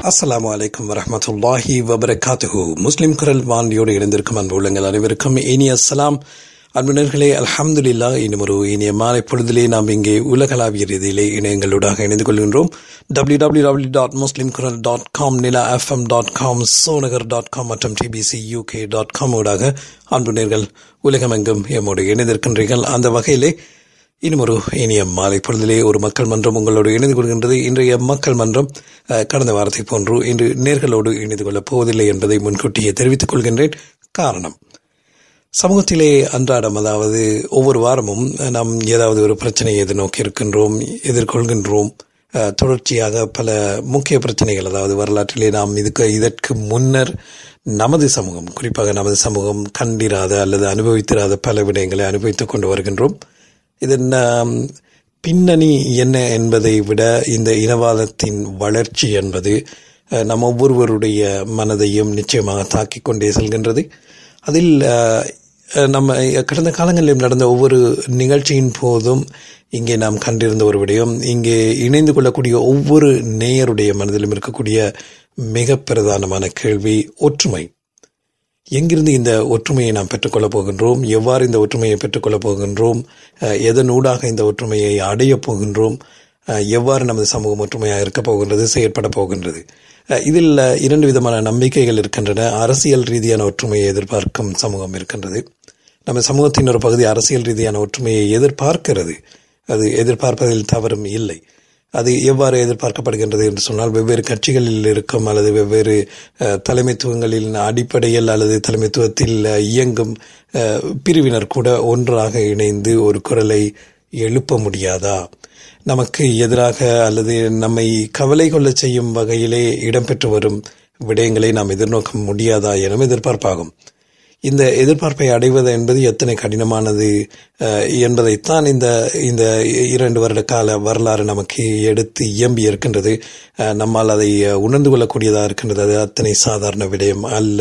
அஸ்ஸலாமு அலைக்கும் வரஹமத்துல்லாஹி வபரகாத்துஹு முஸ்லிம் குரல் வாண்டியோடு இணைந்திருக்கும் அன்பு உள்ளங்கள் அனைவருக்கும் இனிய அஸ்ஸலாம் அன்புநர்களே அல்ஹம்துலில்லா இன்னும் ஒரு இனிய மாலை பொழுதிலே நாம் இங்கே உலகளாவிய ரீதியிலே இணையங்களூடாக இணைந்து கொள்கின்றோம் W W W dot Muslim Kural dot com Nila FM dot com Sonakar dot com மற்றும் டிபிசி யூகே டாட் காம் ஊடாக அன்புநர்கள் உலகமெங்கும் எம்மோடு இணைந்திருக்கின்றீர்கள் அந்த வகையிலே இன்னும் ஒரு இனிய மாலை பொழுதிலே ஒரு மக்கள் மன்றம் உங்களோடு இணைந்து கொள்கின்றது இன்றைய மக்கள் மன்றம் அஹ், கடந்த வாரத்தை போன்று இன்று நேர்களோடு இணைந்து கொள்ளப் போவதில்லை என்பதை முன்கூட்டியே தெரிவித்துக் கொள்கின்றேன் காரணம் சமூகத்திலே அன்றாடம் அதாவது ஒவ்வொரு வாரமும் நாம் ஏதாவது ஒரு பிரச்சனையை எதிர்நோக்கி இருக்கின்றோம் எதிர்கொள்கின்றோம் அஹ், தொடர்ச்சியாக பல முக்கிய பிரச்சனைகள் அதாவது வரலாற்றிலே நாம் இதுக்கு இதற்கு முன்னர் நமது சமூகம் குறிப்பாக நமது சமூகம் கண்டிராத அல்லது அனுபவித்திராத பல விடயங்களை அனுபவித்துக் கொண்டு வருகின்றோம் இதன் ஆம், பின்னணி என்ன என்பதை விட இந்த இனவாதத்தின் வளர்ச்சி என்பது அஹ், நம் ஒவ்வொருவருடைய மனதையும் நிச்சயமாக தாக்கிக் கொண்டே செல்கின்றது அதில் அஹ், அஹ், நம்ம கடந்த காலங்களில் நடந்த ஒவ்வொரு நிகழ்ச்சியின் போதும் இங்கே நாம் கண்டிருந்த ஒரு விடயம் இங்கே இணைந்து கொள்ளக்கூடிய ஒவ்வொரு நேயருடைய மனதிலும் இருக்கக்கூடிய மிக பிரதானமான கேள்வி ஒற்றுமை எங்கிருந்து இந்த ஒற்றுமையை நாம் பெற்றுக்கொள்ளப் போகின்றோம் எவ்வாறு இந்த ஒற்றுமையை பெற்றுக்கொள்ளப் போகின்றோம் அஹ், எதன் ஊடாக இந்த ஒற்றுமையை அடையப் போகின்றோம் அஹ், எவ்வாறு நமது சமூகம் ஒற்றுமையாக இருக்கப் போகின்றது செயற்பட போகின்றது அஹ், இதில் அஹ், இரண்டு விதமான நம்பிக்கைகள் இருக்கின்றன அரசியல் ரீதியான ஒற்றுமையை எதிர்பார்க்கும் சமூகம் இருக்கின்றது நம்ம சமூகத்தின் ஒரு பகுதி அரசியல் ரீதியான ஒற்றுமையை எதிர்பார்க்கிறது அது எதிர்பார்ப்பதில் தவறும் இல்லை அது எவ்வாறு எதிர்பார்க்கப்படுகின்றது என்று சொன்னால் வெவ்வேறு கட்சிகளில் இருக்கும் அல்லது வெவ்வேறு அஹ், தலைமைத்துவங்களின் அடிப்படையில் அல்லது தலைமைத்துவத்தில் அஹ், இயங்கும் அஹ், பிரிவினர் கூட ஒன்றாக இணைந்து ஒரு குரலை எழுப்ப முடியாதா நமக்கு எதிராக அல்லது நம்மை கவலை கொள்ளச் செய்யும் வகையிலே இடம்பெற்று வரும் விடயங்களை நாம் எதிர்நோக்க முடியாதா எனும் எதிர்பார்ப்பாகும் இந்த எதிர்பார்ப்பை அடைவது என்பது எத்தனை கடினமானது அஹ், என்பதைத்தான் இந்த இந்த இரண்டு வருட கால வரலாறு நமக்கு எடுத்து இயம்பி இருக்கின்றது அஹ், நம்மால் அதை அஹ், உணர்ந்து கொள்ளக்கூடியதாக இருக்கின்றது அது அத்தனை சாதாரண விடயம் அல்ல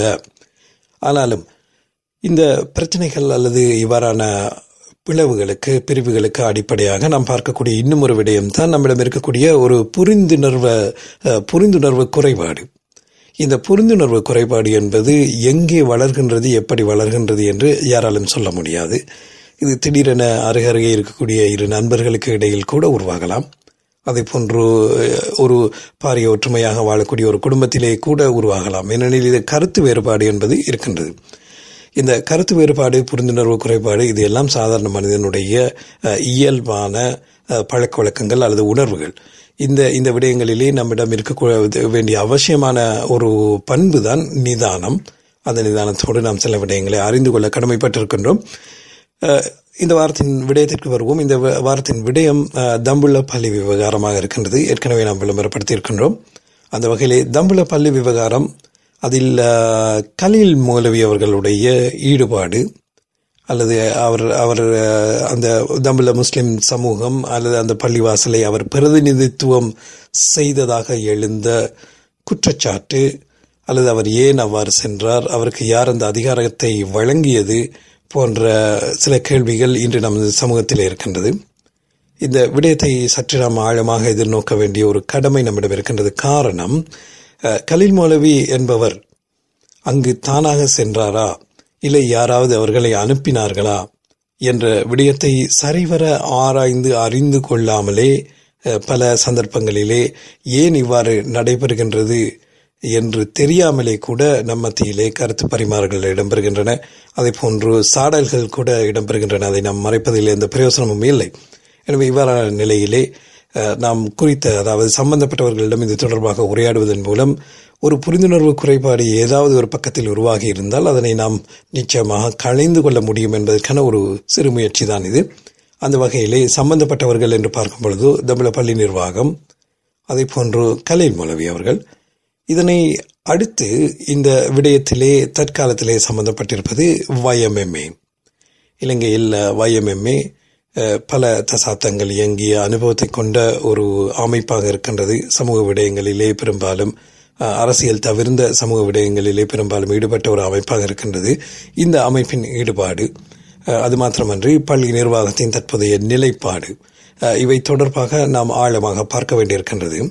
ஆனாலும் இந்த பிரச்சனைகள் அல்லது இவ்வாறான பிளவுகளுக்கு பிரிவுகளுக்கு அடிப்படையாக நாம் பார்க்கக்கூடிய இன்னும் ஒரு விடயம் தான் நம்மிடம் இருக்கக்கூடிய ஒரு புரிந்துணர்வ அஹ், புரிந்துணர்வு குறைபாடு இந்த புரிந்துணர்வு குறைபாடு என்பது எங்கே வளர்கின்றது எப்படி வளர்கின்றது என்று யாராலும் சொல்ல முடியாது இது திடீரென அருகருகே இருக்கக்கூடிய இரு நண்பர்களுக்கு இடையில் கூட உருவாகலாம் அதே போன்று அஹ், ஒரு பாரிய ஒற்றுமையாக வாழக்கூடிய ஒரு குடும்பத்திலே கூட உருவாகலாம் ஏனெனில் இது கருத்து வேறுபாடு என்பது இருக்கின்றது இந்த கருத்து வேறுபாடு புரிந்துணர்வு குறைபாடு இது எல்லாம் சாதாரண மனிதனுடைய அஹ், இயல்பான அஹ், பழக்க வழக்கங்கள் அல்லது உணர்வுகள் இந்த இந்த விடயங்களிலே நம்மிடம் இருக்க வேண்டிய அவசியமான ஒரு பண்பு தான் நிதானம் அந்த நிதானத்தோடு நாம் சில விடயங்களை அறிந்து கொள்ள கடமைப்பட்டிருக்கின்றோம் அஹ், இந்த வாரத்தின் விடயத்திற்கு வருவோம் இந்த வ- வாரத்தின் விடயம் அஹ், தம்புள்ள பள்ளி விவகாரமாக இருக்கின்றது ஏற்கனவே நாம் விளம்பரப்படுத்தி இருக்கின்றோம் அந்த வகையிலே தம்புள்ள பள்ளி விவகாரம் அதில் அஹ், கலீல் மௌலவி அவர்களுடைய ஈடுபாடு அல்லது அவர் அவர் அஹ், அந்த தம்புள்ள முஸ்லிம் சமூகம் அல்லது அந்த பள்ளிவாசலை அவர் பிரதிநிதித்துவம் செய்ததாக எழுந்த குற்றச்சாட்டு அல்லது அவர் ஏன் அவ்வாறு சென்றார் அவருக்கு யார் அந்த அதிகாரத்தை வழங்கியது போன்ற சில கேள்விகள் இன்று நமது சமூகத்தில் இருக்கின்றது இந்த விடயத்தை சற்று நாம் ஆழமாக எதிர்நோக்க வேண்டிய ஒரு கடமை நம்மிடம் இருக்கின்றது காரணம் அஹ், கலீல் மௌலவி என்பவர் அங்கு தானாக சென்றாரா இல்லை யாராவது அவர்களை அனுப்பினார்களா என்ற விடயத்தை சரிவர ஆராய்ந்து அறிந்து கொள்ளாமலே அஹ், பல சந்தர்ப்பங்களிலே ஏன் இவ்வாறு நடைபெறுகின்றது என்று தெரியாமலே கூட நம் மத்தியிலே கருத்து பரிமாறல்கள் இடம்பெறுகின்றன அதே போன்று சாடல்கள் கூட இடம்பெறுகின்றன அதை நாம் மறைப்பதில் எந்த பிரயோசனமும் இல்லை எனவே இவ்வாறான நிலையிலே அஹ், நாம் குறித்த அதாவது சம்பந்தப்பட்டவர்களிடம் இது தொடர்பாக உரையாடுவதன் மூலம் ஒரு புரிந்துணர்வு குறைபாடு ஏதாவது ஒரு பக்கத்தில் உருவாகி இருந்தால் அதனை நாம் நிச்சயமாக களைந்து கொள்ள முடியும் என்பதற்கான ஒரு சிறு முயற்சி தான் இது அந்த வகையிலே சம்பந்தப்பட்டவர்கள் என்று பார்க்கும் பொழுது தமிழ பள்ளி நிர்வாகம் அதே போன்று கலைல் மௌலவி அவர்கள் இதனை அடுத்து இந்த விடயத்திலே தற்காலத்திலே சம்பந்தப்பட்டிருப்பது YMMA இலங்கையில் YMMA அஹ், பல தசாப்தங்கள் இயங்கிய அனுபவத்தை கொண்ட ஒரு அமைப்பாக இருக்கின்றது சமூக விடயங்களிலே பெரும்பாலும் அஹ், அரசியல் தவிர்ந்த சமூக விடயங்களிலே பெரும்பாலும் ஈடுபட்ட ஒரு அமைப்பாக இருக்கின்றது இந்த அமைப்பின் ஈடுபாடு அஹ், அது மாத்திரமன்றி பள்ளி நிர்வாகத்தின் தற்போதைய நிலைப்பாடு அஹ், இவை தொடர்பாக நாம் ஆழமாக பார்க்க வேண்டியிருக்கின்றது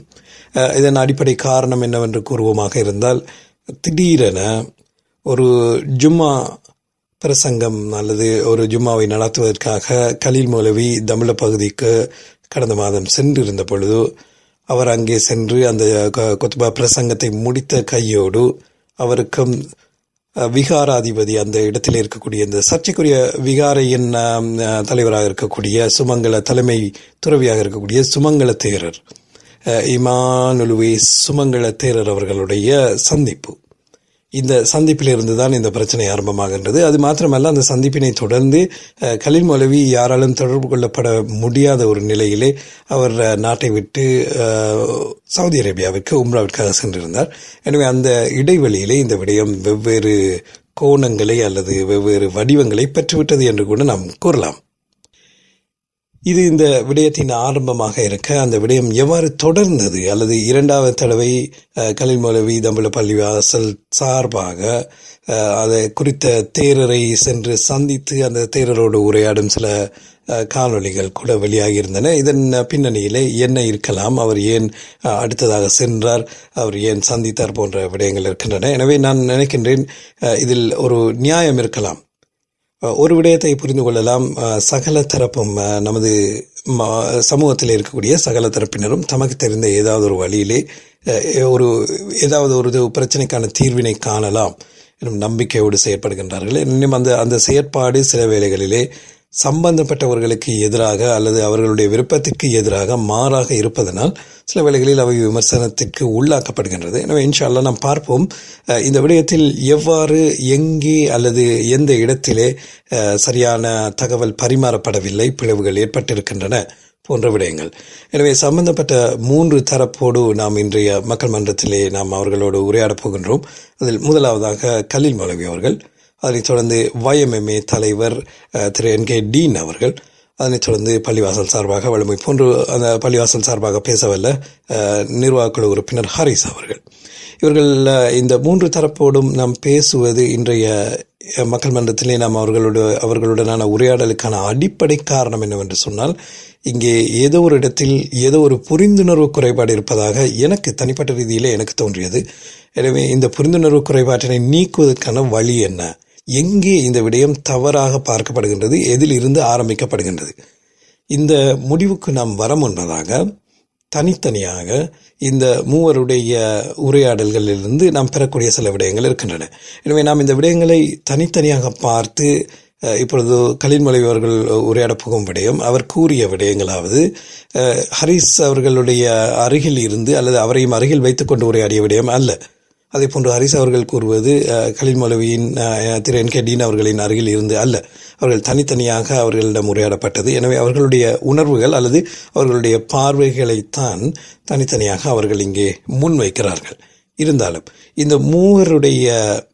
அஹ், இதன் அடிப்படை காரணம் என்னவென்று கூறுவோமாக இருந்தால் திடீரென ஒரு ஜும்மா பிரசங்கம் அல்லது ஒரு ஜும்மாவை நடத்துவதற்காக கலீல் மௌலவி தமிழ பகுதிக்கு கடந்த மாதம் சென்றிருந்த பொழுது அவர் அங்கே சென்று அந்த க- கொத்துபா பிரசங்கத்தை முடித்த கையோடு அவருக்கும் அஹ், விகாராதிபதி அந்த இடத்தில் இருக்கக்கூடிய இந்த சர்ச்சைக்குரிய விகாரையின் ஆம், அஹ், தலைவராக இருக்கக்கூடிய சுமங்கல தலைமை துறவியாக இருக்கக்கூடிய சுமங்கல தேரர் அஹ், இமானுலுவே சுமங்கல தேரர் அவர்களுடைய சந்திப்பு இந்த சந்திப்பிலிருந்து தான் இந்த பிரச்சனை ஆரம்பமாகின்றது அது மாத்திரமல்ல அந்த சந்திப்பினை தொடர்ந்து அஹ், கலீல் மௌலவி யாராலும் தொடர்பு கொள்ளப்பட முடியாத ஒரு நிலையிலே அவர் அஹ், நாட்டை விட்டு அஹ், சவுதி அரேபியாவிற்கு உம்ராவிற்காக சென்றிருந்தார் எனவே அந்த இடைவெளியிலே இந்த விடயம் வெவ்வேறு கோணங்களை அல்லது வெவ்வேறு வடிவங்களை பெற்றுவிட்டது என்று கூட நாம் கூறலாம் இது இந்த விடயத்தின் ஆரம்பமாக இருக்க அந்த விடயம் எவ்வாறு தொடர்ந்தது அல்லது இரண்டாவது தடவை அஹ், கலில் மௌலவி தம்புல பள்ளிவாசல் சார்பாக அஹ், அதை குறித்த தேரரை சென்று சந்தித்து அந்த தேரரோடு உரையாடும் சில அஹ், காணொளிகள் கூட வெளியாகி இருந்தன இதன் பின்னணியிலே என்ன இருக்கலாம் அவர் ஏன் அஹ், அடுத்ததாக சென்றார் அவர் ஏன் சந்தித்தார் போன்ற விடயங்கள் இருக்கின்றன எனவே நான் நினைக்கின்றேன் அஹ், இதில் ஒரு நியாயம் இருக்கலாம் அஹ் ஒரு விடயத்தை புரிந்து கொள்ளலாம் அஹ் சகல தரப்பும் அஹ் நமது ம- சமூகத்தில் இருக்கக்கூடிய சகல தரப்பினரும் தமக்கு தெரிந்த ஏதாவது ஒரு வழியிலே அஹ் ஒரு ஏதாவது ஒரு இது பிரச்சனைக்கான தீர்வினை காணலாம் எனும் நம்பிக்கையோடு செயற்படுகின்றார்கள் இன்னும் அந்த அந்த செயற்பாடு சில வேளைகளிலே சம்பந்தப்பட்டவர்களுக்கு எதிராக அல்லது அவர்களுடைய விருப்பத்திற்கு எதிராக மாறாக இருப்பதனால் சில வேளைகளில் அவை விமர்சனத்திற்கு உள்ளாக்கப்படுகின்றது எனவே இன்ஷா அல்லாஹ் நாம் பார்ப்போம் அஹ் இந்த விடயத்தில் எவ்வாறு எங்கே அல்லது எந்த இடத்திலே அஹ், சரியான தகவல் பரிமாறப்படவில்லை பிளவுகள் ஏற்பட்டிருக்கின்றன போன்ற விடயங்கள் எனவே சம்பந்தப்பட்ட மூன்று தரப்போடு நாம் இன்றைய மக்கள் மன்றத்திலே நாம் அவர்களோடு உரையாடப் போகின்றோம் அதில் முதலாவதாக கலீல் மௌலவி அவர்கள் அதனைத் தொடர்ந்து YMMA தலைவர் அஹ், திரு என் கே டீன் அவர்கள் அதனைத் தொடர்ந்து பள்ளிவாசல் சார்பாக வலிமை போன்று அந்த பள்ளிவாசல் சார்பாக பேசவல்ல அஹ், நிர்வாகக் குழு உறுப்பினர் ஹரிஸ் அவர்கள் இவர்கள் அஹ், இந்த மூன்று தரப்போடும் நாம் பேசுவது இன்றைய அஹ், மக்கள் மன்றத்திலே நாம் அவர்களோட அவர்களுடனான உரையாடலுக்கான அடிப்படை காரணம் என்னவென்று சொன்னால் இங்கே ஏதோ ஒரு இடத்தில் ஏதோ ஒரு புரிந்துணர்வு குறைபாடு இருப்பதாக எனக்கு தனிப்பட்ட ரீதியிலே எனக்கு தோன்றியது எனவே இந்த புரிந்துணர்வு குறைபாட்டினை நீக்குவதற்கான வழி என்ன எங்கே இந்த விடயம் தவறாக பார்க்கப்படுகின்றது எதில் இருந்து ஆரம்பிக்கப்படுகின்றது இந்த முடிவுக்கு நாம் வர முன்னதாக தனித்தனியாக இந்த மூவருடைய உரையாடல்களிலிருந்து நாம் பெறக்கூடிய சில விடயங்கள் இருக்கின்றன எனவே நாம் இந்த விடயங்களை தனித்தனியாக பார்த்து அஹ், இப்பொழுது கலின்மலை அவர்கள் உரையாடப் போகும் விடயம் அவர் கூறிய விடயங்களாவது அஹ், ஹரிஸ் அவர்களுடைய அருகில் இருந்து அல்லது அவரையும் அருகில் வைத்துக்கொண்டு உரையாடிய விடயம் அல்ல அதே போன்று ஹரிஸ் அவர்கள் கூறுவது அஹ், கலீல் மௌலவியின் அஹ், திரு என் கே டீன் அவர்களின் அருகில் இருந்து அல்ல அவர்கள் தனித்தனியாக அவர்களிடம் உரையாடப்பட்டது எனவே அவர்களுடைய உணர்வுகள் அல்லது அவர்களுடைய பார்வைகளைத்தான் தனித்தனியாக அவர்கள் இங்கே முன்வைக்கிறார்கள் இருந்தாலும் இந்த மூவருடைய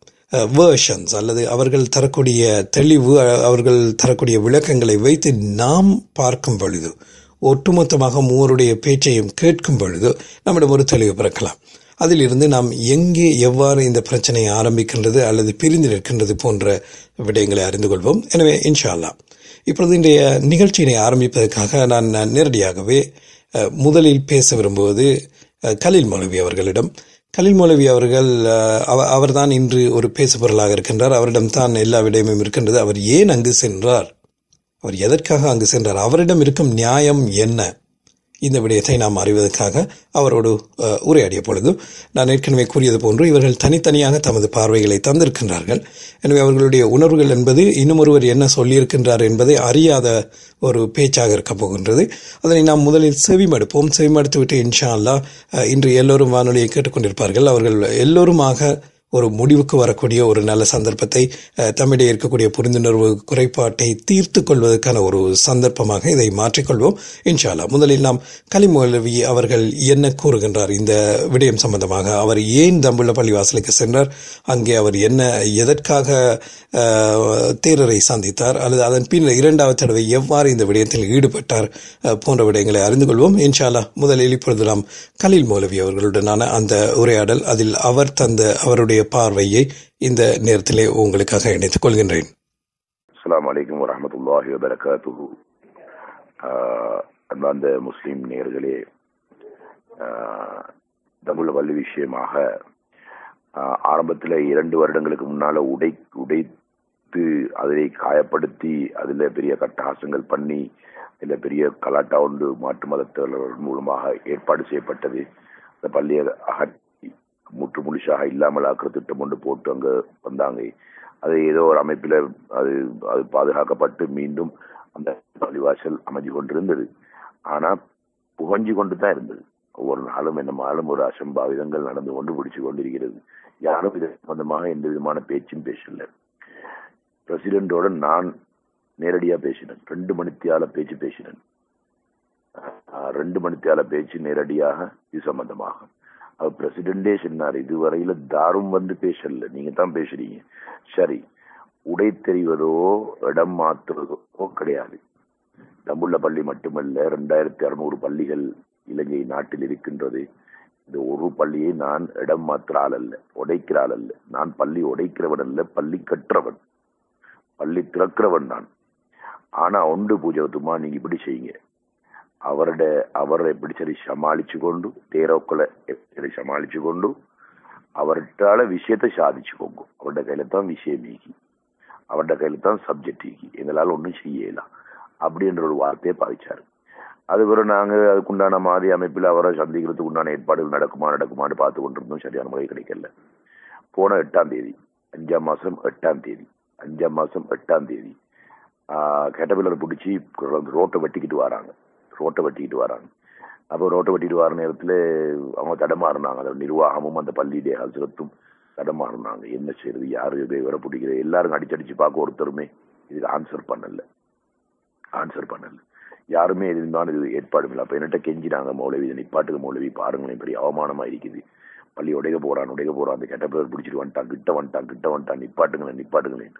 வேர்ஷன்ஸ் அல்லது அவர்கள் தரக்கூடிய தெளிவு அஹ், அவர்கள் தரக்கூடிய விளக்கங்களை வைத்து நாம் பார்க்கும் பொழுது ஒட்டுமொத்தமாக மூவருடைய பேச்சையும் கேட்கும் பொழுது நம்மிடம் ஒரு தெளிவு பிறக்கலாம் அதிலிருந்து நாம் எங்கே எவ்வாறு இந்த பிரச்சனை ஆரம்பிக்கின்றது அல்லது பிரிந்து நிற்கின்றது போன்ற விடயங்களை அறிந்து கொள்வோம் எனவே இன்ஷா அல்லாஹ் இப்பொழுது இன்றைய நிகழ்ச்சியினை ஆரம்பிப்பதற்காக நான் நேரடியாகவே அஹ், முதலில் பேச விரும்புவது அஹ், கலீல் மௌலவி அவர்களிடம் கலீல் மௌலவி அவர்கள் அஹ், அவ- அவர்தான் இன்று ஒரு பேசுபொருளாக இருக்கின்றார் அவரிடம் தான் எல்லா விடயமும் இருக்கின்றது அவர் ஏன் அங்கு சென்றார் அவர் எதற்காக அங்கு சென்றார் அவரிடம் இருக்கும் நியாயம் என்ன இந்த விடயத்தை நாம் அறிவதற்காக அவரோடு அஹ், உரையாடிய பொழுது நான் ஏற்கனவே கூறியது போன்று இவர்கள் தனித்தனியாக தமது பார்வைகளை தந்திருக்கின்றார்கள் எனவே அவர்களுடைய உணர்வுகள் என்பது இன்னும் ஒருவர் என்ன சொல்லியிருக்கின்றார் என்பதை அறியாத ஒரு பேச்சாக இருக்க போகின்றது அதனை நாம் முதலில் செவிமடுப்போம் செவிமடுத்துவிட்டு இன்ஷா அல்லாஹ் அஹ், இன்று எல்லோரும் வானொலியை கேட்டுக்கொண்டிருப்பார்கள் அவர்கள் எல்லோருமாக ஒரு முடிவுக்கு வரக்கூடிய ஒரு நல்ல சந்தர்ப்பத்தை அஹ், தம்மிடையே இருக்கக்கூடிய புரிந்துணர்வு குறைபாட்டை தீர்த்து கொள்வதற்கான ஒரு சந்தர்ப்பமாக இதை மாற்றிக்கொள்வோம் இன்ஷா அல்லாஹ் முதலில் நாம் கலிமௌலவி அவர்கள் என்ன கூறுகின்றார் இந்த விடயம் சம்பந்தமாக அவர் ஏன் தம்புள்ள பள்ளிவாசலுக்கு சென்றார் அங்கே அவர் என்ன எதற்காக அஹ், தேரரை சந்தித்தார் அல்லது அதன் பின் இரண்டாவது தடவை எவ்வாறு இந்த விடயத்தில் ஈடுபட்டார் அஹ், போன்ற விடயங்களை அறிந்து கொள்வோம் இன்ஷா அல்லாஹ் முதலில் இப்பொழுது நாம் கலீல் மௌலவி அவர்களுடனான அந்த உரையாடல் அதில் அவர் தந்த அவருடைய பார்வையை இந்த நேரத்திலே உங்களுக்காக இணைத்துக் கொள்கின்றேன் அஸ்ஸலாமு அலைக்கும் வரஹ்மத்துல்லாஹி வபரகாத்துஹு ஆஹ் அன்பார்ந்த முஸ்லிம் நேயர்களே ஆஹ் தமிழ் பள்ளி விஷயமாக ஆஹ், ஆரம்பத்துல இரண்டு வருடங்களுக்கு முன்னால உடை உடைத்து அதை காயப்படுத்தி அதுல பெரிய கட்டஹாசங்கள் பண்ணி இதுல பெரிய கலாட்டா ஒன்று மாற்று மதத்தவர்கள் மூலமாக ஏற்பாடு செய்யப்பட்டது அந்த பள்ளியை அகற்றி முற்று முழுசாக இல்லாமல் ஆக்கிற திட்டம் ஒன்று போட்டு அங்க வந்தாங்க அது ஏதோ ஒரு அமைப்பில் அது அது பாதுகாக்கப்பட்டு மீண்டும் அந்த பள்ளிவாசல் அமைஞ்சு கொண்டிருந்தது ஆனா புகஞ்சு கொண்டு தான் இருந்தது ஒவ்வொரு நாளும் என்னமாலும் ஒரு அசம்பாவிதங்கள் நடந்து கொண்டு பிடிச்சு கொண்டிருக்கிறது யாரும் இது சம்பந்தமாக எந்த விதமான பேச்சும் பேசல பிரசிடென்டோட நான் நேரடியா பேசினேன் ரெண்டு மணித்தியால பேச்சு பேசினேன் ஆஹ் ரெண்டு மணித்தியால பேச்சு நேரடியாக இது சம்பந்தமாக அவர் பிரசிடென்டே சொன்னார் இதுவரையில தாரும் வந்து பேசல நீங்க தான் பேசுறீங்க சரி உடை தெரிவதோ இடம் மாற்றுவதோ கிடையாது தம்புள்ள பள்ளி மட்டுமல்ல ரெண்டாயிரத்தி அறுநூறு பள்ளிகள் இலங்கை நாட்டில் இருக்கின்றது இந்த ஒரு பள்ளியை நான் இடம் மாற்ற ஆள் அல்ல உடைக்கிற ஆள் அல்ல நான் பள்ளி உடைக்கிறவன் அல்ல பள்ளி கற்றவன் பள்ளி திறக்கிறவன் நான் ஆனா ஒன்று பூஜவத்துமா நீங்க இப்படி செய்யுங்க அவரோட அவரை எப்படி சரி சமாளிச்சு கொண்டு தேரோக்களை எப்படி சமாளிச்சு கொண்டு அவர்கிட்ட விஷயத்தை சாதிச்சுக்கோங்க அவருடைய கையில தான் விஷயம் நீக்கி அவருடைய கையில தான் சப்ஜெக்ட் நீக்கி எங்களால் ஒன்றும் செய்யலாம் அப்படின்ற ஒரு வார்த்தையை பாதிச்சாரு அதுக்கப்புறம் நாங்க அதுக்குண்டான மாதிரி அமைப்பில் அவரை சந்திக்கிறதுக்கு உண்டான ஏற்பாடுகள் நடக்குமா நடக்குமான்னு பார்த்து கொண்டிருந்தோம் சரியான முறை கிடைக்கல போன எட்டாம் தேதி அஞ்சாம் மாசம் எட்டாம் தேதி அஞ்சாம் மாசம் எட்டாம் தேதி கேட்டபில்லர் பிடிச்சி ரோட்டை வெட்டிக்கிட்டு வராங்க ரோட்டை வெட்டிக்கிட்டு வராங்க அப்போ ரோட்டை வெட்டிட்டு வர நேரத்துல அவங்க தடமாறினாங்க அந்த நிர்வாகமும் அந்த பள்ளியுடைய ஹசரத்தும் தடமாறினாங்க என்ன செய்யறது யாரு விவர பிடிக்கிறது எல்லாரும் அடிச்சடிச்சு பார்க்க ஒருத்தருமே இதுக்கு ஆன்சர் பண்ணல ஆன்சர் பண்ணல யாருமே இது இருந்தாலும் இது ஏற்பாடு இல்லை அப்ப என்னட்ட கெஞ்சினாங்க மௌலவி இதை நிப்பாட்டுக்கு மௌலவி பாருங்களேன் பெரிய அவமானமா இருக்குது பள்ளி உடைக்க போறான் உடைக்க போறான் அந்த கெட்ட பேர் பிடிச்சிட்டு வந்துட்டான் கிட்ட வந்துட்டான் கிட்ட வந்துட்டான் நிப்பாட்டுங்களேன் நிப்பாட்டுங்களேன்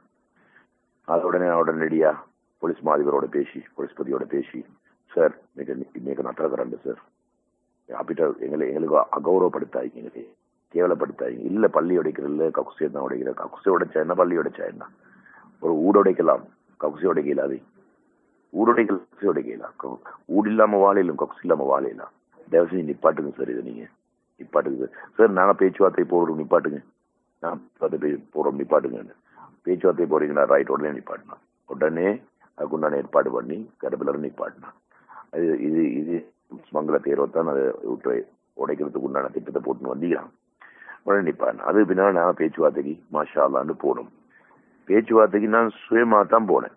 அது உடனே உடனடியா போலீஸ் மாதிபரோட பேசி போலீஸ் பதியோட பேசி சார் மிக மிக நட்டரகரண்டு சார் அப்படி எங்களை எங்களுக்கு அகௌரவப்படுத்தாங்க எங்களுக்கு கேவலப்படுத்தாங்க இல்ல பள்ளி உடைக்கிறதுல கக்குசியை தான் உடைக்கிற கக்குசை உடைச்சா என்ன பள்ளி உடைச்சா என்ன ஒரு ஊடு உடைக்கலாம் கக்குசி உடைக்க இல்லாது ஊருடைகள் கக்குசி உடைக்கலாம் ஊடு இல்லாம வாழையிலும் கக்குசி இல்லாம வாழையிலாம் தயவு செஞ்சு நிப்பாட்டுங்க சார் இதை நீங்க நிப்பாட்டுங்க சார் சார் நாங்க பேச்சுவார்த்தை போடுறோம் நிப்பாட்டுங்க நான் பேச்சுவார்த்தை போடுறோம் நிப்பாட்டுங்க பேச்சுவார்த்தை போறீங்களா ரைட் உடனே நிப்பாட்டினா உடனே அதுக்குண்டான ஏற்பாடு பண்ணி கருப்பிலர் நிப்பாட்டினா அது இது இது மங்கள தேர்வைத்தான் அதை விட்டு உடைக்கிறதுக்கு உண்டான திட்டத்தை போட்டு வந்திக்கிறான் உடனே நிப்பாட்டினா அது பின்னால் நான் பேச்சுவார்த்தைக்கு மாஷா அல்லான்னு போனோம் பேச்சுவார்த்தைக்கு நான் சுயமா தான் போனேன்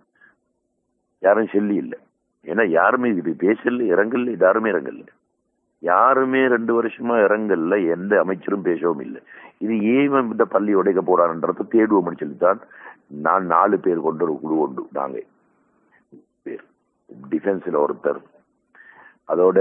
யாரும் சொல்லி இல்லை ஏன்னா யாருமே இது பேசல இறங்கல யாருமே இறங்கல யாருமே ரெண்டு வருஷமா இறங்கல எந்த அமைச்சரும் பேசவும் இல்லை இது ஏன் இந்த பள்ளி உடைக்க போறான்ன்றத தேடுவோம்னு சொல்லித்தான் நான் நாலு பேர் கொண்டு ஒரு குழு உண்டு நாங்க பேர் டிஃபென்ஸ்ல ஒருத்தர் அதோட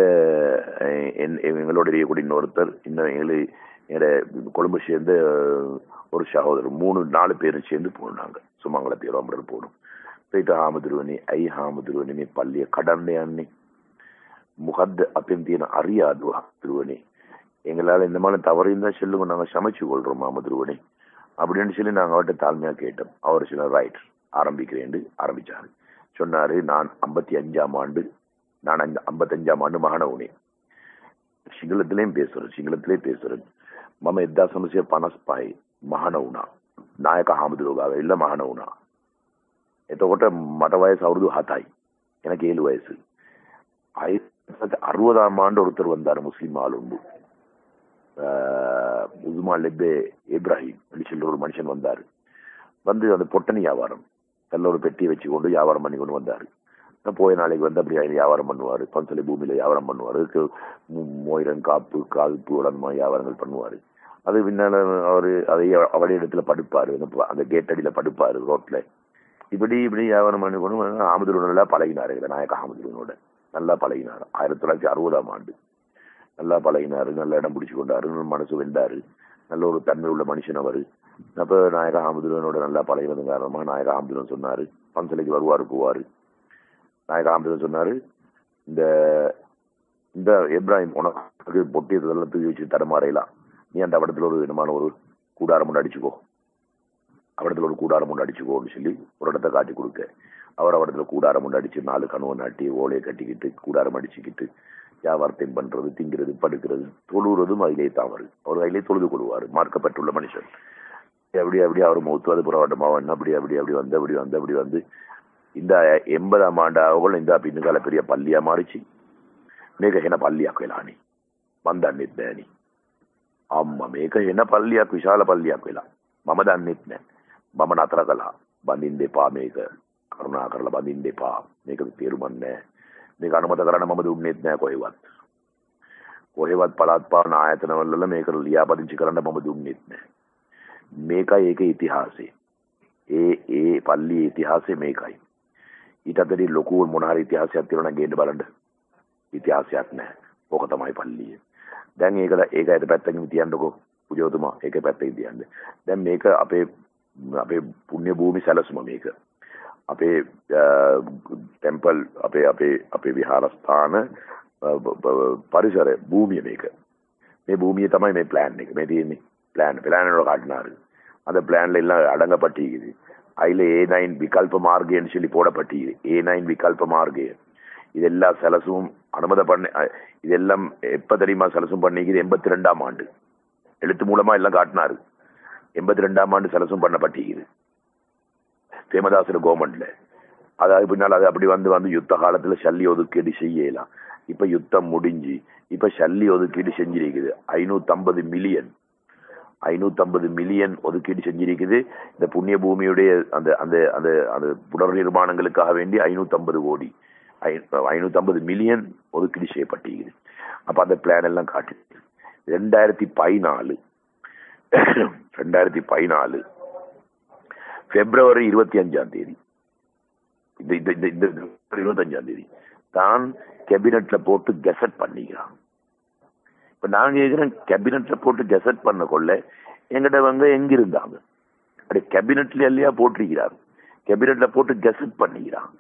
எங்களோட எரியக்கூடிய இன்னொருத்தர் இன்னும் எங்களுக்கு எங்களோட கொழும்பு சேர்ந்து ஒரு சகோதரர் மூணு நாலு பேரும் சேர்ந்து போனாங்க சுமங்கல தீரோம்பரம் போகணும் போயிட்டு ஹாமதுருவனி ஐ ஹாமதுருவனி මේ පල්ලිය කඩන්න යන්නේ මොකද්ද අපෙන් තියෙන අරියාදුව හාමුදුරුවනේ எங்களால இந்த மாதிரி தவறு இருந்தா சொல்லுங்க நாங்க சமைச்சு கொள்றோம் மாமதுருவனே அப்படின்னு சொல்லி நாங்க அவர்கிட்ட தாழ்மையா கேட்டோம் அவர் சில ரைட் ஆரம்பிக்கிறேன் ஆரம்பிச்சாரு சொன்னாரு நான் ஐம்பத்தி அஞ்சாம் ஆண்டு நான் அஞ்சு ஐம்பத்தஞ்சாம் ஆண்டு மகனவுனே சிங்களத்திலையும் பேசுறேன் சிங்களத்திலே பேசுறேன் මම එදදා සමසය පනස් පයි මහන වුණා නායක හාමුදුරුවගාව එල්ල මහන වුණා එතකොට මට වයස අවුරුදු හතයි எனக்கு ஏழு வயசு ஆயிரத்தி அறுபதாம் ஆண்டு ஒருத்தர் வந்தார் முஸ்லீம் ஆள் உண்டு உதுமா லெப்பே இப்ராஹிம் சொல்லி ஒரு மனுஷன் வந்தாரு வந்து அந்த பொட்டணி வியாபாரம் நல்ல ஒரு பெட்டியை வச்சு கொண்டு வியாபாரம் பண்ணி கொண்டு வந்தாரு போய நாளைக்கு வந்து அப்படி வியாபாரம் பண்ணுவாரு பஞ்சலி பூமியில வியாபாரம் பண்ணுவாரு அதுக்கு மோயிரம் காப்பு கால்ப்பு உடம்பு வியாபாரங்கள் பண்ணுவாரு அது பின்னால அவரு அதை அவடைய இடத்துல படுப்பாரு அந்த கேட் அடியில படுப்பாரு ரோட்ல இப்படி இப்படி வியாபாரம் பண்ணி கொண்டு ஆமதுருவனோட பழகினாரு நாயக்க ஆமதுருவனோட நல்லா பழகினார் ஆயிரத்தி தொள்ளாயிரத்தி அறுபதாம் ஆண்டு நல்லா பழகினாரு நல்ல இடம் பிடிச்சு கொண்டாரு மனசு வெண்டாரு நல்ல ஒரு தன்மை உள்ள மனுஷன் அவரு அப்ப நாயக ஆமதுருவனோட நல்லா பழகினது காரணமா நாயக ஆமதுரன் சொன்னாரு பஞ்சலைக்கு வருவாரு போவாரு நாயக ஆமதுரன் சொன்னாரு இந்த இந்த இப்ராஹிம் உனக்கு பொட்டி இதெல்லாம் தூக்கி வச்சு தடமாறையலாம் நீ அந்த இடத்துல ஒரு விதமான ஒரு கூடாரம் ஒன்று அடிச்சுக்கோ அவடத்துல ஒரு கூடாரம் ஒன்று அடிச்சுக்கோன்னு சொல்லி ஒரு இடத்த காட்டி கொடுக்க அவர் அவடத்துல கூடாரம் ஒன்று அடிச்சு நாலு கணுவை நாட்டி ஓலையை கட்டிக்கிட்டு கூடாரம் அடிச்சுக்கிட்டு வியாபாரத்தையும் பண்றது திங்கிறது படுக்கிறது தொழுறதும் அதிலே தவறு அவர் அதிலே தொழுது கொள்வார் மார்க்கப்பட்டுள்ள மனுஷன் அப்படி அப்படி அவர் மௌத்துவது புறவாட்டமா வந்து அப்படி அப்படி அப்படி வந்து அப்படி வந்து அப்படி வந்து இந்த ಎಂಬದಾம் ಆಂಡ ಅವುಗಳು ಇಂದ ಪಿನ್ನುಗಾಲ ಪೆರಿಯ ಪಲ್ಯ ಮಾಡಿಸಿ ಮೇಕ ಹೆನ ಪಲ್ಯ ಹಾಕಿಲಾನಿ ಮಂದನ್ನಿದ್ದೇನಿ ಅಮ್ಮ ಮೇಕ ಹೆನ ಪಲ್ಯ ವಿಶಾಲ ಪಲ್ಯ ಹಾಕಿಲ್ಲ ಮಮ ದನ್ನಿದ್ನೆ මම නතර කළා බඳින්න එපා මේක කරුණා කරලා බඳින්න එපා මේක තේරුමන්නේ මේක අනුමත කරන්න මම දුන්නෙත් නෑ කොහෙවත් කොහෙවත් පළාත් පාලන ආයතනවල මේක ලියාපදිංචි කරන්න මම දුන්නෙත් නෑ මේකයි ඒක ඉතිහාසය ඒ ඒ පල්ලියේ ඉතිහාසය මේකයි ඊට අතරේ ලොකු මොන හරි ඉතිහාසයක් තියෙනවා නම් ගේන්න බලන්න ඉතිහාසයක් නැහැ ඕක තමයි පල්ලිය දැන් ඒක ඒක ඇත පැත්තකින් තියන්නකෝ පුජෝතුමා ඒක පැත්තකින් තියන්න දැන් මේක අපේ අපේ පුණ්‍ය භූමි සැලසුම මේක අපේ ටෙම්පල් අපේ අපේ අපේ විහාරස්ථාන පරිසර භූමිය මේක මේ භූමිය තමයි මේ பிளான் එක මේ තියෙන්නේ பிளான் பிளான் வர காட்டினாரு அந்த பிளான்ல எல்லாம் அடங்கப்பட்டிருக்குது அதுல ஏ நைன் விகல்ப மார்கேன்னு சொல்லி போடப்பட்டிருக்குது ஏ நைன் விகல்ப மார்கே இதெல்லாம் செலசும் அனுமதி பண்ண இதெல்லாம் எப்ப தெரியுமா செலசும் பண்ணிக்குது எண்பத்தி ரெண்டாம் ஆண்டு எழுத்து மூலமா எல்லாம் காட்டினாரு எண்பத்தி ரெண்டாம் ஆண்டு செலசும் பண்ணப்பட்டிருக்குது பிரேமதாசர் கவர்மெண்ட்ல அதாவது பின்னால் அது அப்படி வந்து வந்து யுத்த காலத்துல சல்லி ஒதுக்கீடு செய்யலாம் இப்ப யுத்தம் முடிஞ்சு இப்ப சல்லி ஒதுக்கீடு செஞ்சிருக்குது ஐநூத்தி மில்லியன் ஐநூத்தி மில்லியன் ஒதுக்கீடு செஞ்சிருக்குது இந்த புண்ணிய பூமியுடைய அந்த அந்த அந்த அந்த புனர் நிர்மாணங்களுக்காக வேண்டி ஐநூத்தி கோடி ஐநூத்தி மில்லியன் ஒதுக்கீடு செய்யப்பட்டிருக்குது அப்ப அந்த பிளான் எல்லாம் காட்டு ரெண்டாயிரத்தி பதினாலு ரெண்டாயிரத்தி பதினாலு பிப்ரவரி இருபத்தி அஞ்சாம் தேதி இந்த இந்த இந்த இந்த இருபத்தி அஞ்சாம் தேதி தான் கேபினெட்ல போட்டு கெசட் பண்ணிக்கிறான் இப்ப நான் கேட்கிறேன் கேபினெட்ல போட்டு கெசட் பண்ண கொள்ள எங்கிட்ட வந்து எங்க இருந்தாங்க அப்படி கேபினெட்ல இல்லையா போட்டிருக்கிறார் கேபினெட்ல போட்டு கெசட் பண்ணிக்கிறான்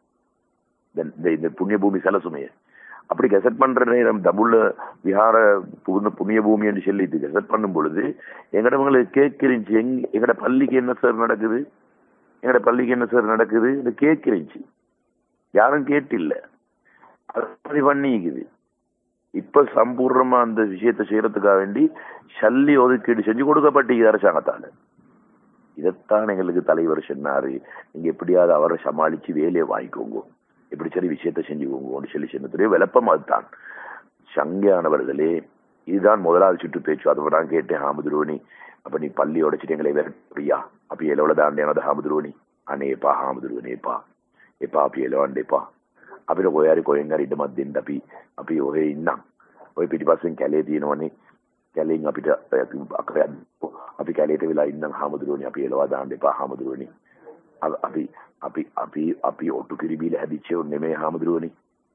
இந்த இந்த புண்ணிய பூமி சலசுமைய அப்படி கெசட் பண்ற நேரம் தமிழ்ல விஹார புண்ணிய பூமி என்று சொல்லிட்டு கெசட் பண்ணும் பொழுது எங்கிட்ட கேட்கிறீங்க எங் எங்கட பள்ளிக்கு என்ன சார் நடக்குது எங்கட பள்ளிக்கு என்ன சார் நடக்குது கேட்கிறீங்க யாரும் கேட்டில்ல அது பண்ணிக்குது இப்ப சம்பூர்ணமா அந்த விஷயத்தை செய்யறதுக்காக வேண்டி சல்லி ஒதுக்கீடு செஞ்சு கொடுக்கப்பட்டு அரசாங்கத்தால இதைத்தான் எங்களுக்கு தலைவர் சொன்னாரு நீங்க எப்படியாவது அவரை சமாளிச்சு வேலையை வாங்கிக்கோங்க எப்படி சரி விஷயத்தை செஞ்சுக்கோங்க சொல்லி சொன்னதுடைய விளப்பம் அதுதான் சங்கையானவர்களே இதுதான் முதலாவது சுற்று பேச்சு அதை நான் கேட்டேன் ஹாமுதுரோனி அப்ப நீ பள்ளி உடைச்சிட்டு எங்களை விரட்டியா அப்ப எவ்வளவு தாண்டேனது ஹாமுதுரோனி අනේපා හාමුදුරුවනේපා එපා අපි එලවන්න එපා අපිට කොයාරි කොහෙන් හරි ඉඩමක් දෙන්න අපි අපි ඔහෙ ඉන්නම් ඔය පිටිපස්සෙන් කැලේ තියෙනවනේ කැලෙන් අපිට අකරයක් අපි කැලේට වෙලා ඉන්නම් හාමුදුරුවනි අපි එලවා දාන්න එපා හාමුදුරුවනි අපි අපි අපි අපි ඔට්ටු කිරිබීල හැදිච්චේ නෙමෙයි හාමුදුරුවනි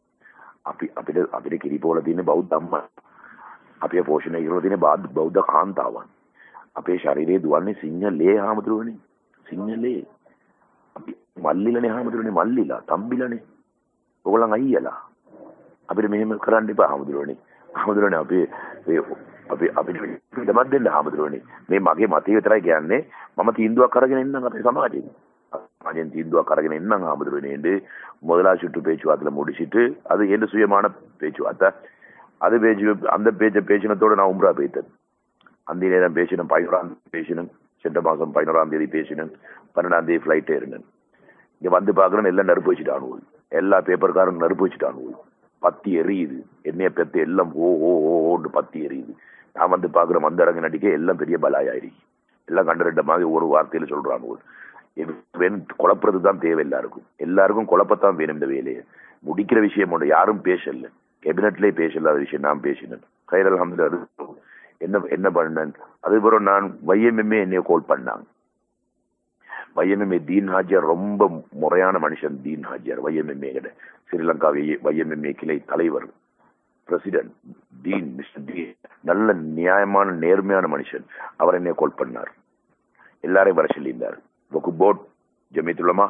අපි අපිට අපිට කිරිපෝල තියෙන බෞද්ධ අම්මා අපේ පෝෂණය කරලා තියෙන බෞද්ධ කාන්තාවන් අපේ ශරීරයේ දුවන්නේ සිංහලේ හාමුදුරුවනි සිංහලේ අපි මල්ලිලනේ හාමුදුරනේ මල්ලිලා තම්බිලනේ ඔයගොල්ලන් අයියලා අපිට මෙහෙම කරන්න එපා හාමුදුරනේ හාමුදුරනේ අපි අපි අපිට ඉඩමක් දෙන්න හාමුදුරනේ මේ මගේ මතය විතරයි කියන්නේ මම තීන්දුවක් අරගෙන ඉන්නම් අපේ සමාජයෙන් சமாஜம் தீர்ந்துவா கரගෙන என்னங்க ஆமுதுருவேன் முதலாவது சுற்று பேச்சுவார்த்தையில முடிச்சிட்டு அது எந்த சுயமான பேச்சுவார்த்தை அது பேச்சு அந்த பேச்ச பேசினத்தோட நான் உம்ரா பேத்தேன் அந்த நேரம் பேசினேன் பதினோராம் பேசினேன் சென்ற மாசம் பதினோராம் தேதி பேசினேன் பன்னெண்டாம் தேதி ஃபிளைட் ஏறினேன் இங்க வந்து பாக்குறேன் எல்லாம் நெருப்பு வச்சுட்டானுவோம் எல்லா பேப்பர்காரும் நெருப்பு வச்சுட்டானுவோம் பத்தி எரியுது எண்ணெய பெத்து எல்லாம் ஓ ஓ ஓ ஓன்னு பத்தி எரியுது நான் வந்து பாக்குற மந்தரங்க நடிக்க எல்லாம் பெரிய பலாயாயிருக்கு எல்லாம் கண்டறிட்ட மாதிரி ஒரு வார்த்தையில சொல்றானுவோம் குழப்பறது தான் தேவை எல்லாருக்கும் எல்லாருக்கும் குழப்பத்தான் வேணும் இந்த வேலையை முடிக்கிற விஷயம் ஒன்று யாரும் பேசல கேபினட்லயே பேசலாத விஷயம் நான் பேசினேன் கைரல் அஹமது அது என்ன என்ன பண்ணேன் அதுக்கப்புறம் நான் வைஎம்எம்ஏ என்னைய கோல் பண்ணாங்க வைஎம்எம்ஏ தீன் ஹாஜியார் ரொம்ப முறையான மனுஷன் தீன் ஹாஜியார் வைஎம்எம்ஏ கிட்ட ஸ்ரீலங்கா வைஎம்எம்ஏ கிளை தலைவர் பிரசிடென்ட் டீன் மிஸ்டர் டீன் நல்ல நியாயமான நேர்மையான மனுஷன் அவர் என்னைய கோல் பண்ணார் எல்லாரையும் வர சொல்லியிருந்தார் வக்கு போர்ட் ஜமியத்துலமா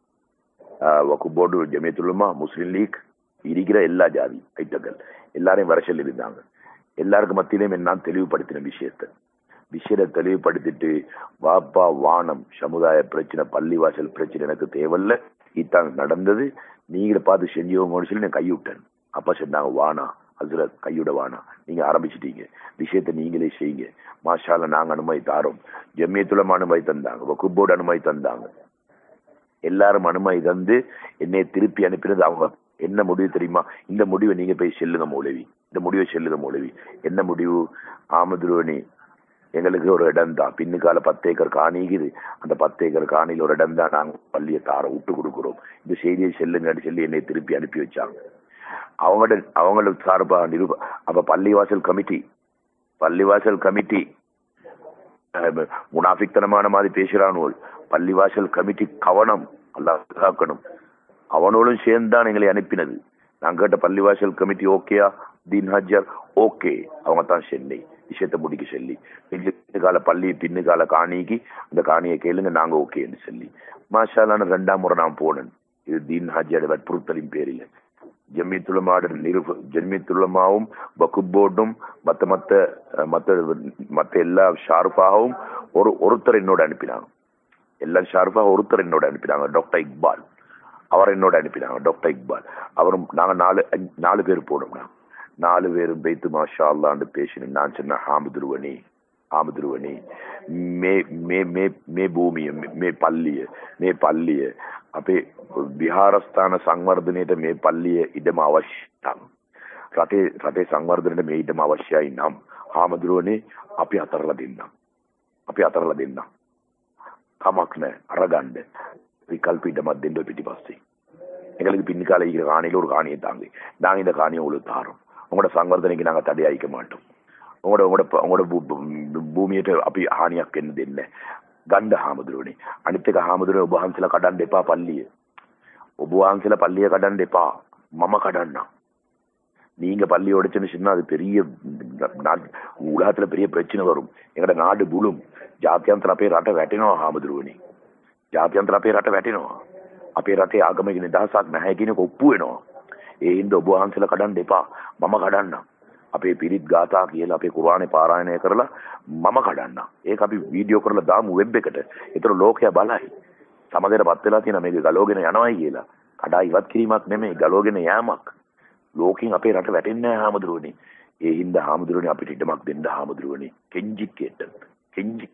வக்கு போர்டு ஜமியத்துலமா முஸ்லீம் லீக் இருக்கிற எல்லா ஜாதி ஐட்டங்கள் எல்லாரையும் வர சொல்லியிருந்தாங்க எல்லாருக்கும் மத்தியிலையும் என்ன தெளிவுபடுத்தின விஷயத்த விஷயத்தை தெளிவுபடுத்திட்டு வாப்பா வானம் சமுதாய பிரச்சனை பள்ளிவாசல் பிரச்சனை எனக்கு தேவையில்ல இதான் நடந்தது நீங்கள பார்த்து செஞ்சவங்கன்னு சொல்லி நான் கைவிட்டேன் அப்ப சொன்னாங்க வானா அதுல கையோட வானா நீங்க ஆரம்பிச்சிட்டீங்க விஷயத்தை நீங்களே செய்யுங்க மாஷால நாங்க அனுமதி தாரோம் ஜம்மியத்துலம் அனுமதி தந்தாங்க வகுப்போடு அனுமதி தந்தாங்க எல்லாரும் அனுமதி தந்து என்னை திருப்பி அனுப்பினது அவங்க என்ன முடிவு தெரியுமா இந்த முடிவை நீங்க போய் செல்லுங்க மௌலவி இந்த முடிவை செல்லுங்க மௌலவி என்ன முடிவு ஆமதுருவனி எங்களுக்கு ஒரு இடம் தான் பின்னுக்கால பத்து ஏக்கர் காணிக்குது அந்த பத்து ஏக்கர் காணியில் ஒரு இடம் தான் நாங்க பள்ளியை தார விட்டு கொடுக்குறோம் இந்த செய்தியை செல்லுங்கன்னு சொல்லி என்னை திருப்பி அனுப்பி வச்சாங்க அவங்களோட அவங்களுக்கு சார்பாக நிருப அப்ப பள்ளிவாசல் கமிட்டி பள்ளிவாசல் கமிட்டி முனாஃபிக்தனமான மாதிரி பேசுறானோல் பள்ளிவாசல் கமிட்டி கவனம் அல்லாஹ் காக்கணும் அவனோடும் சேர்ந்தான் எங்களை அனுப்பினது நான் கேட்ட பள்ளிவாசல் கமிட்டி ஓகேயா தீன் ஹஜர் ஓகே அவங்க தான் சென்னை விஷயத்தை முடிக்க சொல்லி பின்னுக்கால பள்ளி பின்னுக்கால காணிக்கு அந்த காணியை கேளுங்க நாங்க ஓகேன்னு சொல்லி மாஷாலான ரெண்டாம் முறை நான் போனேன் இது தீன் ஹஜ்ஜோட வற்புறுத்தலின் பேரில் ஜம்மித்துலமாவோட நிருப ஜம்மித்துலமாவும் வகுப் போர்டும் மத்த மத்த மத்த மத்த எல்லா ஷார்ஃபாகவும் ஒரு ஒருத்தர் என்னோட அனுப்பினாங்க எல்லா ஷார்ஃபாக ஒருத்தர் என்னோட அனுப்பினாங்க டாக்டர் இக்பால் அவர் என்னோட அனுப்பினாங்க டாக்டர் இக்பால் அவரும் நாங்க நாலு அஞ்சு- நாலு பேர் போனோம் நான் நாலு பேரும் பைத்து மாஷா அல்லான்னு பேசினேன் நான் சொன்ன ஹாமுதுருவனி හාමුදුරුවනේ මේ මේ මේ මේ භූමිය මේ පල්ලිය මේ පල්ලිය අපේ විහාරස්ථාන සංවර්ධනයට මේ පල්ලිය ඉඩම අවශ්‍යතම් රටේ රටේ සංවර්ධනයට මේ ඉඩම අවශ්‍යයි නම් හාමුදුරුවනේ අපි අතරලා දෙන්නම් අපි අතරලා දෙන්නම් කමක් නෑ අරගන්න විකල්ප ඉඩමක් දෙන්න ඔය පිටිපස්සේ எங்களுக்கு பின்னுக்கால இருக்கிற காணியில ஒரு காணியை தாங்க நாங்க இந்த காணியை உங்களுக்கு தாரோம் உங்களோட சங்கவர்தனைக்கு நாங்க தடை அழிக்க மாட்டோம் உங்களோட உங்களோட ப- உங்களோட பூ- பூ- பூமிයට අපි හානියක් වෙන්න දෙන්නේ නැහැ. ගණ්ඩ හාමුදුරුවනේ අනිත් එක හාමුදුරුවෝ ඔබ වහන්සේලා කඩන්න එපා පල්ලිය ඔබ වහන්සේලා පල්ලිය කඩන්න එපா මම කඩන්නම් நீங்க பள்ளி உடைச்சுன்னு சொன்னா அது பெரிய நா- உலகத்துல பெரிய பிரச்சனை வரும் எங்கட நாடு புழும் ජාත්‍යන්තර අපේ රට වැටෙනවා හාමුදුරුවනි ජාත්‍යන්තර අපේ රට වැටෙනවා අපේ රටේ ආගමික නිදහසක් නැහැ කියන එක ඔප්පු වෙනවා ඒ හින්දා ඔබ වහන්සේලා කඩන්න එපා මම කඩන්නම් අපේ පිරිත් ගාථා කියලා අපේ කුරානේ පාරායනය කරලා මම කඩන්නම් ඒක අපි වීඩියෝ කරලා දාමු වෙබ් එකට ඒතර ලෝකයා බලයි සමගරපත් වෙලා තියෙන මේක ගලවගෙන යනවායි කියලා කඩා ඉවත් කිරීමක් නෙමෙයි ගලවගෙන යෑමක් ලෝකෙන් අපේ රට වැටෙන්නේ නැහැ හාමුදුරුවනේ ඒ හින්දා හාමුදුරුවනේ අපිට ඉඩමක් දෙන්න හාමුදුරුවනේ කෙන්ජි கேட்ட கெஞ்சி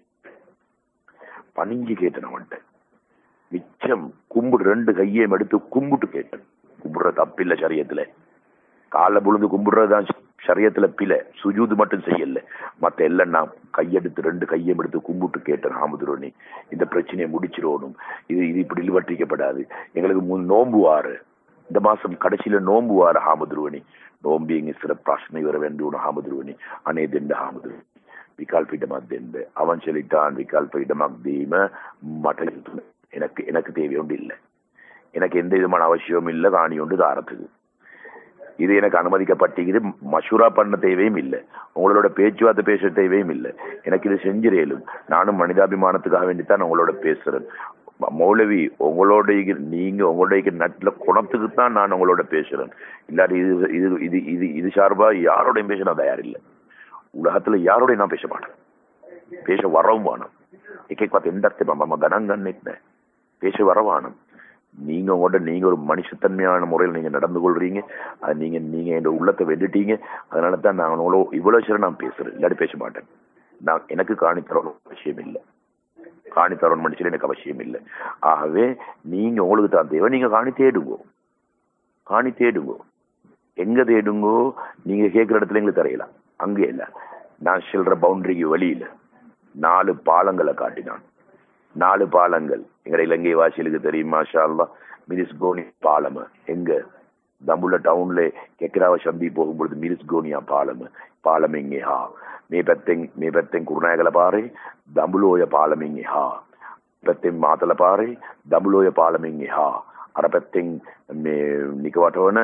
பணிஞ்சு கேட்டேன் அவன்கிட்ட மிச்சம் கும்பிடு ரெண்டு கையையும் எடுத்து கும்பிட்டு கேட்டேன் கும்பிடுற தப்பில்ல சரியத்துல காலை புழுந்து கும்பிடுறதுதான் சரியத்துல பிழை சுஜூது மட்டும் செய்யல மத்த எல்லாம் நான் கையெடுத்து ரெண்டு கையும் எடுத்து கும்பிட்டு கேட்டேன் ஆமுதுரோனி இந்த பிரச்சனையை முடிச்சிடணும் இது இது இப்படி இழுவற்றிக்கப்படாது எங்களுக்கு முன் நோம்பு வாரு இந்த மாசம் கடைசியில நோம்பு வாரு ஹாமுதுருவனி நோம்பி இங்க சில பிரச்சனை வர வேண்டும் ஹாமுதுருவனி அனே தெண்ட ஹாமுதுருவனி විකල්ප ඉඩමක් දෙන්න அவன் சொல்லிட்டான் විකල්ප ඉඩමක් දීම මට හිතුණ. எனக்கு எனக்கு தேவை ஒன்று இல்லை எனக்கு எந்த விதமான அவசியமும் இல்லை காணி ஒன்று தாரத்துக்கு இது எனக்கு அனுமதிக்கப்பட்டிருக்குது மஷூரா பண்ண தேவையும் இல்லை உங்களோட பேச்சுவார்த்தை பேச தேவையும் இல்லை எனக்கு இது செஞ்சிரேலும் நானும் மனிதாபிமானத்துக்காக வேண்டித்தான் உங்களோட பேசுறேன் ம- மௌலவி உங்களோட இங்க- நீங்க உங்களோட நட்டுல குணத்துக்கு தான் நான் உங்களோட பேசுறேன் இல்லாட்டி இது இது இது இது இது சார்பா யாரோடையும் பேச நான் தயாரில்லை உலகத்துல யாரோடையும் நான் பேச மாட்டேன் பேச வரவும் வேணும் එකෙක්වත් එන්නත් එපා මම ගණන් ගන්නෙත් නැහැ பேச வரவானம் நீங்க உங்களோட நீங்க ஒரு மனுஷத்தன்மையான முறையில் நீங்க நடந்து கொள்றீங்க அது நீங்க நீங்க என் உள்ளத்தை வெண்டுட்டீங்க அதனால தான் நான் அவ்வளோ இவ்வளவு சில நான் பேசுறேன் இல்லாட்டி பேச மாட்டேன் நான் எனக்கு காணி தரணும் அவசியம் இல்லை காணி தரணும் மனுஷன் எனக்கு அவசியம் இல்லை ஆகவே நீங்க உங்களுக்கு தான் தேவை நீங்க காணி தேடுங்கோ காணி தேடுங்கோ எங்க தேடுங்கோ நீங்க கேட்கிற இடத்துல எங்களுக்கு தரையலாம் அங்கே இல்ல நான் செல்ற பவுண்டரிக்கு வெளியில நாலு பாலங்களை காட்டினான் நாலு பாலங்கள் எங்க இலங்கை வாசிகளுக்கு தெரியும் மாஷா அல்லா மிரிஸ் கோனி பாலம் எங்க தம்புள்ள டவுன்ல கெக்கராவ சந்தி போகும்பொழுது மிரிஸ் கோனியா பாலம் පාලමෙන් එහා මේ පැත්තෙන් මේ පැත්තෙන් කුරුණෑගල පාරේ දඹුලෝය පාලමෙන් එහා පැත්තෙන් මාතල පාරේ දඹුලෝය පාලමෙන් එහා අර පැත්තෙන් මේ නිකවටවන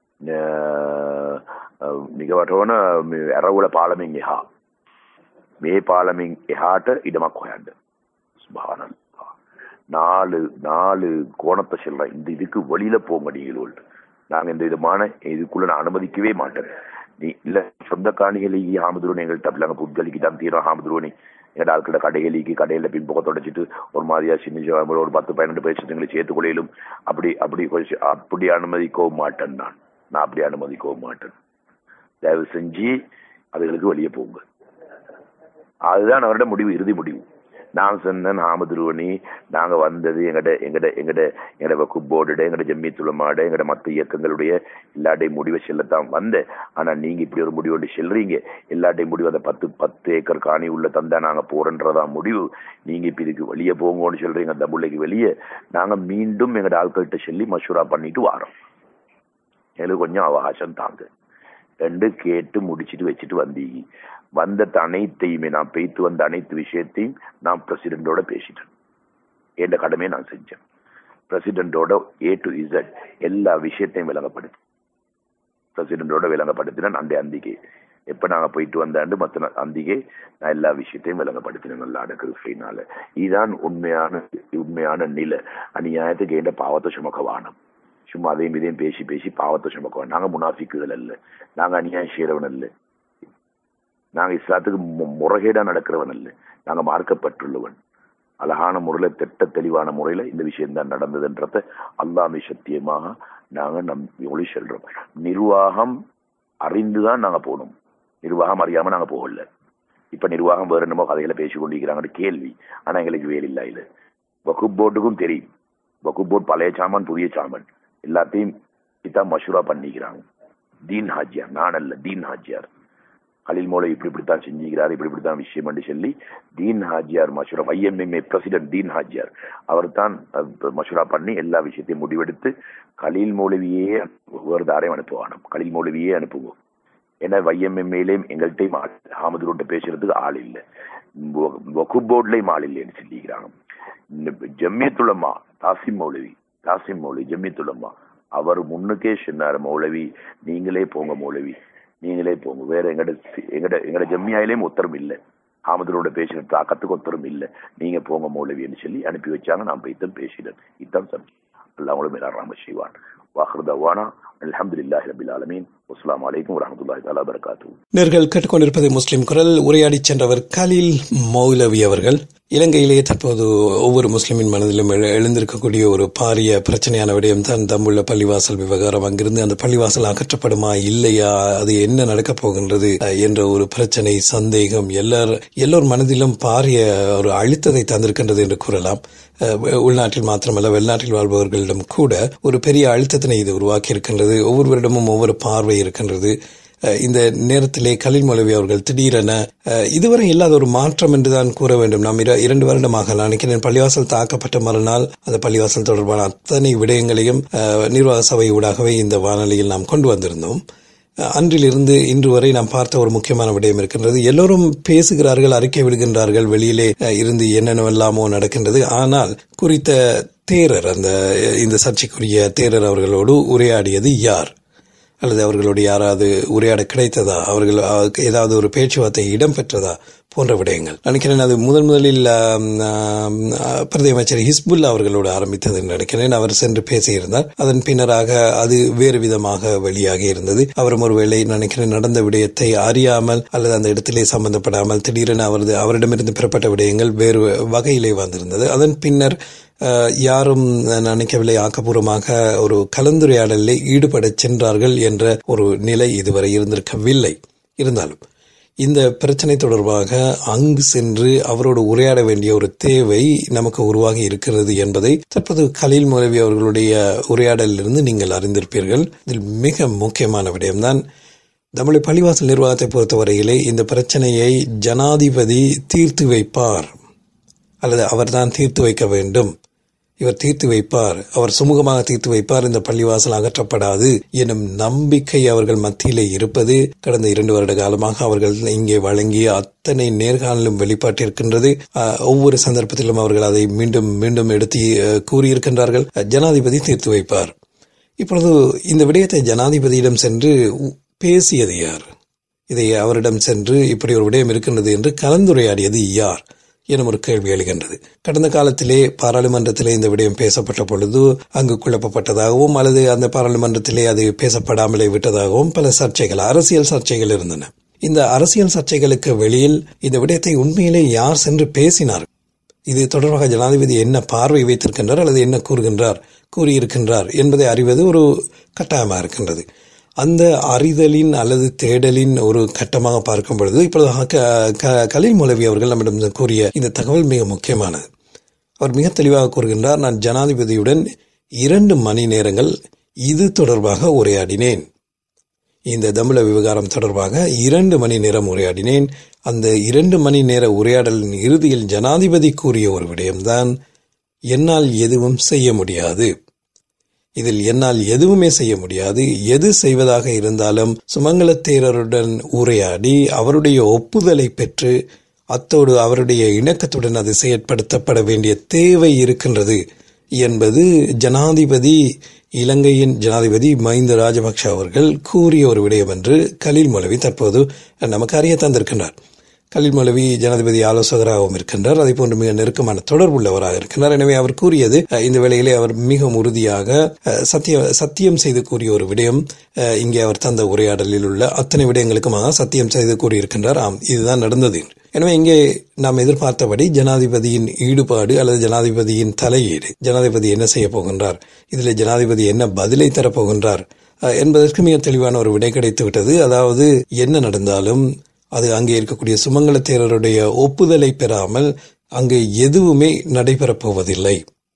නිකවටවන මේ ඇරවුල පාලමෙන් එහා මේ පාලමින් එහාට ඉඩමක් හොයන්න சுபானல்லா நாலு நாலு கோணத்தை சொல்றேன் இந்த இதுக்கு வெளியில போங்க நீங்கள் நாங்க இந்த விதமான இதுக்குள்ள நான் அனுமதிக்கவே மாட்டேன் நீ இல்ல சொந்த காணிகளை ஹாமதுருவன் எங்கள்கிட்ட அப்படி நாங்க புத்தளிக்கு தான் தீரம் ஹாமதுருவனி எங்கட ஆட்கள கடைகளுக்கு கடையில பின்பக்கம் தொடச்சிட்டு ஒரு மாதிரியா சின்ன ஒரு பத்து பன்னெண்டு பேர் எங்களை சேர்த்து கொள்ளையிலும் அப்படி அப்படி கொஞ்சம் அப்படி அனுமதிக்கவும் மாட்டேன் நான் நான் அப்படி அனுமதிக்கவும் மாட்டேன் தயவு செஞ்சு அதுகளுக்கு வெளியே போங்க அதுதான் அவரோட முடிவு இறுதி முடிவு நான் சொன்னேன் ஆமதுருவணி நாங்க வந்தது எங்கட எங்கட எங்கட எங்கட வக்கு போர்டு எங்கட ஜம்மியத்துலமாட எங்கட மத்த இயக்கங்களுடைய எல்லாட்டையும் முடிவை செல்லத்தான் வந்தேன் ஆனா நீங்க இப்படி ஒரு முடிவு ஒன்று செல்றீங்க எல்லாட்டையும் முடிவு அந்த பத்து பத்து ஏக்கர் காணி உள்ள தந்தா நாங்க போறன்றதா முடிவு நீங்க இப்ப இதுக்கு வெளியே போங்கன்னு சொல்றீங்க அந்த பிள்ளைக்கு வெளியே நாங்க மீண்டும் எங்கட ஆட்கள்கிட்ட சொல்லி மஷூரா பண்ணிட்டு வாரோம் எங்களுக்கு கொஞ்சம் அவகாசம் தாங்க ரெண்டு கேட்டு முடிச்சிட்டு வச்சுட்டு வந்தீங்க வந்த அனைத்தையுமே நான் பெய்த்து வந்த அனைத்து விஷயத்தையும் நான் பிரசிடென்டோட பேசிட்டேன் என் கடமையை நான் செஞ்சேன் பிரசிடென்டோட ஏ டு இசட் எல்லா விஷயத்தையும் விளங்கப்படுத்தி பிரசிடென்டோட விளங்கப்படுத்தினேன் அந்த அந்திகை எப்ப நாங்க போயிட்டு வந்தாண்டு மத்த அந்திகை நான் எல்லா விஷயத்தையும் விளங்கப்படுத்தினேன் நல்லா கிருஷ்ணால இதுதான் உண்மையான உண்மையான நிலை அநியாயத்துக்கு ஏண்ட பாவத்தை சுமக்க வானம் சும்மா அதையும் இதையும் பேசி பேசி பாவத்தை சுமக்குவோம் நாங்க முனாஃபிக்குகள் அல்ல நாங்க அநியாயம் செய்யறவன் அல்ல நாங்க இஸ்லாத்துக்கு முறைகேடா நடக்கிறவன் அல்ல நாங்க மார்க்கப்பட்டுள்ளவன் அழகான முறையில திட்ட தெளிவான முறையில இந்த விஷயம் தான் நடந்ததுன்றத அல்லாமை சத்தியமாக நாங்க நம் ஒளி செல்றோம் நிர்வாகம் அறிந்துதான் நாங்க போனோம் நிர்வாகம் அறியாம நாங்க போகல இப்ப நிர்வாகம் வேற என்னமோ கதையில பேசி கொண்டிருக்கிறாங்கன்னு கேள்வி ஆனா எங்களுக்கு வேலையில்லை இது வகுப் போர்டுக்கும் தெரியும் வகுப் போர்டு பழைய சாமான் புதிய சாமான் எல்லாத்தையும் இதான் மஷூரா பண்ணிக்கிறாங்க தீன் ஹாஜியார் நான் அல்ல தீன் ஹாஜியார் கலில் மோலை இப்படி இப்படித்தான் செஞ்சுக்கிறார் இப்படி இப்படித்தான் விஷயம் என்று சொல்லி தீன் ஹாஜியார் மஷூரா ஐஎம்எம்ஏ பிரசிடென்ட் தீன் ஹாஜியார் அவர் தான் மஷூரா பண்ணி எல்லா விஷயத்தையும் முடிவெடுத்து கலீல் மௌலவியே வேறு தாரையும் அனுப்புவானோம் கலீல் மௌலவியே அனுப்புவோம் ஏன்னா வைஎம்எம்ஏலையும் எங்கள்கிட்டையும் ஆள் ஆமதுரோட்ட பேசுறதுக்கு ஆள் இல்லை வகுப் போர்ட்லையும் ஆள் இல்லைன்னு சொல்லிக்கிறாங்க ஜம்மியத்துலமா தாசிம் மௌலவி தாசிம் மௌலவி ஜம்மியத்துலமா அவர் முன்னுக்கே சொன்னார் மௌலவி நீங்களே போங்க மௌலவி நீங்களே போங்க வேற எங்கட எங்கட எங்கட ஜம்மியாயிலேயும் உத்தரம் இல்லை ஆமதனோட பேசின தாக்கத்துக்கு உத்தரம் இல்லை நீங்க போங்க மௌலவின்னு சொல்லி அனுப்பி வச்சாங்க நான் போய்த்தான் பேசினேன் இதுதான் சப்ஜெக்ட் அல்லா உங்களை மேல ராம செய்வான் வாஹ்ரதவானா அல்ஹம்துலில்லாஹி ரபில் ஆலமீன் அஸ்ஸலாமு அலைக்கும் வரஹ்மத்துல்லாஹி தஆலா வபரகாத்துஹு நேர்கள் கேட்டுக்கொண்டிருப்பது முஸ்லிம் குரல் உரையாடி சென்றவர் கலீல் மௌலவி அவர்கள் இலங்கையிலேயே தற்போது ஒவ்வொரு முஸ்லிமின் மனதிலும் எழுந்திருக்கக்கூடிய ஒரு பாரிய பிரச்சனையான விடயம் தான் தம்புள்ள பள்ளிவாசல் விவகாரம் அங்கிருந்து அந்த பள்ளிவாசல் அகற்றப்படுமா இல்லையா அது என்ன நடக்கப் போகின்றது என்ற ஒரு பிரச்சனை சந்தேகம் எல்லார் எல்லோர் மனதிலும் பாரிய ஒரு அழுத்தத்தை தந்திருக்கின்றது என்று கூறலாம் உள்நாட்டில் மாத்திரமல்ல வெளிநாட்டில் வாழ்பவர்களிடம் கூட ஒரு பெரிய அழுத்தத்தினை இது உருவாக்கி இருக்கின்றது ஒவ்வொருவரிடமும் ஒவ்வொரு பார்வை இருக்கின்றது இந்த நேரத்திலே கலில் மௌலவி அவர்கள் திடீரென இதுவரை இல்லாத ஒரு மாற்றம் என்றுதான் கூற வேண்டும் நாம் இரண்டு வருடமாக நான் நினைக்கிறேன் பள்ளிவாசல் தாக்கப்பட்ட மறுநாள் அந்த பள்ளிவாசல் தொடர்பான அத்தனை விடயங்களையும் நிர்வாக சபை ஊடாகவே இந்த வானொலியில் நாம் கொண்டு வந்திருந்தோம் அன்றிலிருந்து இன்று வரை நாம் பார்த்த ஒரு முக்கியமான விடயம் இருக்கின்றது எல்லோரும் பேசுகிறார்கள் அறிக்கை விடுகின்றார்கள் வெளியிலே இருந்து என்னென்னவெல்லாமோ நடக்கின்றது ஆனால் குறித்த தேரர் அந்த இந்த சர்ச்சைக்குரிய தேரர் அவர்களோடு உரையாடியது யார் அல்லது அவர்களுடைய யாராவது உரையாட கிடைத்ததா அவர்கள் ஏதாவது ஒரு பேச்சுவார்த்தை இடம்பெற்றதா போன்ற விடயங்கள் நினைக்கிறேன் அது முதன் முதலில் பிரதி அமைச்சர் ஹிஸ்புல்லா அவர்களோடு ஆரம்பித்தது நினைக்கிறேன் அவர் சென்று பேசியிருந்தார் அதன் பின்னராக அது வேறு விதமாக வெளியாகி இருந்தது அவரும் ஒருவேளை நினைக்கிறேன் நடந்த விடயத்தை அறியாமல் அல்லது அந்த இடத்திலே சம்பந்தப்படாமல் திடீரென அவரது அவரிடமிருந்து பெறப்பட்ட விடயங்கள் வேறு வகையிலே வந்திருந்தது அதன் பின்னர் யாரும் நினைக்கவில்லை ஆக்கப்பூர்வமாக ஒரு கலந்துரையாடலில் ஈடுபட சென்றார்கள் என்ற ஒரு நிலை இதுவரை இருந்திருக்கவில்லை இருந்தாலும் இந்த பிரச்சனை தொடர்பாக அங்கு சென்று அவரோடு உரையாட வேண்டிய ஒரு தேவை நமக்கு உருவாகி இருக்கிறது என்பதை தற்போது கலீல் மௌலவி அவர்களுடைய உரையாடலிலிருந்து நீங்கள் அறிந்திருப்பீர்கள் இதில் மிக முக்கியமான விடயம்தான் தமிழ் பள்ளிவாசல் நிர்வாகத்தை பொறுத்தவரையிலே இந்த பிரச்சனையை ஜனாதிபதி தீர்த்து வைப்பார் அல்லது அவர்தான் தீர்த்து வைக்க வேண்டும் இவர் தீர்த்து வைப்பார் அவர் சுமூகமாக தீர்த்து வைப்பார் இந்த பள்ளிவாசல் அகற்றப்படாது எனும் நம்பிக்கை அவர்கள் மத்தியிலே இருப்பது கடந்த இரண்டு வருட காலமாக அவர்கள் இங்கே வழங்கிய அத்தனை நேர்காணலும் வெளிப்பாட்டிருக்கின்றது ஒவ்வொரு சந்தர்ப்பத்திலும் அவர்கள் அதை மீண்டும் மீண்டும் எடுத்து கூறியிருக்கின்றார்கள் ஜனாதிபதி தீர்த்து வைப்பார் இப்பொழுது இந்த விடயத்தை ஜனாதிபதியிடம் சென்று பேசியது யார் இதை அவரிடம் சென்று இப்படி ஒரு விடயம் இருக்கின்றது என்று கலந்துரையாடியது யார் எனும் ஒரு கேள்வி எழுகின்றது கடந்த காலத்திலே பாராளுமன்றத்திலே இந்த விடயம் பேசப்பட்ட பொழுது அங்கு குழப்பப்பட்டதாகவும் அல்லது அந்த பாராளுமன்றத்திலே அது பேசப்படாமலே விட்டதாகவும் பல சர்ச்சைகள் அரசியல் சர்ச்சைகள் இருந்தன இந்த அரசியல் சர்ச்சைகளுக்கு வெளியில் இந்த விடயத்தை உண்மையிலே யார் சென்று பேசினார் இது தொடர்பாக ஜனாதிபதி என்ன பார்வை வைத்திருக்கின்றார் அல்லது என்ன கூறுகின்றார் கூறியிருக்கின்றார் என்பதை அறிவது ஒரு கட்டாயமாக இருக்கின்றது அந்த அறிதலின் அல்லது தேடலின் ஒரு கட்டமாக பார்க்கும் பொழுது இப்பொழுது கலீல் மௌலவி அவர்கள் நம்மிடம் கூறிய இந்த தகவல் மிக முக்கியமானது அவர் மிக தெளிவாக கூறுகின்றார் நான் ஜனாதிபதியுடன் இரண்டு மணி நேரங்கள் இது தொடர்பாக உரையாடினேன் இந்த தம்புல விவகாரம் தொடர்பாக இரண்டு மணி நேரம் உரையாடினேன் அந்த இரண்டு மணி நேர உரையாடலின் இறுதியில் ஜனாதிபதி கூறிய ஒரு விடயம்தான் என்னால் எதுவும் செய்ய முடியாது இதில் என்னால் எதுவுமே செய்ய முடியாது எது செய்வதாக இருந்தாலும் சுமங்கல தேரருடன் உரையாடி அவருடைய ஒப்புதலை பெற்று அத்தோடு அவருடைய இணக்கத்துடன் அது செயற்படுத்தப்பட வேண்டிய தேவை இருக்கின்றது என்பது ஜனாதிபதி இலங்கையின் ஜனாதிபதி மஹிந்த ராஜபக்ஷ அவர்கள் கூறிய ஒரு விடயம் என்று கலீல் மௌலவி தற்போது நமக்கு அறிய தந்திருக்கின்றார் கலீல் மௌலவி ஜனாதிபதி ஆலோசகராகவும் இருக்கின்றார் அதே போன்று மிக நெருக்கமான தொடர்புள்ளவராக இருக்கின்றார் எனவே அவர் கூறியது இந்த வேளையிலே அவர் மிக உறுதியாக சத்திய சத்தியம் செய்து கூறிய ஒரு விடயம் இங்கே அவர் தந்த உரையாடலில் உள்ள அத்தனை விடயங்களுக்குமாக சத்தியம் செய்து கூறியிருக்கின்றார் ஆம் இதுதான் நடந்தது எனவே இங்கே நாம் எதிர்பார்த்தபடி ஜனாதிபதியின் ஈடுபாடு அல்லது ஜனாதிபதியின் தலையீடு ஜனாதிபதி என்ன செய்ய போகின்றார் இதில் ஜனாதிபதி என்ன பதிலை தரப்போகின்றார் என்பதற்கு மிக தெளிவான ஒரு விடை கிடைத்து விட்டது அதாவது என்ன நடந்தாலும் அது அங்கே இருக்கக்கூடிய சுமங்கல தேரருடைய ஒப்புதலை பெறாமல் அங்கு எதுவுமே நடைபெறப் போவதில்லை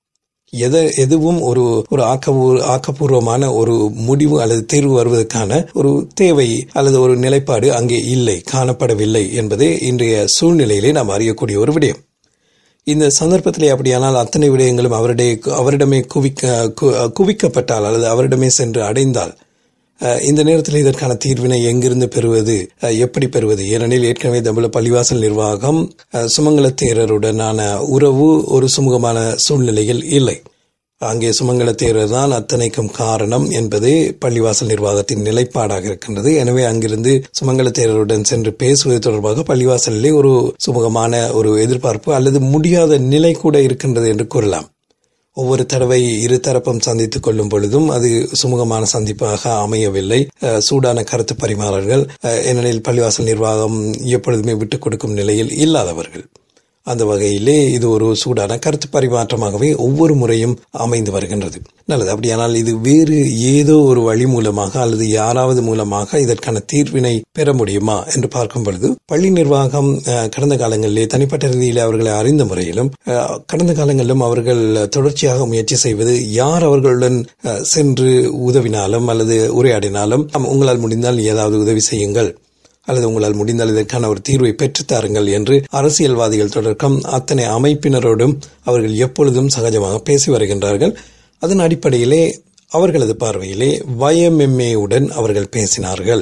எதை எதுவும் ஒரு ஒரு ஆக்கப்பூர் ஆக்கப்பூர்வமான ஒரு முடிவு அல்லது தேர்வு வருவதற்கான ஒரு தேவை அல்லது ஒரு நிலைப்பாடு அங்கே இல்லை காணப்படவில்லை என்பதே இன்றைய சூழ்நிலையிலே நாம் அறியக்கூடிய ஒரு விடயம் இந்த சந்தர்ப்பத்திலே அப்படியானால் அத்தனை விடயங்களும் அவருடைய அவரிடமே குவிக்க குவிக்கப்பட்டால் அல்லது அவரிடமே சென்று அடைந்தால் இந்த நேரத்தில் இதற்கான தீர்வினை எங்கிருந்து பெறுவது எப்படி பெறுவது ஏனெனில் ஏற்கனவே தமிழ் பள்ளிவாசல் நிர்வாகம் சுமங்கல தேரருடனான உறவு ஒரு சுமூகமான சூழ்நிலையில் இல்லை அங்கே சுமங்கல தேரர் தான் அத்தனைக்கும் காரணம் என்பதே பள்ளிவாசல் நிர்வாகத்தின் நிலைப்பாடாக இருக்கின்றது எனவே அங்கிருந்து சுமங்கல தேரருடன் சென்று பேசுவது தொடர்பாக பள்ளிவாசலிலே ஒரு சுமூகமான ஒரு எதிர்பார்ப்பு அல்லது முடியாத நிலை கூட இருக்கின்றது என்று கூறலாம் ஒவ்வொரு தடவை இரு தரப்பும் சந்தித்துக் கொள்ளும் பொழுதும் அது சுமூகமான சந்திப்பாக அமையவில்லை சூடான கருத்து பரிமாறல்கள் ஏனெனில் பள்ளிவாசல் நிர்வாகம் எப்பொழுதுமே விட்டுக் கொடுக்கும் நிலையில் இல்லாதவர்கள் அந்த வகையிலே இது ஒரு சூடான கருத்து பரிமாற்றமாகவே ஒவ்வொரு முறையும் அமைந்து வருகின்றது நல்லது அப்படியானால் இது வேறு ஏதோ ஒரு வழி மூலமாக அல்லது யாராவது மூலமாக இதற்கான தீர்வினை பெற முடியுமா என்று பார்க்கும் பொழுது பள்ளி நிர்வாகம் கடந்த காலங்களிலே தனிப்பட்ட ரீதியில் அவர்களை அறிந்த முறையிலும் கடந்த காலங்களிலும் அவர்கள் தொடர்ச்சியாக முயற்சி செய்வது யார் அவர்களுடன் சென்று உதவினாலும் அல்லது உரையாடினாலும் உங்களால் முடிந்தால் ஏதாவது உதவி செய்யுங்கள் அல்லது உங்களால் முடிந்தால் இதற்கான ஒரு தீர்வை பெற்றுத்தாருங்கள் என்று அரசியல்வாதிகள் தொடக்கம் அத்தனை அமைப்பினரோடும் அவர்கள் எப்பொழுதும் சகஜமாக பேசி வருகின்றார்கள் அதன் அடிப்படையிலே அவர்களது பார்வையிலே வயமெம்ஏவுடன் அவர்கள் பேசினார்கள்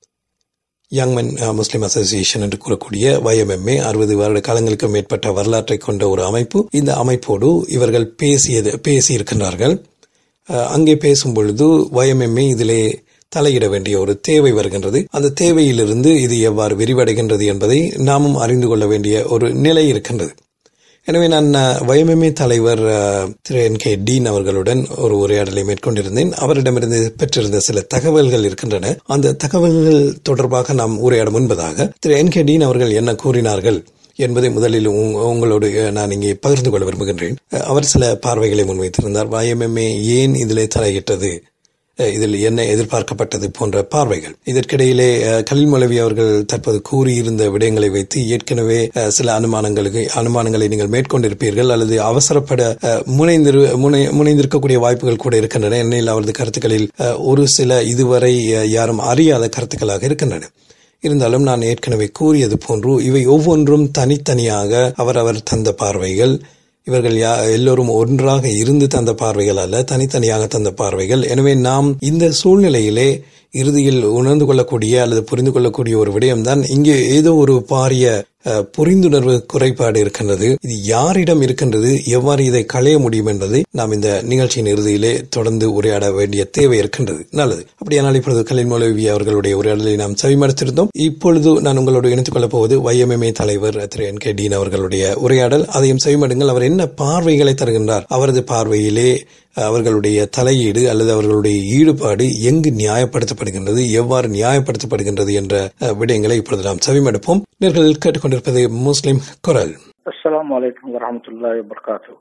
யங்மென் முஸ்லிம் அசோசியேஷன் என்று கூறக்கூடிய வயமெம்ஏ அறுபது வருட காலங்களுக்கு மேற்பட்ட வரலாற்றை கொண்ட ஒரு அமைப்பு இந்த அமைப்போடு இவர்கள் பேசியது பேசியிருக்கின்றார்கள் அங்கே பேசும் பொழுது வயமெம்ஏ இதிலே தலையிட வேண்டிய ஒரு தேவை வருகின்றது அந்த தேவையிலிருந்து இது எவ்வாறு விரிவடைகின்றது என்பதை நாமும் அறிந்து கொள்ள வேண்டிய ஒரு நிலை இருக்கின்றது எனவே நான் வயமெம்ஏ தலைவர் திரு என் கே டீன் அவர்களுடன் ஒரு உரையாடலை மேற்கொண்டிருந்தேன் அவரிடமிருந்து பெற்றிருந்த சில தகவல்கள் இருக்கின்றன அந்த தகவல்கள் தொடர்பாக நாம் உரையாட முன்பதாக திரு என் கே டீன் அவர்கள் என்ன கூறினார்கள் என்பதை முதலில் உங்களோடு நான் இங்கே பகிர்ந்து கொள்ள விரும்புகின்றேன் அவர் சில பார்வைகளை முன்வைத்திருந்தார் வயமெம்ஏ ஏன் இதிலே தலையிட்டது இதில் என்ன எதிர்பார்க்கப்பட்டது போன்ற பார்வைகள் இதற்கிடையிலே கலில் மொழவி அவர்கள் தற்போது கூறியிருந்த விடயங்களை வைத்து ஏற்கனவே சில அனுமானங்களுக்கு அனுமானங்களை நீங்கள் மேற்கொண்டிருப்பீர்கள் அல்லது அவசரப்பட முனைந்திரு முனை முனைந்திருக்கக்கூடிய வாய்ப்புகள் கூட இருக்கின்றன என்னில் அவரது கருத்துக்களில் ஒரு சில இதுவரை யாரும் அறியாத கருத்துக்களாக இருக்கின்றன இருந்தாலும் நான் ஏற்கனவே கூறியது போன்று இவை ஒவ்வொன்றும் தனித்தனியாக அவரவர் தந்த பார்வைகள் இவர்கள் யா எல்லோரும் ஒன்றாக இருந்து தந்த பார்வைகள் அல்ல தனித்தனியாக தந்த பார்வைகள் எனவே நாம் இந்த சூழ்நிலையிலே இறுதியில் உணர்ந்து கொள்ளக்கூடிய அல்லது புரிந்து கொள்ளக்கூடிய ஒரு விடயம்தான் இங்கே ஏதோ ஒரு பாரிய புரிந்துணர்வு குறைபாடு இருக்கின்றது இது யாரிடம் இருக்கின்றது எவ்வாறு இதை களைய முடியும் என்பதை நாம் இந்த நிகழ்ச்சியின் இறுதியிலே தொடர்ந்து உரையாட வேண்டிய தேவை இருக்கின்றது நல்லது அப்படியானால் இப்பொழுது கலின் மௌலவி அவர்களுடைய உரையாடலை நாம் செவிமடுத்திருந்தோம் இப்பொழுது நான் உங்களோடு இணைத்துக் கொள்ளப் போவது வைஎம்எம்ஏ தலைவர் திரு என் கே டீன் அவர்களுடைய உரையாடல் அதையும் செவிமடுங்கள் அவர் என்ன பார்வைகளை தருகின்றார் அவரது பார்வையிலே அவர்களுடைய தலையீடு அல்லது அவர்களுடைய ஈடுபாடு எங்கு நியாயப்படுத்தப்படுகின்றது எவ்வாறு நியாயப்படுத்தப்படுகின்றது என்ற விடயங்களை இப்பொழுது நாம் செவிமடுப்போம் நேர்கள் கேட்டுக்கொண்டிருப்பது முஸ்லிம் குரல் அஸ்லாம் வலைக்கம் வரமத்துல்லாஹி வபர்காத்து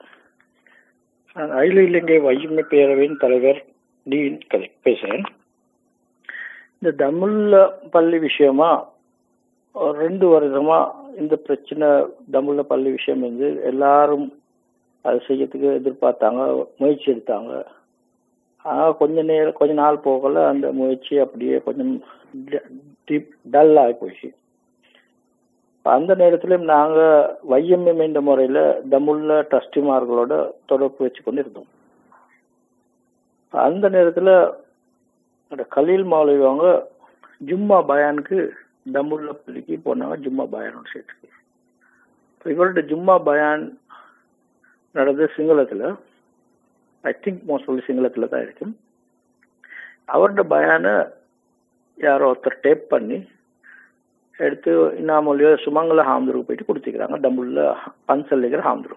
நான் அகில இலங்கை வையம்மை பேரவையின் தலைவர் டீன் கதை பேசுகிறேன் இந்த தமிழ்ல பள்ளி விஷயமா ஒரு ரெண்டு வருஷமா இந்த பிரச்சனை தமிழ்ல பள்ளி விஷயம் வந்து எல்லாரும் அதை செய்யறதுக்கு எதிர்பார்த்தாங்க முயற்சி எடுத்தாங்க ஆனா கொஞ்ச நேரம் கொஞ்ச நாள் போகல அந்த முயற்சி அப்படியே கொஞ்சம் டல் ஆகி போயிடுச்சு அந்த நேரத்திலும் நாங்க வைஎம்எம் என்ற முறையில தமிழ்ல ட்ரஸ்டிமார்களோட தொடர்பு வச்சு கொண்டு இருந்தோம் அந்த நேரத்துல அந்த கலீல் மாலைவாங்க ஜும்மா பயானுக்கு தமுல்ல பள்ளிக்கு போனாங்க ஜும்மா பயானோட சேர்த்துக்கு இப்போ இவரோட ஜும்மா பயான் நடந்தது சிங்களத்துல ஐ திங்க் மோஸ்ட்லி சிங்களத்துல தான் இருக்கும் அவரோட பயான யாரோ ஒருத்தர் டேப் பண்ணி எடுத்து இன்னாமொழியோ சுமங்கல ஹாம்துருக்கு போயிட்டு கொடுத்துக்கிறாங்க டம்புல்ல பன்சல்லிக்கிற ஹாம்துரு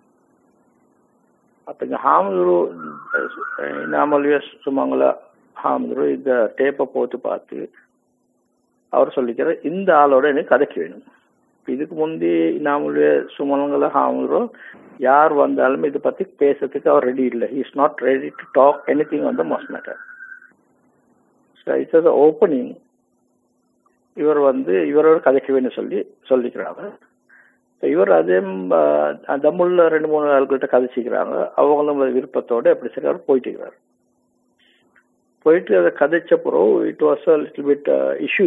அப்ப இங்க ஹாம்துரு இன்னாமொழியோ சுமங்கல ஹாம்துரு இந்த டேப்பை போட்டு பார்த்து அவர் சொல்லிக்கிற இந்த ஆளோட எனக்கு கதைக்கு வேணும் இதுக்கு முந்தி நம்மளுடைய சுமங்கல ஹாமுரோ யார் வந்தாலும் இதை பத்தி பேசுறதுக்கு அவர் ரெடி இல்லை is not ready to talk anything on the most matter so it's opening இவர் வந்து இவரோட கதைக்க வேணும் சொல்லி சொல்லிக்கிறாங்க இவர் அதே தமிழ்ல ரெண்டு மூணு ஆள்கிட்ட கதைச்சிக்கிறாங்க அவங்களும் விருப்பத்தோட எப்படி சரி அவர் போயிட்டு இருக்கிறார் போயிட்டு அதை கதைச்ச பிறகு it was a little bit issue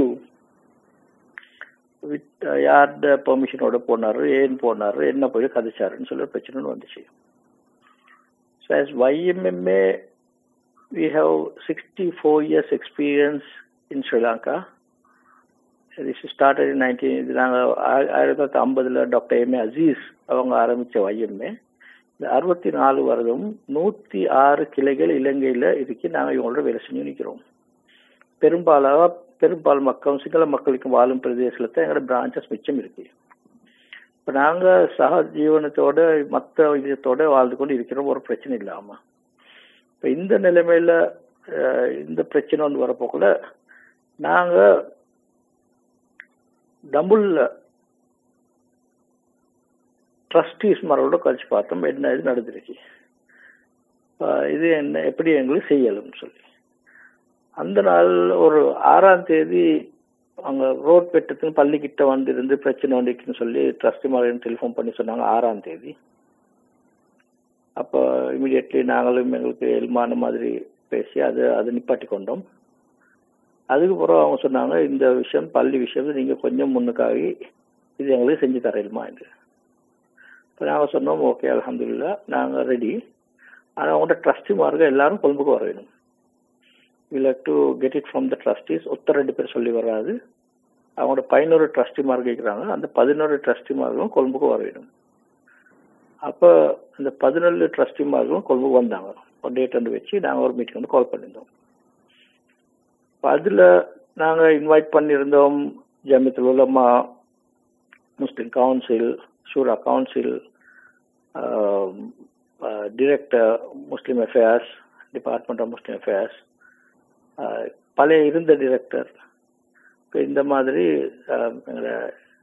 with யார்ட பெர்மிஷனோட போனாரு ஏன் போனாரு என்ன போய் கதைச்சாருன்னு சொல்லி பிரச்சனை வந்துச்சு so as YMMA we have sixty four years experience in Sri Lanka this started in nineteen இது நாங்கள் ஆயிரத்தி தொள்ளாயிரத்தி ஐம்பதுல டாக்டர் எம்ஏ அசீஸ் அவங்க ஆரம்பித்த வைஎம்ஏ இந்த அறுபத்தி நாலு வருடம் நூற்றி ஆறு கிளைகள் இலங்கையில் இதுக்கு நாங்கள் இவங்களோட வேலை செஞ்சு நிற்கிறோம் பெரும்பாலாக பெரும்பால் மக்கள் சிங்கள மக்களுக்கு வாழும் பிரதேசத்தில் தான் எங்களோட பிரான்ச்சஸ் மிச்சம் இருக்கு இப்போ நாங்கள் சக ஜீவனத்தோட மற்ற விதத்தோட வாழ்ந்து கொண்டு இருக்கிறோம் ஒரு பிரச்சனை இல்லாமல் இப்போ இந்த நிலைமையில இந்த பிரச்சனை வந்து வரப்போக்குள்ள நாங்கள் டபுள்ல ட்ரஸ்டீஸ் மரோட கழிச்சு பார்த்தோம் என்ன இது நடந்திருக்கு இது என்ன எப்படி எங்களுக்கு செய்யலும்னு சொல்லி அந்த நாள் ஒரு ஆறாம் தேதி அங்க ரோட் வெட்டத்துக்கு பள்ளிக்கிட்ட வந்து இருந்து பிரச்சனை வந்துக்குன்னு சொல்லி ட்ரஸ்டி மாதிரி டெலிஃபோன் பண்ணி சொன்னாங்க ஆறாம் தேதி அப்போ இமீடியட்லி நாங்களும் எங்களுக்கு எல்மான மாதிரி பேசி அது அதை நிப்பாட்டி கொண்டோம் அதுக்கு பிறகு அவங்க சொன்னாங்க இந்த விஷயம் பள்ளி விஷயம் நீங்க கொஞ்சம் முன்னுக்காகி இது எங்களுக்கு செஞ்சு தரையிலுமா என்று இப்போ நாங்கள் சொன்னோம் ஓகே அலமதுல்லா நாங்கள் ரெடி ஆனால் அவங்கள்ட்ட ட்ரஸ்டிமார்கள் எல்லாரும் கொழும்புக்கு வர வேணும் will to get it from the trustees ஒத்த ரெண்டு பேர் சொல்லி வராது அவங்களோட பதினோரு ட்ரஸ்டிமார் கேட்குறாங்க அந்த பதினோரு ட்ரஸ்டிமார்களும் கொழும்புக்கு வர வேணும் அப்போ அந்த பதினொன்று ட்ரஸ்டிமார்களும் கொழும்புக்கு வந்தாங்க ஒரு டேட் வந்து வச்சு நாங்கள் ஒரு மீட்டிங் வந்து கால் பண்ணியிருந்தோம் அதில் நாங்கள் இன்வைட் பண்ணியிருந்தோம் Jamiyathul Ulama Muslim council Shura council director Muslim affairs department of Muslim affairs பழைய இருந்த டிரெக்டர் இந்த மாதிரி எங்களை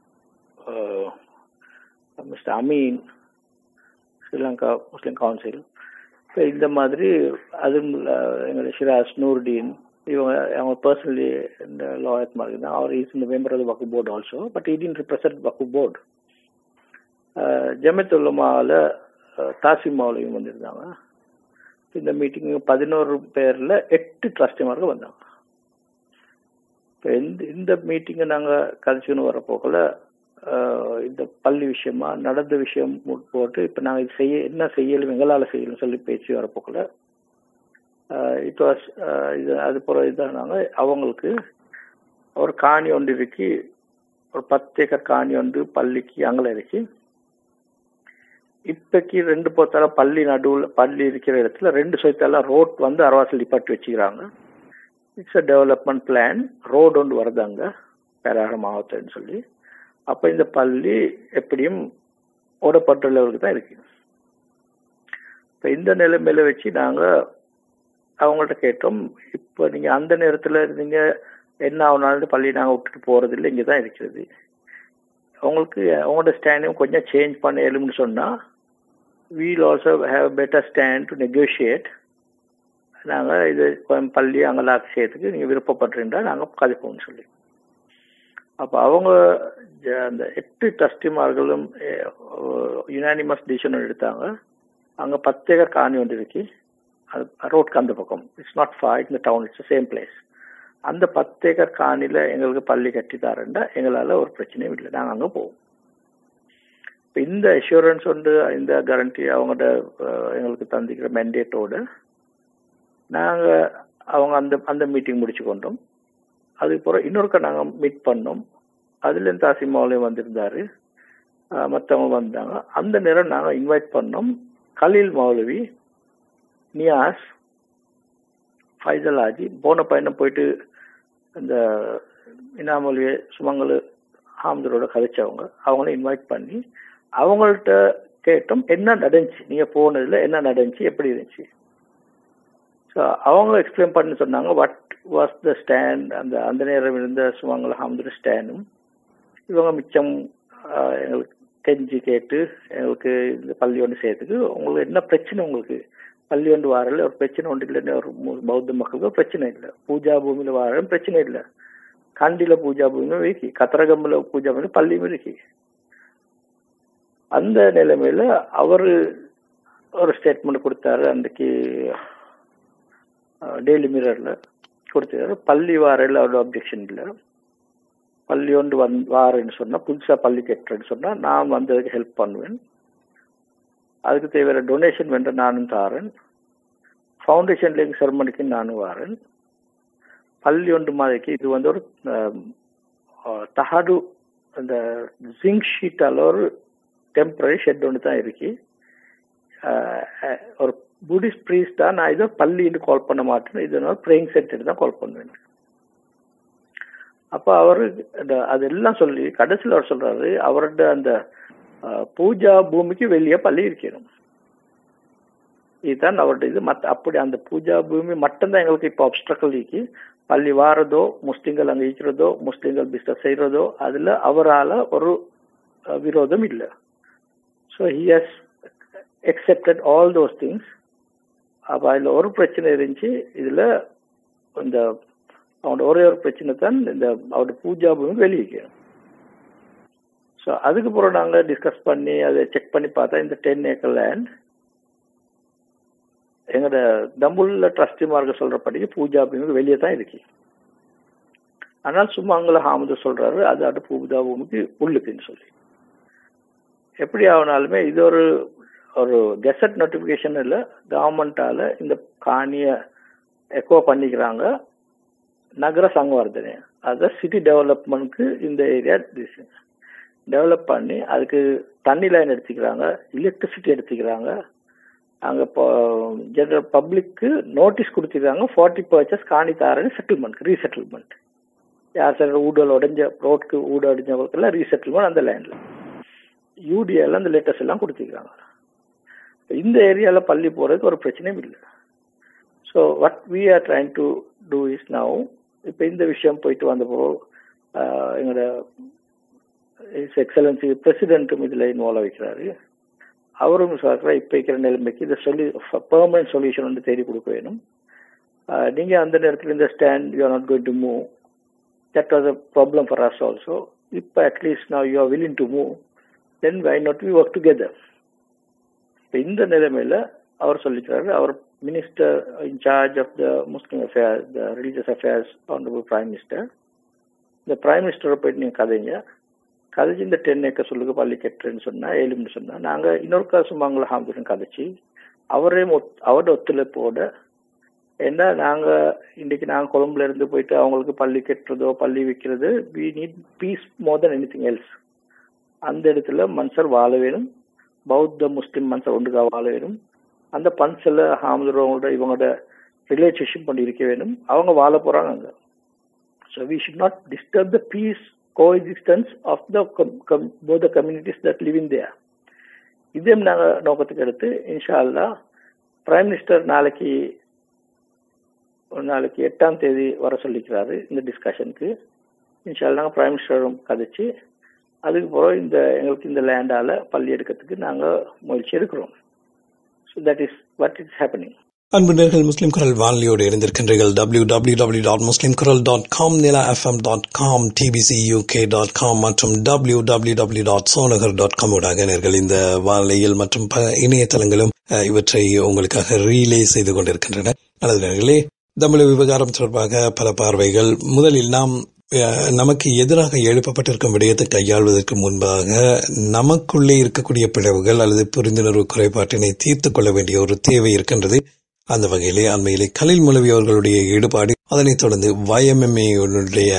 mister Ameen Sri Lanka Muslim council இப்போ இந்த மாதிரி அதுவும் எங்களுடைய ஷிராஸ் நூர்டீன் இவங்க அவங்க பர்சனலி இந்த லாயர் மாதிரி தான் அவர் இஸ் இந்த member of Wakf board also but இடின் ரிப்ரசன்ட் வக்கு போர்டு ஜமத்துல்லமாவில் தாசிமாவிலையும் வந்திருந்தாங்க இந்த மீட்டிங் பதினோரு பேரில் எட்டு ட்ரஸ்டிமார்கள் வந்தாங்க இப்போ இந்த இந்த மீட்டிங்கை நாங்கள் கழிச்சுன்னு வர போகல இந்த பள்ளி விஷயமா நடந்த விஷயம் போட்டு இப்போ நாங்கள் இது செய்ய என்ன செய்யலும் எங்களால் செய்யலும் சொல்லி பேச்சு வரப்போக்கல இட் வாஸ் இது அது போல இதானாங்க அவங்களுக்கு ஒரு காணி ஒன்று இருக்கு ஒரு பத்து ஏக்கர் காணி ஒன்று பள்ளிக்கு அங்கே இருக்கு இப்பக்கு ரெண்டு போத்தால பள்ளி நடுவில் பள்ளி இருக்கிற இடத்துல ரெண்டு சொய்த்தால ரோட் வந்து அரவாசல் டிபார்ட் வச்சுக்கிறாங்க it's a development plan road ஒன்று வருது அங்கே பேராக மாவட்டம்னு சொல்லி அப்போ இந்த பள்ளி எப்படியும் ஓடப்பட்ட லெவலுக்கு தான் இருக்கு இப்போ இந்த நிலைமையில வச்சு நாங்கள் அவங்கள்ட்ட கேட்டோம் இப்போ நீங்கள் அந்த நேரத்தில் இருந்தீங்க என்ன ஆகுனாலும் பள்ளி நாங்கள் விட்டுட்டு போகிறது இல்லை இங்கே தான் இருக்கிறது அவங்களுக்கு அவங்களோட ஸ்டாண்டையும் கொஞ்சம் சேஞ்ச் பண்ண இயலும்னு சொன்னால் we'll also have better stand to negotiate நாங்கள் இது கொஞ்சம் பள்ளி அங்கலாக்கு செய்யறதுக்கு நீங்கள் விருப்பப்படுறீங்களா நாங்கள் கதைப்போம்னு சொல்லி அப்போ அவங்க ஜ- அந்த எட்டு டஸ்டிமார்களும் யுனானிமஸ் டிசிஷன் எடுத்தாங்க அங்கே பத்து ஏக்கர் காணி ஒன்று இருக்கு அது ரோட்க்கு அந்த பக்கம் இட்ஸ் நாட் ஃபார் இந்த டவுன் இட்ஸ் சேம் பிளேஸ் அந்த பத்து ஏக்கர் காணியில் எங்களுக்கு பள்ளி கட்டி தரேன்டா எங்களால் ஒரு பிரச்சனையும் இல்லை நாங்கள் அங்கே போவோம் இப்போ இந்த அஷூரன்ஸ் வந்து இந்த கேரண்டி அவங்கள்ட்ட அஹ், எங்களுக்கு தந்திக்கிற மெண்டேட்டோட நாங்கள் அவங்க அந்த அந்த மீட்டிங் முடிச்சு கொண்டோம் அதுக்கப்புறம் இன்னொருக்கா நாங்கள் மீட் பண்ணோம் அதுலேருந்து தாசிம் மௌலையும் வந்திருந்தாரு மற்றவங்க வந்தாங்க அந்த நேரம் நாங்கள் இன்வைட் பண்ணோம் கலீல் மௌலவி நியாஸ் ஃபைசல் ஆஜி போன பயணம் போயிட்டு இந்த இனாமொழியை சுமங்கல் ஹாம்தரோட கதைச்சவங்க அவங்கள இன்வைட் பண்ணி அவங்கள்ட்ட கேட்டோம் என்ன நடந்துச்சு நீங்க போனதுல என்ன நடந்துச்சு எப்படி இருந்துச்சு ஸோ அவங்க எக்ஸ்பிளைன் பண்ணி சொன்னாங்க வாட் வாஸ் த ஸ்டாண்ட் அந்த அந்த நேரம் இருந்த சுமங்கல் ஹாம்தர் ஸ்டாண்டும் இவங்க மிச்சம் ஆஹ், எங்களுக்கு கெஞ்சி கேட்டு எங்களுக்கு இந்த பள்ளி ஒன்று செய்யறதுக்கு உங்களுக்கு என்ன பிரச்சனை உங்களுக்கு பள்ளி ஒன்று வாரல ஒரு பிரச்சனை ஒன்று இல்லைன்னு ஒரு மு- பௌத்த மக்களுக்கு ஒரு பிரச்சனை இல்லை பூஜா பூமியில வாரம் பிரச்சனை இல்லை கண்டில பூஜா பூமியும் இருக்கு கத்தரகம்புல பூஜா பூமி பள்ளியும் இருக்கு அந்த நிலைமையில அவரு ஒரு ஸ்டேட்மெண்ட் கொடுத்தாரு அன்றைக்கு டெய்லி மிரர்ல கொடுத்தாரு பள்ளி வாரையில் அவரோட அப்ஜெக்ஷன் இல்லை பள்ளி ஒன்று வந் வாரேன்னு சொன்னா புதுசா பள்ளி கட்டுறேன்னு சொன்னா நான் வந்ததுக்கு ஹெல்ப் பண்ணுவேன் அதுக்கு தேவையான டொனேஷன் வேண்ட நானும் தாரேன் ஃபவுண்டேஷன் லேக் செரமனிக்கு நானும் வாரேன் பள்ளி ஒன்று மாதிரிக்கு இது வந்து ஒரு ஆம், ஆ, தஹாடு அந்த ஜிங்க் ஷீட்டால ஒரு டெம்பரரி ஷெட் ஒன்று தான் இருக்கு ஆ, ஆ, ஒரு புத்திஸ்ட் ப்ரீஸ் தான் நான் இதை பள்ளின்னு கால் பண்ண மாட்டேன் இது நான் ப்ரேயிங் சென்டர் தான் கால் பண்ணுவேன் அப்ப அவரு அந்த- அதெல்லாம் சொல்லி கடைசியில் அவர் சொல்றாரு அவரோட அந்த அஹ், பூஜா பூமிக்கு வெளியே பள்ளி இருக்கணும் இதுதான் அவரோட இது மத்த அப்படி அந்த பூஜா பூமி மட்டும்தான் எங்களுக்கு இப்போ அப்டக்கல் இருக்கு பள்ளி வாரதோ முஸ்லிம்கள் அங்க இருக்கிறதோ முஸ்லிம்கள் பிஸ்னஸ் செய்யறதோ அதுல அவரால ஒரு அஹ், விரோதம் இல்லை so he has accepted all those things அப்ப அதுல ஒரு பிரச்சனை இருந்துச்சு இதுல இந்த அவனோட ஒரே ஒரு பிரச்சனை தான் இந்த அவரோட பூஜா பூமி வெளியே ஸோ அதுக்கப்புறம் நாங்கள் டிஸ்கஸ் பண்ணி அதை செக் பண்ணி பார்த்தா இந்த டென் ஏக்கர் லேண்ட் எங்களோட தம்புள்ள ட்ரஸ்டிமார்க்க சொல்றபடி பூஜா பூமிக்கு வெளியே தான் இருக்கு ஆனால் சும்மா அங்கே ஹாமது சொல்றாரு அது அது பூஜா பூமிக்கு உள்ளுக்குன்னு சொல்லி எப்படி ஆகினாலுமே இது ஒரு ஒரு கெசட் நோட்டிஃபிகேஷன் இல்லை கவர்மெண்டால இந்த காணியை எக்கோ பண்ணிக்கிறாங்க நகர சங்கவர்தனை அதாவது சிட்டி டெவலப்மெண்ட்க்கு இந்த ஏரியா டெவலப் பண்ணி அதுக்கு தண்ணி லைன் எடுத்துக்கிறாங்க எலக்ட்ரிசிட்டி எடுத்துக்கிறாங்க அங்கே இப்போ ஜெனரல் பப்ளிக்கு நோட்டீஸ் கொடுத்துருக்காங்க ஃபார்ட்டி பர்ச்சஸ் காணி தாரன்னு செட்டில்மெண்ட் ரீசெட்டில்மெண்ட் யார் சார் ஊடல் உடஞ்ச ரோட்க்கு ஊட அடிஞ்சவங்களுக்கெல்லாம் ரீசெட்டில்மெண்ட் அந்த லைனில் யூடிஏல அந்த லெட்டர்ஸ் எல்லாம் கொடுத்துருக்காங்க இந்த ஏரியாவில் பள்ளி போகிறதுக்கு ஒரு பிரச்சனையும் இல்லை so what we are trying to do is now இப்போ இந்த விஷயம் போயிட்டு வந்தப்போ ஆஹ், எங்களோட இஸ் எக்ஸலன்சி பிரசிடென்ட்டும் இதில் இன்வால்வ் வைக்கிறாரு அவரும் சொல்கிற இப்போ இருக்கிற நிலைமைக்கு இதை சொல்லி பெர்மனன்ட் சொல்யூஷன் வந்து தேடி கொடுக்க வேணும் ஆஹ், நீங்க அந்த நேரத்தில் இந்த stand you are not going to move that was a problem for us also இப்போ at least now you are willing to move then why not we work together இப்போ இந்த நிலைமையில அவர் சொல்லிக்கிறாரு அவர் minister in charge of the Muslim affairs the religious affairs honourable prime minister இந்த prime மினிஸ்டரை போயிட்டு நீங்க கதைங்க கதைச்சு இந்த டென் ஏக்கர் சொல்லுங்க பள்ளி கட்டுறேன்னு சொன்னா ஏழுன்னு சொன்னா நாங்க இன்னொரு காசு மங்கள ஹாம்துடன் கதைச்சு அவரே ஒத்- அவரோட ஒத்துழைப்போட ஏன்னா நாங்க இன்னைக்கு நாங்க கொழும்புல இருந்து போயிட்டு அவங்களுக்கு பள்ளி கட்டுறதோ பள்ளி வைக்கிறது we need peace more than anything else அந்த இடத்துல மனுஷர் வாழ வேணும் பௌத்த முஸ்லிம் மனுஷர் ஒன்றுக்கா வாழ வேணும் அந்த பன்சில் ஹாமதுரவங்களோட இவங்களோட ரிலேஷன்ஷிப் பண்ணி இருக்க வேணும் அவங்க வாழ போறாங்க அங்க so we should not disturb the peace coexistence of the both communities that live in there இதையும் நாங்கள் நோக்கத்துக்கு எடுத்து இன்ஷா அல்லா பிரைம் மினிஸ்டர் நாளைக்கு ஒரு நாளைக்கு எட்டாம் தேதி வர சொல்லிக்கிறாரு இந்த டிஸ்கஷனுக்கு இன்ஷால்லா நாங்கள் பிரைம் மினிஸ்டரும் கதைச்சு அதுக்கு பிறகு இந்த எங்களுக்கு இந்த லேண்டால பள்ளி எடுக்கிறதுக்கு நாங்கள் முயற்சி எடுக்கிறோம் so that is what is happening அன்பு நேர்கள் முஸ்லிம் குரல் வானொலியோடு இருந்திருக்கின்றீர்கள் W W W dot Muslim Kural dot com Nila FM dot com TBC UK dot com மற்றும் W W W dot Sonakar dot com ஊடாக நேர்கள் இந்த வானொலியில் மற்றும் பல இணையதளங்களும் அஹ், இவற்றை உங்களுக்காக ரீலே செய்து கொண்டிருக்கின்றன நல்லது நேர்களே தமிழ் விவகாரம் தொடர்பாக பல பார்வைகள் முதலில் நாம் அஹ், நமக்கு எதிராக எழுப்பப்பட்டிருக்கும் விடயத்தை கையாள்வதற்கு முன்பாக நமக்குள்ளே இருக்கக்கூடிய பிளவுகள் அல்லது புரிந்துணர்வு குறைபாட்டினை தீர்த்துக் கொள்ள வேண்டிய ஒரு தேவை இருக்கின்றது அந்த வகையிலே அண்மையிலே கலில் முலவி அவர்களுடைய ஈடுபாடு அதனைத் தொடர்ந்து வயமெம்மையுடைய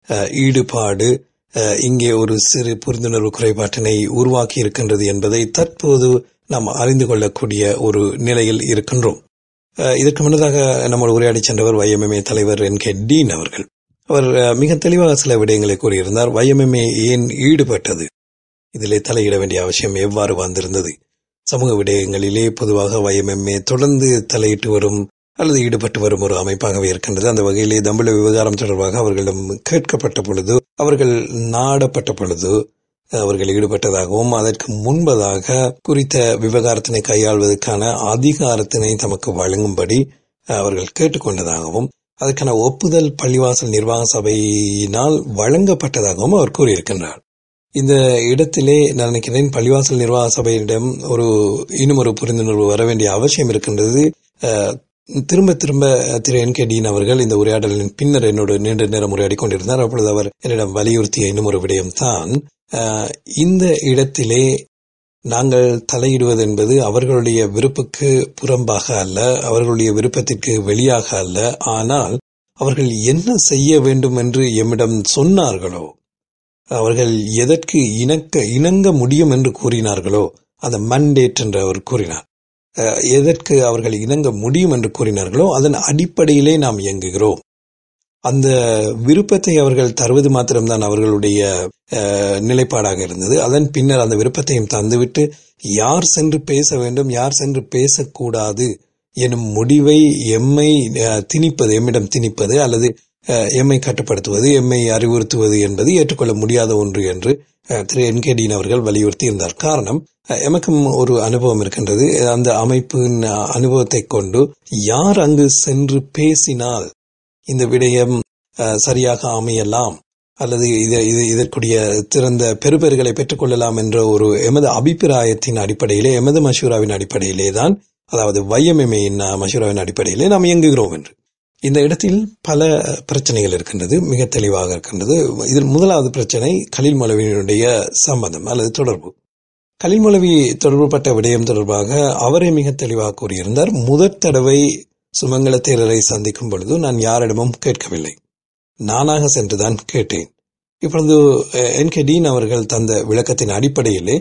ஈடுபாடு அஹ், இங்கே ஒரு சிறு புரிந்துணர்வு குறைபாட்டினை உருவாக்கி இருக்கின்றது என்பதை தற்போது நாம் அறிந்து கொள்ளக்கூடிய ஒரு நிலையில் இருக்கின்றோம் அஹ், இதற்கு முன்னதாக நம்மோடு உரையாடி சென்றவர் YMMA தலைவர் என் கே டீன் அவர்கள் அவர் அஹ், மிக தெளிவாக சில விடயங்களை கூறியிருந்தார் YMMA ஏன் ஈடுபட்டது இதிலே தலையிட வேண்டிய அவசியம் எவ்வாறு வந்திருந்தது சமூக விடயங்களிலே பொதுவாக YMMA தொடர்ந்து தலையிட்டு வரும் அல்லது ஈடுபட்டு வரும் ஒரு அமைப்பாகவே இருக்கின்றது அந்த வகையிலே தம்பள விவகாரம் தொடர்பாக அவர்களிடம் கேட்கப்பட்ட பொழுது அவர்கள் நாடப்பட்ட பொழுது அவர்கள் ஈடுபட்டதாகவும் அதற்கு முன்பதாக குறித்த விவகாரத்தினை கையாள்வதற்கான அதிகாரத்தினை தமக்கு வழங்கும்படி அவர்கள் கேட்டுக்கொண்டதாகவும் அதற்கான ஒப்புதல் பள்ளிவாசல் நிர்வாக சபையினால் வழங்கப்பட்டதாகவும் அவர் கூறியிருக்கின்றார் இந்த இடத்திலே நான் நினைக்கிறேன் பள்ளிவாசல் நிர்வாக சபையிடம் ஒரு இன்னும் ஒரு புரிந்துணர்வு வர வேண்டிய அவசியம் இருக்கின்றது அஹ், திரும்ப திரும்ப திரு என் கே டீன் அவர்கள் இந்த உரையாடலின் பின்னர் என்னோடு நீண்ட நேரம் உரையாடி கொண்டிருந்தார் அப்பொழுது அவர் என்னிடம் வலியுறுத்திய இன்னும் ஒரு விடயம்தான் அஹ், இந்த இடத்திலே நாங்கள் தலையிடுவது என்பது அவர்களுடைய விருப்புக்கு புறம்பாக அல்ல அவர்களுடைய விருப்பத்திற்கு வெளியாக அல்ல ஆனால் அவர்கள் என்ன செய்ய வேண்டும் என்று எம்மிடம் சொன்னார்களோ அவர்கள் எதற்கு இணக்க இணங்க முடியும் என்று கூறினார்களோ அந்த மண்டேட் என்று அவர் கூறினார் அஹ், எதற்கு அவர்கள் இணங்க முடியும் என்று கூறினார்களோ அதன் அடிப்படையிலே நாம் இயங்குகிறோம் அந்த விருப்பத்தை அவர்கள் தருவது மாத்திரம்தான் அவர்களுடைய அஹ், நிலைப்பாடாக இருந்தது அதன் பின்னர் அந்த விருப்பத்தையும் தந்துவிட்டு யார் சென்று பேச வேண்டும் யார் சென்று பேசக்கூடாது எனும் முடிவை எம்மை அஹ், திணிப்பது எம்மிடம் திணிப்பது அல்லது அஹ், எம்மை கட்டுப்படுத்துவது எம்மை அறிவுறுத்துவது என்பது ஏற்றுக்கொள்ள முடியாத ஒன்று என்று அஹ், திரு என் கே டீன் அவர்கள் வலியுறுத்தி இருந்தார் காரணம் அஹ், எமக்கும் ஒரு அனுபவம் இருக்கின்றது அந்த அமைப்பின் அஹ், அனுபவத்தை கொண்டு யார் அங்கு சென்று பேசினால் இந்த விடயம் அஹ், சரியாக அமையலாம் அல்லது இது இது இதற்குரிய திறந்த பெறுபேறுகளை பெற்றுக்கொள்ளலாம் என்ற ஒரு எமது அபிப்பிராயத்தின் அடிப்படையிலே எமது மஷூராவின் அடிப்படையிலே தான் அதாவது வையமெமையின் மஷூராவின் அடிப்படையிலே நாம் இயங்குகிறோம் என்று இந்த இடத்தில் பல பிரச்சனைகள் இருக்கின்றது மிக தெளிவாக இருக்கின்றது இதில் முதலாவது பிரச்சனை கலில் மொழவினுடைய சம்பந்தம் அல்லது தொடர்பு கலில் மொழவி தொடர்புபட்ட விடயம் தொடர்பாக அவரே மிக தெளிவாக கூறியிருந்தார் முதற் தடவை சுமங்கல தேரரை சந்திக்கும் பொழுது நான் யாரிடமும் கேட்கவில்லை நானாக சென்றுதான் கேட்டேன் இப்பொழுது என் கே டீன் அவர்கள் தந்த விளக்கத்தின் அடிப்படையிலே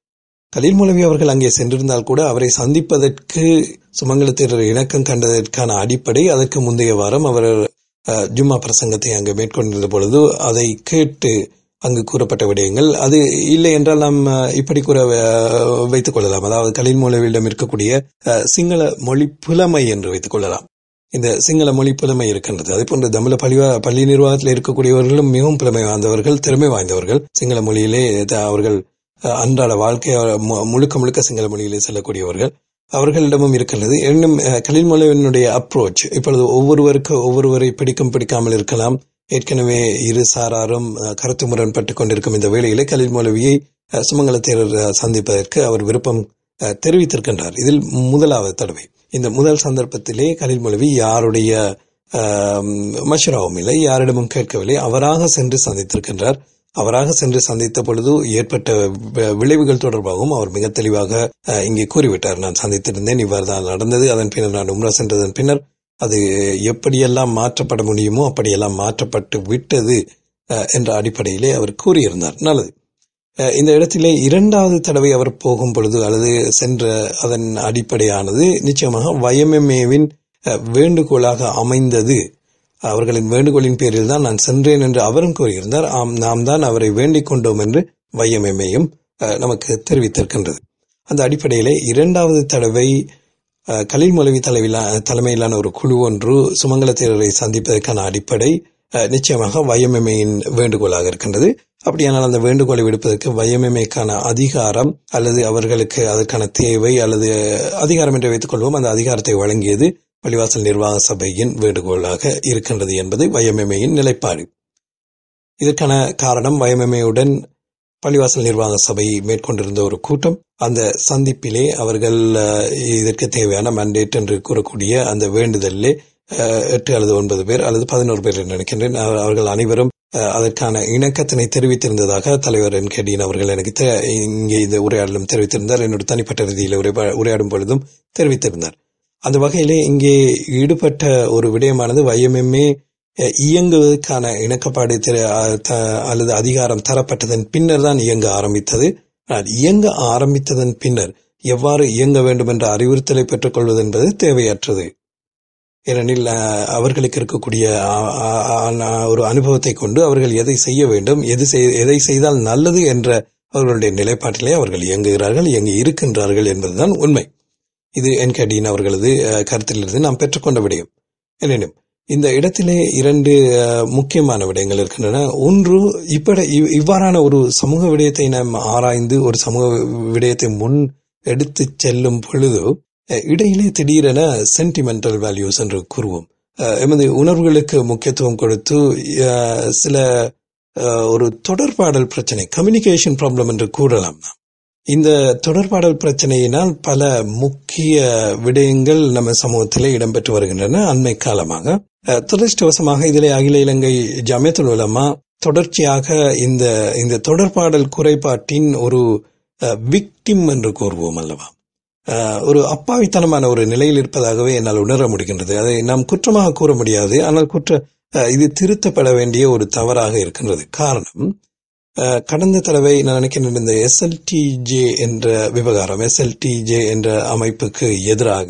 கலீல் மௌலவி அவர்கள் அங்கே சென்றிருந்தால் கூட அவரை சந்திப்பதற்கு சுமங்கல தேரர் இணக்கம் கண்டதற்கான அடிப்படை அதற்கு முந்தைய வாரம் அவர் அஹ், ஜும்மா பிரசங்கத்தை அங்கு மேற்கொண்டிருந்த பொழுது அதை கேட்டு அங்கு கூறப்பட்ட விடயங்கள் அது இல்லை என்றால் நாம் அஹ், இப்படி கூற அஹ், வைத்துக் கொள்ளலாம் அதாவது கலீல் மௌலவியிடம் இருக்கக்கூடிய அஹ், சிங்கள மொழி புலமை என்று வைத்துக் கொள்ளலாம் இந்த சிங்கள மொழி புலமை இருக்கின்றது அதே போன்று தமிழ பள்ளி பள்ளி நிர்வாகத்தில் இருக்கக்கூடியவர்களும் மிகவும் புலமை வாய்ந்தவர்கள் திறமை வாய்ந்தவர்கள் சிங்கள மொழியிலே த- அவர்கள் அஹ், அன்றாட வாழ்க்கை அஹ், மு- முழுக்க முழுக்க சிங்கள மொழியிலே செல்லக்கூடியவர்கள் அவர்களிடமும் இருக்கின்றது இன்னும் அஹ், கலீல் மொழியினுடைய அப்ரோச் இப்பொழுது ஒவ்வொருவருக்கு ஒவ்வொருவரை பிடிக்கும் பிடிக்காமல் இருக்கலாம் ஏற்கனவே இரு சாராரும் அஹ், கருத்து முரண்பட்டு கொண்டிருக்கும் இந்த வேளையிலே கலீல் மௌலவியை அஹ், சுமங்கல தேரர் அஹ், சந்திப்பதற்கு அவர் விருப்பம் அஹ், தெரிவித்திருக்கின்றார் இதில் முதலாவது தடவை இந்த முதல் சந்தர்ப்பத்திலே கலீல் மௌலவி யாருடைய ஆம், மஷராவும் இல்லை யாரிடமும் கேட்கவில்லை அவராக சென்று சந்தித்திருக்கின்றார் அவராக சென்று சந்தித்த பொழுது ஏற்பட்ட வி- விளைவுகள் தொடர்பாகவும் அவர் மிக தெளிவாக அஹ், இங்கே கூறிவிட்டார் நான் சந்தித்திருந்தேன் இவ்வாறு தான் நடந்தது அதன் பின்னர் நான் உம்ரா சென்றதன் பின்னர் அது எப்படியெல்லாம் மாற்றப்பட முடியுமோ அப்படியெல்லாம் மாற்றப்பட்டு விட்டது அஹ், என்ற அடிப்படையிலே அவர் கூறியிருந்தார் நல்லது அஹ், இந்த இடத்திலே இரண்டாவது தடவை அவர் போகும் பொழுது அல்லது சென்ற அதன் அடிப்படையானது நிச்சயமாக வயமெம்ஏவின் வேண்டுகோளாக அமைந்தது அவர்களின் வேண்டுகோளின் பேரில் தான் நான் சென்றேன் என்று அவரும் கூறியிருந்தார் ஆம் நாம் தான் அவரை வேண்டிக் கொண்டோம் என்று வையமெம்மையும் நமக்கு தெரிவித்திருக்கின்றது அந்த அடிப்படையிலே இரண்டாவது தடவை அஹ், கலீல் மௌலவி தலைவிலா தலைமையிலான ஒரு குழு ஒன்று சுமங்கல தேரரை சந்திப்பதற்கான அடிப்படை அஹ், நிச்சயமாக வையமெம்மையின் வேண்டுகோளாக இருக்கின்றது அப்படியானால் அந்த வேண்டுகோளை விடுப்பதற்கு வையமெம்மைக்கான அதிகாரம் அல்லது அவர்களுக்கு அதற்கான தேவை அல்லது அதிகாரம் என்று வைத்துக் கொள்வோம் அந்த அதிகாரத்தை வழங்கியது பள்ளிவாசல் நிர்வாக சபையின் வேண்டுகோளாக இருக்கின்றது என்பது வயமெமையின் நிலைப்பாடு இதற்கான காரணம் வயமெமையுடன் பள்ளிவாசல் நிர்வாக சபை மேற்கொண்டிருந்த ஒரு கூட்டம் அந்த சந்திப்பிலே அவர்கள் அஹ், இதற்கு தேவையான மண்டேட் என்று கூறக்கூடிய அந்த வேண்டுதலிலே அஹ், எட்டு அல்லது ஒன்பது பேர் அல்லது பதினோரு பேர் என்று நினைக்கின்றேன் அவர்- அவர்கள் அனைவரும் அஹ், அதற்கான இணக்கத்தினை தெரிவித்திருந்ததாக தலைவர் என் கேடியின் அவர்கள் எனக்கு தெ- இங்கே இந்த உரையாடலும் தெரிவித்திருந்தார் என்னோட தனிப்பட்ட ரீதியில் உரை- உரையாடும் பொழுதும் தெரிவித்திருந்தார் அந்த வகையிலே இங்கே ஈடுபட்ட ஒரு விடயமானது வையமெம்மே இயங்குவதற்கான இணக்கப்பாடு தெரி- அஹ் த- அல்லது அதிகாரம் தரப்பட்டதன் பின்னர் தான் இயங்க ஆரம்பித்தது ஆனால் இயங்க ஆரம்பித்ததன் பின்னர் எவ்வாறு இயங்க வேண்டும் என்ற அறிவுறுத்தலை பெற்றுக்கொள்வது என்பது தேவையற்றது ஏனெனில் அஹ், அவர்களுக்கு இருக்கக்கூடிய அஹ், அஹ், அஹ், ஒரு அனுபவத்தை கொண்டு அவர்கள் எதை செய்ய வேண்டும் எது செய்- எதை செய்தால் நல்லது என்ற அவர்களுடைய நிலைப்பாட்டிலே அவர்கள் இயங்குகிறார்கள் இயங்கி இருக்கின்றார்கள் என்பதுதான் உண்மை இது என்கேடியின் அவர்களது அஹ், கருத்திலிருந்து நாம் பெற்றுக்கொண்ட விடயம் எனினும் இந்த இடத்திலே இரண்டு அஹ், முக்கியமான விடயங்கள் இருக்கின்றன ஒன்று இப்பட இவ்- இவ்வாறான ஒரு சமூக விடயத்தை நாம் ஆராய்ந்து ஒரு சமூக விடயத்தை முன் எடுத்து செல்லும் பொழுது அஹ், இடையிலே திடீரென சென்டிமெண்டல் வேல்யூஸ் என்று கூறுவோம் அஹ், எமது உணர்வுகளுக்கு முக்கியத்துவம் கொடுத்து அஹ், சில அஹ், ஒரு தொடர்பாடல் பிரச்சனை கம்யூனிகேஷன் ப்ராப்ளம் என்று கூறலாம் நாம் இந்த தொடர்பாடல் பிரச்சனையினால் பல முக்கிய விடயங்கள் நம்ம சமூகத்திலே இடம்பெற்று வருகின்றன அண்மை காலமாக அஹ், துரதிர்ஷ்டவசமாக இதிலே அகில இலங்கை ஜமியத்துல் உலமா தொடர்ச்சியாக இந்த இந்த தொடர்பாடல் குறைபாட்டின் ஒரு விக்டிம் என்று கூறுவோம் அல்லவா அஹ், ஒரு அப்பாவித்தனமான ஒரு நிலையில் இருப்பதாகவே என்னால் உணர முடிகின்றது அதை நாம் குற்றமாக கூற முடியாது ஆனால் குற்ற அஹ், இது திருத்தப்பட வேண்டிய ஒரு தவறாக இருக்கின்றது காரணம் அஹ், கடந்த தடவை நான் நினைக்கிறேன் இந்த எஸ்எல்டிஜே என்ற விவகாரம் எஸ்எல்டிஜே என்ற அமைப்புக்கு எதிராக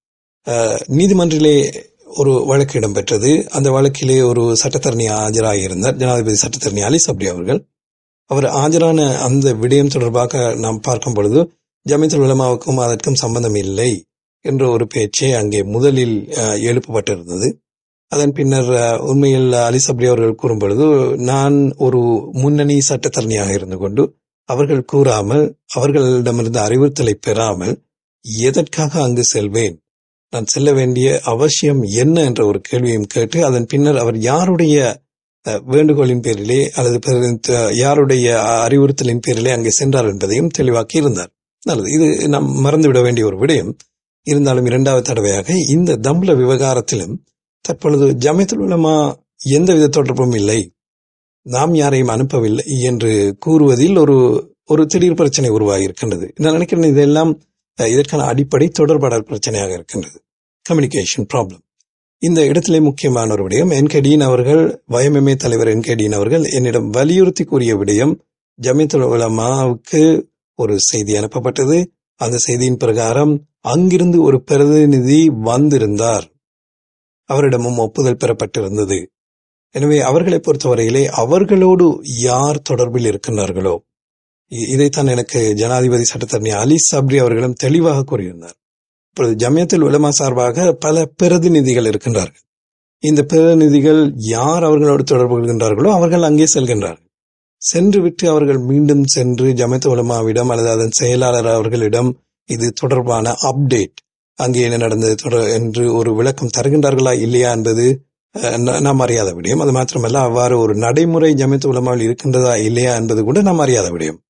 அஹ், நீதிமன்றிலே ஒரு வழக்கு இடம்பெற்றது அந்த வழக்கிலே ஒரு சட்டத்தரணி ஆஜராகியிருந்தார் ஜனாதிபதி சட்டத்தரணி அலி சப்ரி அவர்கள் அவர் ஆஜரான அந்த விடயம் தொடர்பாக நாம் பார்க்கும் பொழுது ஜமீத்துல் உலமாவுக்கும் அதற்கும் சம்பந்தம் இல்லை என்ற ஒரு பேச்சே அங்கே முதலில் அஹ், எழுப்பப்பட்டிருந்தது அதன் பின்னர் அஹ், உண்மையில் அலி சப்ரி அவர்கள் கூறும் பொழுது நான் ஒரு முன்னணி சட்டத்தரணியாக இருந்து கொண்டு அவர்கள் கூறாமல் அவர்களிடமிருந்து அறிவுறுத்தலை பெறாமல் எதற்காக அங்கு செல்வேன் நான் செல்ல வேண்டிய அவசியம் என்ன என்ற ஒரு கேள்வியும் கேட்டு அதன் பின்னர் அவர் யாருடைய அஹ், வேண்டுகோளின் பேரிலே அல்லது பிற- த- யாருடைய அறிவுறுத்தலின் பேரிலே அங்கே சென்றார் என்பதையும் தெளிவாக்கி இருந்தார் நல்லது இது நாம் மறந்துவிட வேண்டிய ஒரு விடயம் இருந்தாலும் இரண்டாவது தடவையாக இந்த தம்புல விவகாரத்திலும் தற்பொழுது ஜமியத்துல் உலமா எந்தவித தொடர்பும் இல்லை நாம் யாரையும் அனுப்பவில்லை என்று கூறுவதில் ஒரு ஒரு திடீர் பிரச்சனை உருவாகி இருக்கின்றது நான் நினைக்கிறேன் இதெல்லாம் அஹ், இதற்கான அடிப்படை தொடர்பாடல் பிரச்சனையாக இருக்கின்றது கம்யூனிகேஷன் ப்ராப்ளம் இந்த இடத்திலே முக்கியமான ஒரு விடயம் என்கேடியின் அவர்கள் வயமெம்ஏ தலைவர் என்கேடியின் அவர்கள் என்னிடம் வலியுறுத்தி கூறிய விடயம் ஜமியத்துல் உலமாவுக்கு ஒரு செய்தி அனுப்பப்பட்டது அந்த செய்தியின் பிரகாரம் அங்கிருந்து ஒரு பிரதிநிதி வந்திருந்தார் அவரிடமும் ஒப்புதல் பெறப்பட்டிருந்தது எனவே அவர்களை பொறுத்தவரையிலே அவர்களோடு யார் தொடர்பில் இருக்கின்றார்களோ இ- இதைத்தான் எனக்கு ஜனாதிபதி சட்டத்தரணி அலி சப்ரி அவர்களும் தெளிவாக கூறியிருந்தார் இப்பொழுது ஜமியத்தில் உலமா சார்பாக பல பிரதிநிதிகள் இருக்கின்றார்கள் இந்த பிரதிநிதிகள் யார் அவர்களோடு தொடர்பு கொள்கின்றார்களோ அவர்கள் அங்கே செல்கின்றார்கள் சென்று விட்டு அவர்கள் மீண்டும் சென்று ஜமியத் உலமாவிடம் அல்லது அதன் செயலாளர் அவர்களிடம் இது தொடர்பான அப்டேட் அங்கே என்ன நடந்தது தொடர் என்று ஒரு விளக்கம் தருகின்றார்களா இல்லையா என்பது அஹ், ந- நாம் அறியாத விடயம் அது மாத்திரமல்ல அவ்வாறு ஒரு நடைமுறை ஜமியத் உலமாவில் இருக்கின்றதா இல்லையா என்பது கூட நாம் அறியாத விடயம்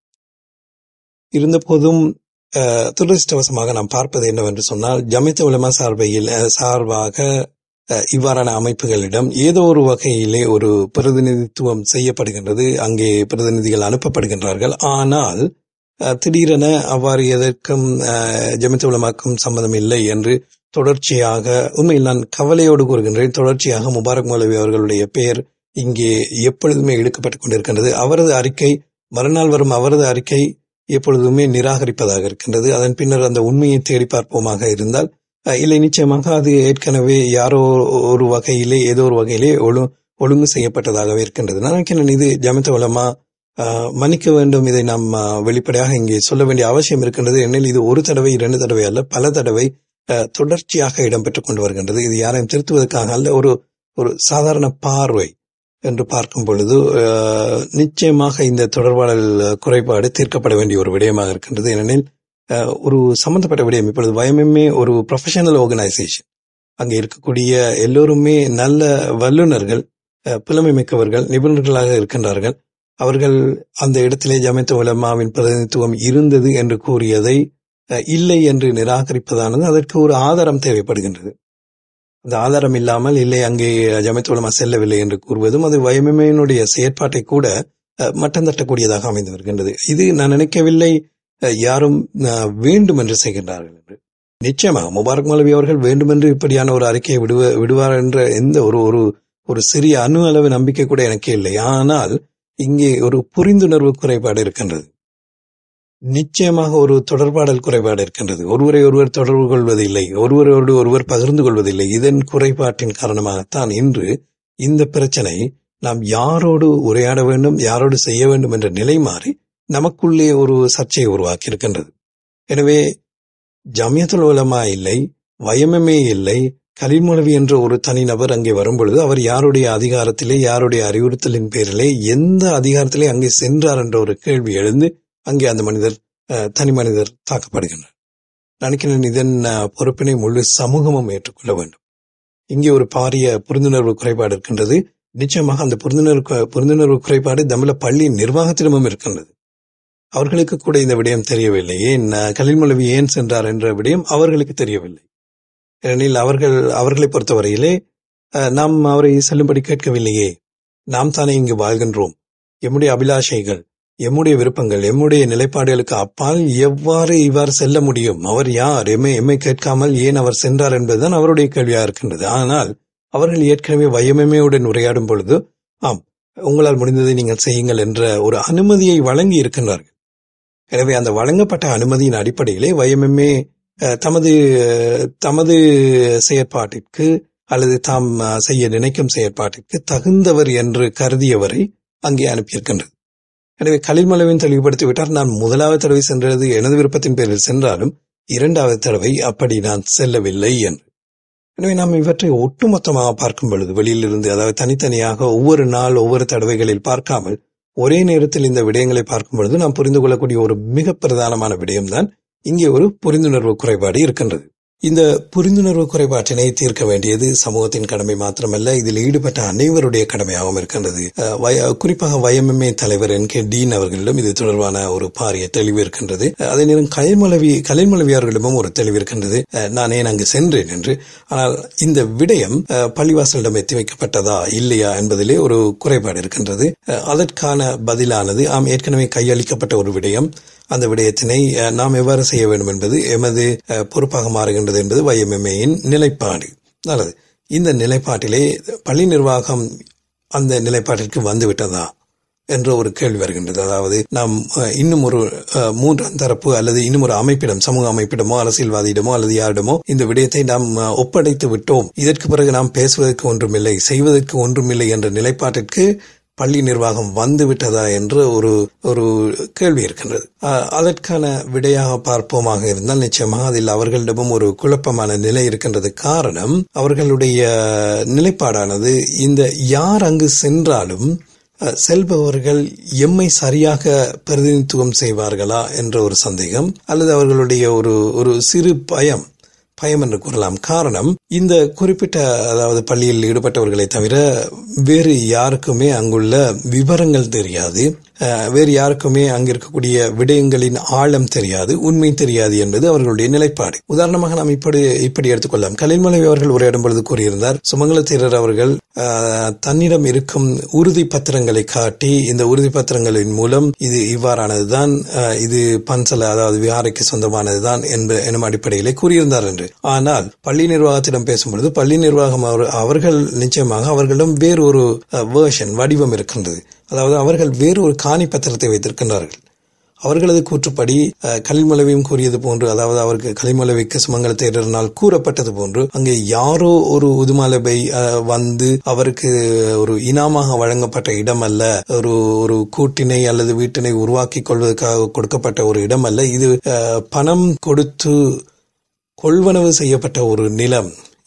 இருந்த போதும் அஹ், துரதிர்ஷ்டவசமாக நாம் பார்ப்பது என்னவென்று சொன்னால் ஜமித்த உலமா சார்பையில் அஹ், சார்பாக அஹ், இவ்வாறான அமைப்புகளிடம் ஏதோ ஒரு வகையிலே ஒரு பிரதிநிதித்துவம் செய்யப்படுகின்றது அங்கே பிரதிநிதிகள் அனுப்பப்படுகின்றார்கள் ஆனால் அஹ், திடீரென அவ்வாறு எதற்கும் அஹ், ஜமித்த உலமாக்கும் சம்பந்தம் இல்லை என்று தொடர்ச்சியாக உண்மையில் நான் கவலையோடு கூறுகின்றேன் தொடர்ச்சியாக முபாரக் மௌலவி அவர்களுடைய பெயர் இங்கே எப்பொழுதுமே இழுக்கப்பட்டுக் கொண்டிருக்கின்றது அவரது அறிக்கை மறுநாள் வரும் அவரது அறிக்கை எப்பொழுதுமே நிராகரிப்பதாக இருக்கின்றது அதன் பின்னர் அந்த உண்மையை தேடி பார்ப்போமாக இருந்தால் அஹ், இல்லை நிச்சயமாக அது ஏற்கனவே யாரோ ஒரு வகையிலே ஏதோ ஒரு வகையிலே ஒழு ஒழுங்கு செய்யப்பட்டதாகவே இருக்கின்றது நான் நினைக்கிறேன் இது ஜமித்த உலமா அஹ், மன்னிக்க வேண்டும் இதை நாம் அஹ், வெளிப்படையாக இங்கே சொல்ல வேண்டிய அவசியம் இருக்கின்றது எனில் இது ஒரு தடவை இரண்டு தடவை அல்ல பல தடவை அஹ், தொடர்ச்சியாக இடம்பெற்றுக் கொண்டு வருகின்றது இது யாரையும் திருத்துவதற்காக அல்ல ஒரு ஒரு சாதாரண பார்வை என்று பார்க்கும் பொழுது அஹ், நிச்சயமாக இந்த தொடர்பாடல் குறைபாடு தீர்க்கப்பட வேண்டிய ஒரு விடயமாக இருக்கின்றது ஏனெனில் அஹ், ஒரு சம்பந்தப்பட்ட விடயம் இப்பொழுது வயமெம்மே ஒரு ப்ரொஃபஷனல் ஆர்கனைசேஷன் அங்கே இருக்கக்கூடிய எல்லோருமே நல்ல வல்லுநர்கள் அஹ், புலமை மிக்கவர்கள் நிபுணர்களாக இருக்கின்றார்கள் அவர்கள் அந்த இடத்திலே ஜமைத்த உலமாவின் பிரதிநிதித்துவம் இருந்தது என்று கூறியதை அஹ், இல்லை என்று நிராகரிப்பதானது அதற்கு ஒரு ஆதாரம் தேவைப்படுகின்றது அந்த ஆதாரம் இல்லாமல் இல்லை அங்கே ஜமைத்த உலமா செல்லவில்லை என்று கூறுவதும் அது வயமையினுடைய செயற்பாட்டை கூட அஹ், மட்டம் தட்டக்கூடியதாக அமைந்து வருகின்றது இது நான் நினைக்கவில்லை அஹ், யாரும் அஹ், வேண்டும் என்று செய்கின்றார்கள் என்று நிச்சயமாக முபாரக் மௌலவி அவர்கள் வேண்டுமென்று இப்படியான ஒரு அறிக்கையை விடுவ விடுவார் என்ற எந்த ஒரு ஒரு ஒரு சிறிய அணு அளவு நம்பிக்கை கூட எனக்கு இல்லை ஆனால் இங்கே ஒரு புரிந்துணர்வு குறைபாடு இருக்கின்றது நிச்சயமாக ஒரு தொடர்பாடல் குறைபாடு இருக்கின்றது ஒருவரை ஒருவர் தொடர்பு கொள்வதில்லை ஒருவரோடு ஒருவர் பகிர்ந்து கொள்வதில்லை இதன் குறைபாட்டின் காரணமாகத்தான் இன்று இந்த பிரச்சனை நாம் யாரோடு உரையாட வேண்டும் யாரோடு செய்ய வேண்டும் என்ற நிலை மாறி நமக்குள்ளே ஒரு சர்ச்சையை உருவாக்கி இருக்கின்றது எனவே ஜமியத்துல் உலமா இல்லை வயமமே இல்லை கலிமொழவி என்ற ஒரு தனிநபர் அங்கே வரும்பொழுது அவர் யாருடைய அதிகாரத்திலே யாருடைய அறிவுறுத்தலின் பேரிலே எந்த அதிகாரத்திலே அங்கே சென்றார் என்ற ஒரு கேள்வி எழுந்து அங்கே அந்த மனிதர் அஹ், தனி மனிதர் தாக்கப்படுகின்றார் நினைக்கிறேன் இதன் அஹ், பொறுப்பினை முழு சமூகமும் ஏற்றுக்கொள்ள வேண்டும் இங்கே ஒரு பாரிய புரிந்துணர்வு குறைபாடு இருக்கின்றது நிச்சயமாக அந்த புரிந்துணர்வு கு- புரிந்துணர்வு குறைபாடு தமிழ பள்ளி நிர்வாகத்திடமும் இருக்கின்றது அவர்களுக்கு கூட இந்த விடயம் தெரியவில்லை ஏன் அஹ், கலில்மொழவி ஏன் சென்றார் என்ற விடயம் அவர்களுக்கு தெரியவில்லை ஏனெனில் அவர்கள் அவர்களை பொறுத்தவரையிலே அஹ், நாம் அவரை செல்லும்படி கேட்கவில்லையே நாம் தானே இங்கு வாழ்கின்றோம் எம்முடைய அபிலாஷைகள் எம்முடைய விருப்பங்கள் எம்முடைய நிலைப்பாடுகளுக்கு அப்பால் எவ்வாறு இவ்வாறு செல்ல முடியும் அவர் யார் எம்மை எம்மை கேட்காமல் ஏன் அவர் சென்றார் என்பதுதான் அவருடைய கேள்வியாக இருக்கின்றது ஆனால் அவர்கள் ஏற்கனவே வயமமையுடன் உரையாடும் பொழுது ஆம் உங்களால் முடிந்ததை நீங்கள் செய்யுங்கள் என்ற ஒரு அனுமதியை வழங்கி இருக்கின்றார்கள் எனவே அந்த வழங்கப்பட்ட அனுமதியின் அடிப்படையிலே வயமமே அஹ், தமது அஹ், தமது செயற்பாட்டிற்கு அல்லது தாம் அஹ், செய்ய நினைக்கும் செயற்பாட்டிற்கு தகுந்தவர் என்று கருதியவரை அங்கே அனுப்பியிருக்கின்றது எனவே கலில்மலவின் தெளிவுபடுத்தி விட்டார் நான் முதலாவது தடவை சென்றது எனது விருப்பத்தின் பேரில் சென்றாலும் இரண்டாவது தடவை அப்படி நான் செல்லவில்லை என்று எனவே நாம் இவற்றை ஒட்டுமொத்தமாக பார்க்கும் பொழுது வெளியிலிருந்து அதாவது தனித்தனியாக ஒவ்வொரு நாள் ஒவ்வொரு தடவைகளில் பார்க்காமல் ஒரே நேரத்தில் இந்த விடயங்களை பார்க்கும் பொழுது நாம் புரிந்து கொள்ளக்கூடிய ஒரு மிக பிரதானமான விடயம்தான் இங்கே ஒரு புரிந்துணர்வு குறைபாடு இருக்கின்றது இந்த புரிந்துணர்வு குறைபாட்டினை தீர்க்க வேண்டியது சமூகத்தின் கடமை மாத்திரமல்ல இதில் ஈடுபட்ட அனைவருடைய கடமையாகவும் இருக்கின்றது அஹ், வய- குறிப்பாக வயம்எம்ஏ தலைவர் என் கே டீன் அவர்களிடம் இது தொடர்பான ஒரு பாரிய தெளிவு இருக்கின்றது அஹ், அதே நேரம் கலைமலவி கலைமலவி அவர்களிடமும் ஒரு தெளிவு இருக்கின்றது அஹ், நான் ஏன் அங்கு சென்றேன் என்று ஆனால் இந்த விடயம் அஹ், பள்ளிவாசலிடம் எத்தி வைக்கப்பட்டதா இல்லையா என்பதிலே ஒரு குறைபாடு இருக்கின்றது அஹ், அதற்கான பதிலானது ஆம் ஏற்கனவே கையளிக்கப்பட்ட ஒரு விடயம் அந்த விடயத்தினை அஹ், நாம் எவ்வாறு செய்ய வேண்டும் என்பது எமது அஹ், பொறுப்பாக மாறுகின்றது என்பது YMMA-யின் நிலைப்பாடு நல்லது இந்த நிலைப்பாட்டிலே பள்ளி நிர்வாகம் அந்த நிலைப்பாட்டிற்கு வந்துவிட்டதா என்ற ஒரு கேள்வி வருகின்றது அதாவது நாம் அஹ், இன்னும் ஒரு அஹ், மூன்றாம் தரப்பு அல்லது இன்னும் ஒரு அமைப்பிடம் சமூக அமைப்பிடமோ அரசியல்வாதியிடமோ அல்லது யாரிடமோ இந்த விடயத்தை நாம் அஹ், ஒப்படைத்து விட்டோம் இதற்கு பிறகு நாம் பேசுவதற்கு ஒன்றுமில்லை செய்வதற்கு ஒன்றுமில்லை என்ற நிலைப்பாட்டிற்கு பள்ளி நிர்வாகம் வந்து விட்டதா என்று ஒரு ஒரு கேள்வி இருக்கின்றது அஹ், அதற்கான விடையாக பார்ப்போமாக இருந்தால் நிச்சயமாக அதில் அவர்களிடமும் ஒரு குழப்பமான நிலை இருக்கின்றது காரணம் அவர்களுடைய நிலைப்பாடானது இந்த யார் அங்கு சென்றாலும் அஹ், செல்பவர்கள் எம்மை சரியாக பிரதிநிதித்துவம் செய்வார்களா என்ற ஒரு சந்தேகம் அல்லது அவர்களுடைய ஒரு ஒரு சிறு பயம் பயம் என்று கூறலாம் காரணம் இந்த குறிப்பிட்ட அதாவது பள்ளியில் ஈடுபட்டவர்களை தவிர வேறு யாருக்குமே அங்குள்ள விவரங்கள் தெரியாது அஹ், வேறு யாருக்குமே அங்கு இருக்கக்கூடிய விடயங்களின் ஆழம் தெரியாது உண்மை தெரியாது என்பது அவர்களுடைய நிலைப்பாடு உதாரணமாக நாம் இப்படி இப்படி எடுத்துக்கொள்ளலாம் கலில்மலை அவர்கள் உரையாடும் பொழுது கூறியிருந்தார் சுமங்கல தேரர் அவர்கள் அஹ், தன்னிடம் இருக்கும் உறுதி பத்திரங்களை காட்டி இந்த உறுதி பத்திரங்களின் மூலம் இது இவ்வாறானதுதான் அஹ், இது பன்சல அதாவது விஹாரைக்கு சொந்தமானதுதான் என்ப எனும் அடிப்படையிலே கூறியிருந்தார் என்று ஆனால் பள்ளி நிர்வாகத்திடம் பேசும்பொழுது பள்ளி நிர்வாகம் அவர்- அவர்கள் நிச்சயமாக அவர்களிடம் வேறு ஒரு வேர்ஷன் வடிவம் இருக்கின்றது அதாவது அவர்கள் வேறு ஒரு காணி பத்திரத்தை வைத்திருக்கின்றார்கள் அவர்களது கூற்றுப்படி அஹ், கலிமலவையும் கூறியது போன்று அதாவது அவருக்கு கலிமலவைக்கு சுமங்கல தேரரினால் கூறப்பட்டது போன்று அங்கே யாரோ ஒரு உதுமலபை அஹ், வந்து அவருக்கு ஒரு இனாமாக வழங்கப்பட்ட இடம் அல்ல ஒரு ஒரு கூட்டினை அல்லது வீட்டினை உருவாக்கி கொள்வதற்காக கொடுக்கப்பட்ட ஒரு இடம் அல்ல இது அஹ், பணம் கொடுத்து கொள்வனவு செய்யப்பட்ட ஒரு நிலம்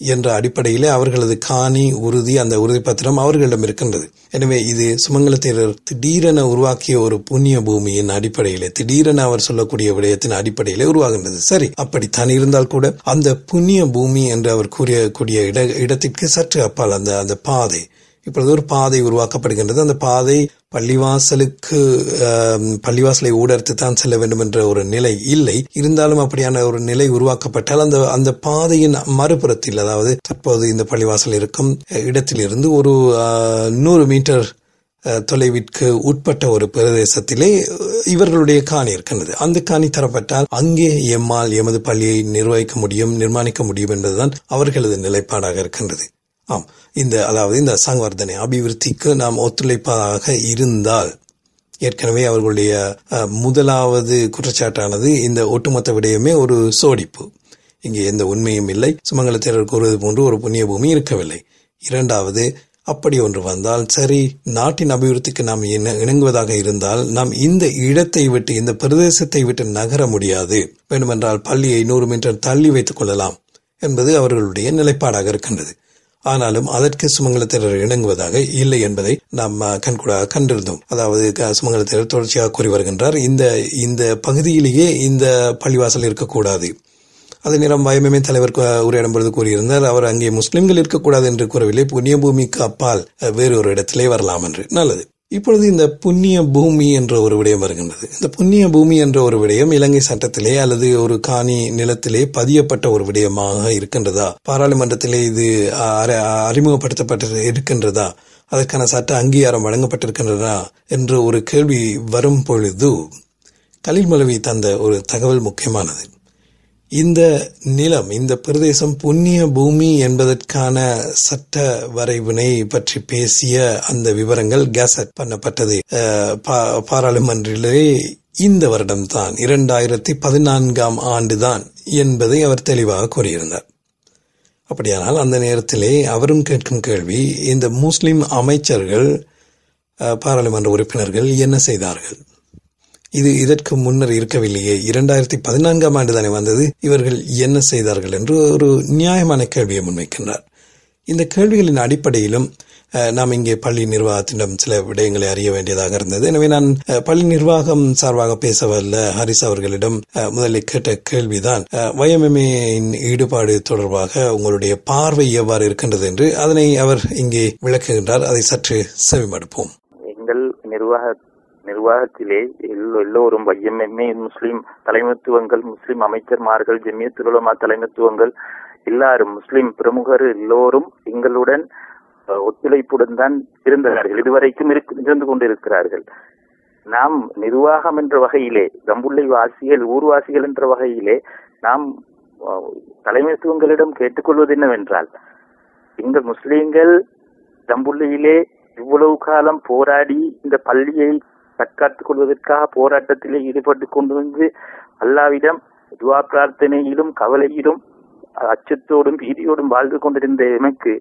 என்ற அடிப்படையிலே அவர்களது காணி உறுதி அந்த உறுதி பத்திரம் அவர்களிடம் இருக்கின்றது எனவே இது சுமங்கலத்தேரர் திடீரென உருவாக்கிய ஒரு புண்ணிய பூமியின் அடிப்படையிலே திடீரென அவர் சொல்லக்கூடிய விடயத்தின் அடிப்படையிலே உருவாகின்றது சரி அப்படித்தான் இருந்தால் கூட அந்த புண்ணிய பூமி என்று அவர் கூறியக்கூடிய இட இடத்திற்கு சற்று அப்பால் அந்த அந்த பாதை இப்பொழுது ஒரு பாதை உருவாக்கப்படுகின்றது அந்த பாதை பள்ளிவாசலுக்கு ஆம், பள்ளிவாசலை ஊடறுத்து தான் செல்ல வேண்டும் என்ற ஒரு நிலை இல்லை இருந்தாலும் அப்படியான ஒரு நிலை உருவாக்கப்பட்டால் அந்த அந்த பாதையின் மறுபுறத்தில் அதாவது தற்போது இந்த பள்ளிவாசல் இருக்கும் அஹ், இடத்திலிருந்து ஒரு ஆஹ், நூறு மீட்டர் அஹ், தொலைவிற்கு உட்பட்ட ஒரு பிரதேசத்திலே அஹ், இவர்களுடைய காணி இருக்கின்றது அந்த காணி தரப்பட்டால் அங்கே எம்மால் எமது பள்ளியை நிர்வகிக்க முடியும் நிர்மாணிக்க முடியும் என்பதுதான் அவர்களது நிலைப்பாடாக இருக்கின்றது ஆம் இந்த அதாவது இந்த சங்கவர்தனை அபிவிருத்திக்கு நாம் ஒத்துழைப்பதாக இருந்தால் ஏற்கனவே அவர்களுடைய அஹ், முதலாவது குற்றச்சாட்டானது இந்த ஒட்டுமொத்த விடயமே ஒரு சோடிப்பு இங்கே எந்த உண்மையும் இல்லை சுமங்கலத்தேரர் கூறுவது போன்று ஒரு புண்ணிய பூமி இருக்கவில்லை இரண்டாவது அப்படி ஒன்று வந்தால் சரி நாட்டின் அபிவிருத்திக்கு நாம் இண- இணங்குவதாக இருந்தால் நாம் இந்த இடத்தை விட்டு இந்த பிரதேசத்தை விட்டு நகர முடியாது வேண்டுமென்றால் பள்ளியை நூறு மீட்டர் தள்ளி வைத்துக் கொள்ளலாம் என்பது அவர்களுடைய நிலைப்பாடாக இருக்கின்றது ஆனாலும் அதற்கு சுமங்கலத்தினர் இணங்குவதாக இல்லை என்பதை நாம் அஹ், கண்கூடாக கண்டிருந்தோம் அதாவது க- சுமங்கலத்தினர் தொடர்ச்சியாக கூறி வருகின்றார் இந்த இந்த பகுதியிலேயே இந்த பள்ளிவாசல் இருக்கக்கூடாது அதே நேரம் வயமே தலைவர் கு- உரையாடும் பொழுது கூறியிருந்தார் அவர் அங்கே முஸ்லிம்கள் இருக்கக்கூடாது என்று கூறவில்லை புண்ணிய பூமிக்கு அப்பால் அஹ், வேறு ஒரு இடத்திலே வரலாம் என்று நல்லது இப்பொழுது இந்த புண்ணிய பூமி என்ற ஒரு விடயம் வருகின்றது இந்த புண்ணிய பூமி என்ற ஒரு விடயம் இலங்கை சட்டத்திலே அல்லது ஒரு காணி நிலத்திலே பதியப்பட்ட ஒரு விடயமாக இருக்கின்றதா பாராளுமன்றத்திலே இது அ- அற- அறிமுகப்படுத்தப்பட்டு இருக்கின்றதா அதற்கான சட்ட அங்கீகாரம் வழங்கப்பட்டிருக்கின்றதா என்ற ஒரு கேள்வி வரும் பொழுது கலில் மௌலவி தந்த ஒரு தகவல் முக்கியமானது இந்த நிலம் இந்த பிரதேசம் புண்ணிய பூமி என்பதற்கான சட்ட வரைவினை பற்றி பேசிய அந்த விவரங்கள் கேசட் பண்ணப்பட்டது அஹ், பா- பாராளுமன்றிலே இந்த வருடம்தான் இரண்டாயிரத்தி பதினான்காம் ஆண்டுதான் என்பதை அவர் தெளிவாக கூறியிருந்தார் அப்படியானால் அந்த நேரத்திலே அவரும் கேட்கும் கேள்வி இந்த முஸ்லிம் அமைச்சர்கள் அஹ், பாராளுமன்ற உறுப்பினர்கள் என்ன செய்தார்கள் இது இதற்கு முன்னர் இருக்கவில்லையே இரண்டாயிரத்தி பதினான்காம் ஆண்டு தானே வந்தது இவர்கள் என்ன செய்தார்கள் என்று ஒரு நியாயமான கேள்வியை முன்வைக்கின்றார் இந்த கேள்விகளின் அடிப்படையிலும் அஹ், நாம் இங்கே பள்ளி நிர்வாகத்திடம் சில விடயங்களை அறிய வேண்டியதாக இருந்தது எனவே நான் அஹ், பள்ளி நிர்வாகம் சார்பாக பேச வல்ல ஹரிஸ் அவர்களிடம் அஹ், முதலில் கேட்ட கேள்விதான் வயமமையின் ஈடுபாடு தொடர்பாக உங்களுடைய பார்வை எவ்வாறு இருக்கின்றது என்று அதனை அவர் இங்கே விளக்குகின்றார் அதை சற்று செவிமடுப்போம் எங்கள் நிர்வாக நிர்வாகத்திலே எல்லோ- எல்லோரும் ஐஎம்எம்ஏ முஸ்லிம் தலைமைத்துவங்கள் முஸ்லிம் அமைச்சர்மார்கள் ஜெமியத்துல் உலமா தலைமைத்துவங்கள் எல்லாரும் முஸ்லிம் பிரமுகர் எல்லோரும் எங்களுடன் அஹ், ஒத்துழைப்புடன் தான் இருந்தார்கள் இதுவரைக்கும் இருக்கு- இருந்து கொண்டிருக்கிறார்கள் நாம் நிர்வாகம் என்ற வகையிலே தம்புள்ளை வாசிகள் ஊர்வாசிகள் என்ற வகையிலே நாம் அஹ், தலைமைத்துவங்களிடம் கேட்டுக்கொள்வது என்னவென்றால் எங்கள் முஸ்லிம்கள் தம்புள்ளியிலே இவ்வளவு காலம் போராடி இந்த பள்ளியை தற்காத்துக் கொள்வதற்காக போராட்டத்திலே ஈடுபட்டு கொண்டு வந்து அல்லாவிடம் துவா பிரார்த்தனையிலும் கவலையிலும் அச்சத்தோடும் பீதியோடும் வாழ்ந்து கொண்டிருந்த எமக்கு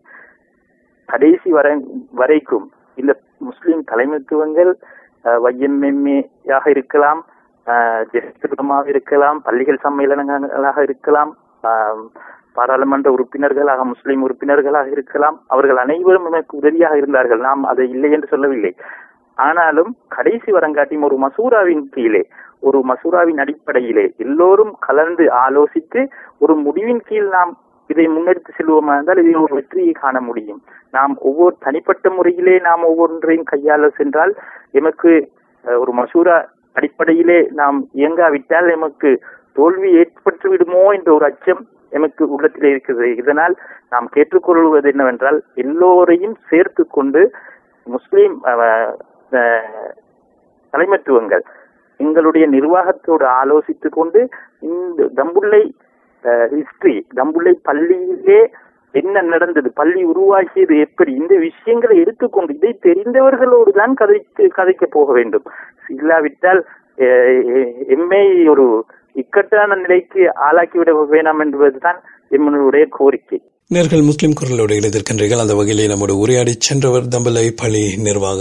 கடைசி வர வரைக்கும் இந்த முஸ்லிம் தலைமைத்துவங்கள் வைஎம்எம்ஏயாக இருக்கலாம் ஜெயசுலமாக இருக்கலாம் பள்ளிகள் சம்மேளனங்களாக இருக்கலாம் ஆஹ், பாராளுமன்ற உறுப்பினர்களாக முஸ்லிம் உறுப்பினர்களாக இருக்கலாம் அவர்கள் அனைவரும் எனக்கு உதவியாக இருந்தார்கள் நாம் அதை இல்லை என்று சொல்லவில்லை ஆனாலும் கடைசி வரங்காட்டியும் ஒரு மசூராவின் கீழே ஒரு மசூராவின் அடிப்படையிலே எல்லோரும் கலந்து ஆலோசித்து ஒரு முடிவின் கீழ் நாம் இதை முன்னெடுத்து செல்வோமா இருந்தால் இதில் ஒரு வெற்றியை காண முடியும் நாம் ஒவ்வொரு தனிப்பட்ட முறையிலே நாம் ஒவ்வொன்றையும் கையாள சென்றால் எமக்கு அஹ், ஒரு மசூரா அடிப்படையிலே நாம் இயங்காவிட்டால் எமக்கு தோல்வி ஏற்பட்டு விடுமோ என்ற ஒரு அச்சம் எமக்கு உள்ளத்திலே இருக்கிறது இதனால் நாம் கேட்டுக்கொள்வது என்னவென்றால் எல்லோரையும் சேர்த்து கொண்டு முஸ்லிம் அஹ், அஹ், தலைமைத்துவங்கள் எங்களுடைய நிர்வாகத்தோடு ஆலோசித்துக் கொண்டு இந்த தம்புள்ளை ஹிஸ்டரி தம்புள்ளை பள்ளியிலே என்ன நடந்தது பள்ளி உருவாகியது எப்படி இந்த விஷயங்களை எடுத்துக்கொண்டு இதை தெரிந்தவர்களோடு தான் கதைத்து கதைக்க போக வேண்டும் இல்லாவிட்டால் அஹ், எம்மை ஒரு இக்கட்டான நிலைக்கு ஆளாக்கிவிட வேண்டாம் என்பதுதான் எம்மனுடைய கோரிக்கை நேர்கள் முஸ்லிம் குரலோடு இணைந்திருக்கின்றீர்கள் அந்த வகையிலே நம்மோடு உரையாடி சென்றவர் தம்பலை பள்ளி நிர்வாக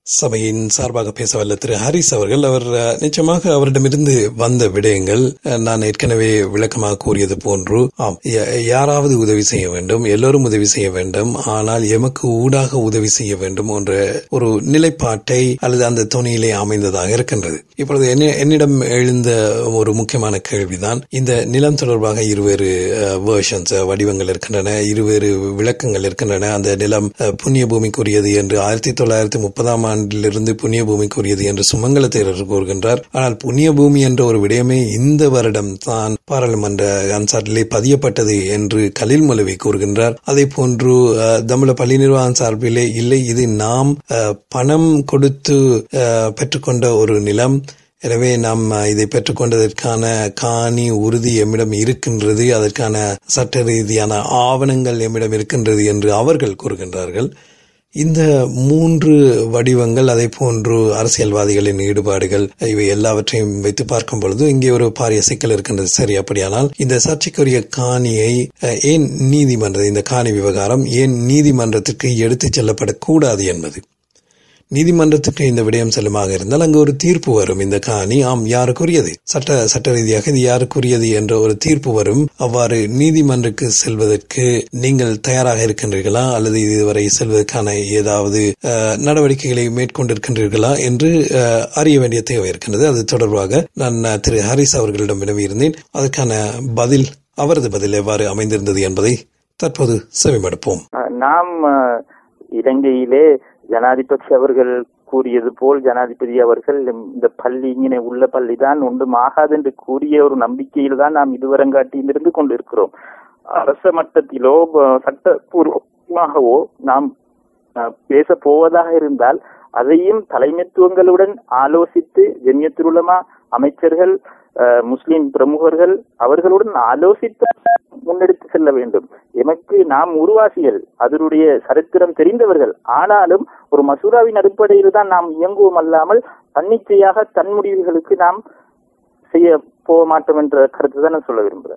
சபையின் சார்பாக பேச வல்ல திரு ஹரிஸ் அவர்கள் அவர் அஹ், நிச்சயமாக அவரிடமிருந்து வந்த விடயங்கள் அஹ், நான் ஏற்கனவே விளக்கமாக கூறியது போன்று ஆம் ய- யாராவது உதவி செய்ய வேண்டும் எல்லோரும் உதவி செய்ய வேண்டும் ஆனால் எமக்கு ஊடாக உதவி செய்ய வேண்டும் என்ற ஒரு நிலைப்பாட்டை அல்லது அந்த துணியிலே அமைந்ததாக இருக்கின்றது இப்பொழுது என்னி- என்னிடம் எழுந்த ஒரு முக்கியமான கேள்விதான் இந்த நிலம் தொடர்பாக இருவேறு வேர்ஷன்ஸ் வடிவங்கள் இருக்கின்றன இருவேறு விளக்கங்கள் இருக்கின்றன அந்த நிலம் அஹ், புண்ணிய பூமிக்குரியது என்று ஆயிரத்தி தொள்ளாயிரத்தி முப்பதாம் ஆண்டிலிருந்து புண்ணிய பூமிக்குரியது என்று சுமங்கல தேரர் கூறுகின்றார் ஆனால் புண்ணிய பூமி என்ற ஒரு விடயமே இந்த வருடம் தான் பாராளுமன்ற அன்சாரிலே பதியப்பட்டது என்று கலில் மொழவி கூறுகின்றார் அதே போன்று அஹ், தமிழ பள்ளி நிர்வாகம் சார்பிலே இல்லை இது நாம் அஹ், பணம் கொடுத்து அஹ், பெற்றுக்கொண்ட ஒரு நிலம் எனவே நாம் அஹ், இதை பெற்றுக்கொண்டதற்கான காணி உறுதி எம்மிடம் இருக்கின்றது அதற்கான சட்ட ரீதியான ஆவணங்கள் எம்மிடம் இருக்கின்றது என்று அவர்கள் கூறுகின்றார்கள் இந்த மூன்று வடிவங்கள் அதே போன்று அரசியல்வாதிகளின் ஈடுபாடுகள் இவை எல்லாவற்றையும் வைத்து பார்க்கும் பொழுது இங்கே ஒரு பாரிய சிக்கல் இருக்கின்றது சரி அப்படியானால் இந்த சர்ச்சைக்குரிய காணியை அஹ், ஏன் நீதிமன்ற இந்த காணி விவகாரம் ஏன் நீதிமன்றத்திற்கு எடுத்துச் செல்லப்படக்கூடாது என்பது நீதிமன்றத்துக்கு இந்த விடயம் செல்லுமாக இருந்தால் அங்கு ஒரு தீர்ப்பு வரும் இந்த காணி ஆம் யாருக்குரியது சட்ட சட்ட ரீதியாக இது யாருக்குரியது என்ற ஒரு தீர்ப்பு வரும் அவ்வாறு நீதிமன்றக்கு செல்வதற்கு நீங்கள் தயாராக இருக்கின்றீர்களா அல்லது இதுவரை செல்வதற்கான ஏதாவது அஹ், நடவடிக்கைகளை மேற்கொண்டிருக்கின்றீர்களா என்று அஹ், அறிய வேண்டிய தேவை இருக்கின்றது அது தொடர்பாக நான் அஹ், திரு ஹரிஸ் அவர்களிடம் வினவியிருந்தேன் அதற்கான பதில் அவரது பதில் எவ்வாறு அமைந்திருந்தது என்பதை தற்போது செவிமடுப்போம் அஹ் நாம் அஹ், இலங்கையிலே ஜனாதிபதி அவர்கள் கூறியது போல் ஜனாதிபதி அவர்கள் இந்த பள்ளி இங்கே உள்ள பள்ளி தான் ஒன்றும் ஆகாது என்று கூறிய ஒரு நம்பிக்கையில் தான் நாம் இதுவரங்காட்டியும் இருந்து கொண்டிருக்கிறோம் அரச மட்டத்திலோ அஹ், சட்டபூர்வமாகவோ நாம் அஹ், பேச போவதாக இருந்தால் அதையும் தலைமைத்துவங்களுடன் ஆலோசித்து ஜெமியத்துல் உலமா அமைச்சர்கள் அஹ், முஸ்லிம் பிரமுகர்கள் அவர்களுடன் ஆலோசித்து முன்னெடுத்து செல்ல வேண்டும் எமக்கு நாம் உருவாசிகள் அதனுடைய சரித்திரம் தெரிந்தவர்கள் ஆனாலும் ஒரு மசூராவின் அடிப்படையில் தான் நாம் இயங்குவோம் அல்லாமல் தன்னிச்சையாக தன் முடிவுகளுக்கு நாம் செய்ய போக மாட்டோம் என்ற கருத்து தான் நான் சொல்ல விரும்புகிறேன்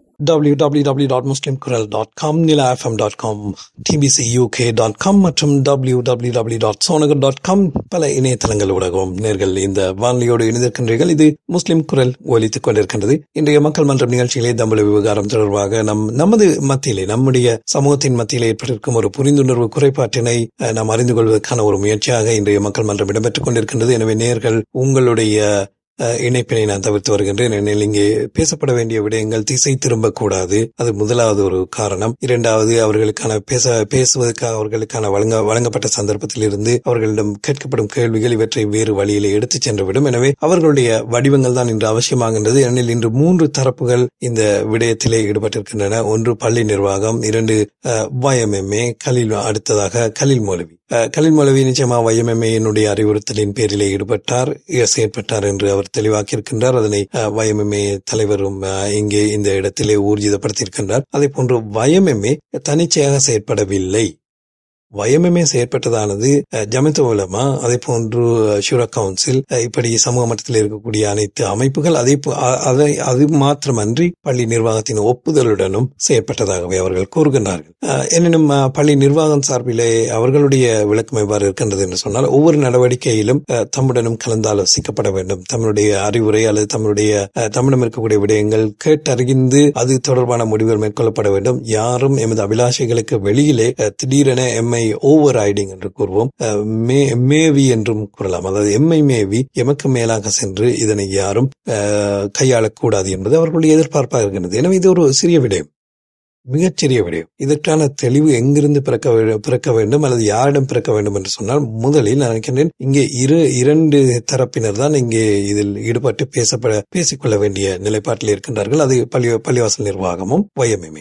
www.muslimkural.com nilafm.com tbcuk.com மற்றும் www.sonagar.com பல இணையதளங்கள் ஊடகம் நேர்கள் இந்த வானொலியோடு இணைந்திருக்கின்றீர்கள் இது முஸ்லிம் குரல் ஒலித்துக் கொண்டிருக்கின்றது இன்றைய மக்கள் மன்றம் நிகழ்ச்சியிலே தமிழ் விவகாரம் தொடர்பாக நம் நமது மத்தியிலே நம்முடைய சமூகத்தின் மத்தியிலே ஏற்பட்டிருக்கும் ஒரு புரிந்துணர்வு குறைபாட்டினை அஹ், நாம் அறிந்து கொள்வதற்கான ஒரு முயற்சியாக இன்றைய மக்கள் மன்றம் இடம்பெற்றுக் கொண்டிருக்கின்றது எனவே நேர்கள் உங்களுடைய அஹ், இணைப்பினை நான் தவிர்த்து வருகின்றேன் ஏனெனில் இங்கே பேசப்பட வேண்டிய விடயங்கள் திசை திரும்பக்கூடாது அது முதலாவது ஒரு காரணம் இரண்டாவது அவர்களுக்கான பேச பேசுவதற்காக அவர்களுக்கான வழங்க வழங்கப்பட்ட சந்தர்ப்பத்தில் இருந்து அவர்களிடம் கேட்கப்படும் கேள்விகள் இவற்றை வேறு வழியிலே எடுத்துச் சென்றுவிடும் எனவே அவர்களுடைய வடிவங்கள் தான் இன்று அவசியமாகின்றது ஏனெனில் இன்று மூன்று தரப்புகள் இந்த விடயத்திலே ஈடுபட்டிருக்கின்றன ஒன்று பள்ளி நிர்வாகம் இரண்டு YMMA கலில் அடுத்ததாக கலில் மௌலவி அஹ், கலில் மௌலவி நிச்சயமா YMMA என்னுடைய அறிவுறுத்தலின் பேரிலே ஈடுபட்டார் அஹ், செயற்பட்டார் என்று அவர் தெளிவாக்கியிருக்கின்றார் அதனை அஹ், YMMA தலைவரும் அஹ், இங்கே இந்த இடத்திலே ஊர்ஜிதப்படுத்தியிருக்கின்றார் அதே போன்று YMMA தனிச்சையாக செயற்படவில்லை வயமே செயற்பட்டதானது அஹ், ஜமித் உலமா அதே போன்று அஹ், ஷூரா கவுன்சில் அஹ், இப்படி சமூக மட்டத்தில் இருக்கக்கூடிய அனைத்து அமைப்புகள் அதே போ- அ- அதை அது மாத்திரமன்றி பள்ளி நிர்வாகத்தின் ஒப்புதலுடனும் செயற்பட்டதாகவே அவர்கள் கூறுகின்றார்கள் அஹ், எனினும் அஹ், பள்ளி நிர்வாகம் சார்பிலே அவர்களுடைய விளக்கம் எவ்வாறு இருக்கின்றது என்று சொன்னால் ஒவ்வொரு நடவடிக்கையிலும் அஹ், தம்முடனும் கலந்தாலோசிக்கப்பட வேண்டும் தம்முடைய அறிவுரை அல்லது தம்முடைய அஹ், தம்மிடம் இருக்கக்கூடிய விடயங்கள் கேட்டறிந்து அது தொடர்பான முடிவுகள் மேற்கொள்ளப்பட வேண்டும் யாரும் எமது அபிலாஷைகளுக்கு வெளியிலே அஹ், திடீரென எம்மை ஓவர் ரைடிங் என்று கூறுவோம் அஹ், மே- மேவி என்றும் கூறலாம் அதாவது எம்மை மேவி எமக்கு மேலாக சென்று இதனை யாரும் அஹ், கையாளக்கூடாது என்பது அவர்களுடைய எதிர்பார்ப்பாக இருக்கின்றது எனவே இது ஒரு சிறிய விடயம் மிகச்சிறிய விடயம் இதற்கான தெளிவு எங்கிருந்து பிறக்க வே- பிறக்க வேண்டும் அல்லது யாரிடம் பிறக்க வேண்டும் என்று சொன்னால் முதலில் நான் நினைக்கின்றேன் இங்கே இரு இரண்டு தரப்பினர் தான் இங்கே இதில் ஈடுபட்டு பேசப்பட பேசிக்கொள்ள வேண்டிய நிலைப்பாட்டில் இருக்கின்றார்கள் அது பள்ளி பள்ளிவாசல் நிர்வாகமும் YMMA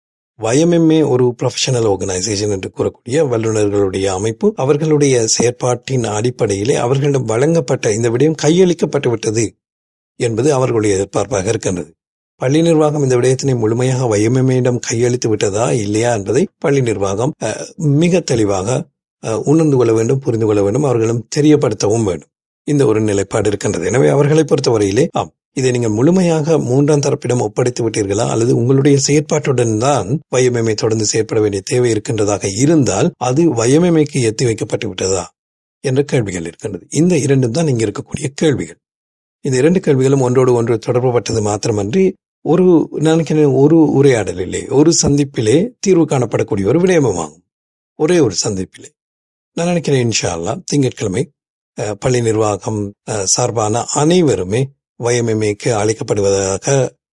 YMMA ஒரு ப்ரொஃபஷனல் ஆர்கனைசேஷன் என்று கூறக்கூடிய வல்லுநர்களுடைய அமைப்பு அவர்களுடைய செயற்பாட்டின் அடிப்படையிலே அவர்களிடம் வழங்கப்பட்ட இந்த விடயம் கையளிக்கப்பட்டு விட்டது என்பது அவர்களுடைய எதிர்பார்ப்பாக இருக்கின்றது பள்ளி நிர்வாகம் இந்த விடயத்தினை முழுமையாக வையமிடம் கையளித்து விட்டதா இல்லையா என்பதை பள்ளி நிர்வாகம் அஹ், மிக தெளிவாக அஹ், உணர்ந்து கொள்ள வேண்டும் புரிந்து கொள்ள வேண்டும் அவர்களும் தெரியப்படுத்தவும் வேண்டும் இந்த ஒரு நிலைப்பாடு இருக்கின்றது எனவே அவர்களை பொறுத்தவரையிலே ஆம் இதை நீங்கள் முழுமையாக மூன்றாம் தரப்பிடம் ஒப்படைத்து விட்டீர்களா அல்லது உங்களுடைய செயற்பாட்டுடன் தான் வயமேமை தொடர்ந்து செயற்பட வேண்டிய தேவை இருக்கின்றதாக இருந்தால் அது வயமேமைக்கு எத்தி வைக்கப்பட்டு விட்டதா என்ற கேள்விகள் இருக்கின்றது இந்த இரண்டும் தான் இங்கு இருக்கக்கூடிய கேள்விகள் இந்த இரண்டு கேள்விகளும் ஒன்றோடு ஒன்று தொடர்புபட்டது மாத்திரமன்றி ஒரு நினைக்கிறேன் ஒரு உரையாடலிலே ஒரு சந்திப்பிலே தீர்வு காணப்படக்கூடிய ஒரு விடயமாகும் ஒரே ஒரு சந்திப்பிலே நான் நினைக்கிறேன் இன்ஷா அல்லா திங்கட்கிழமை அஹ், பள்ளி நிர்வாகம் அஹ், சார்பான அனைவருமே வயமெமேக்கு அழைக்கப்படுவதாக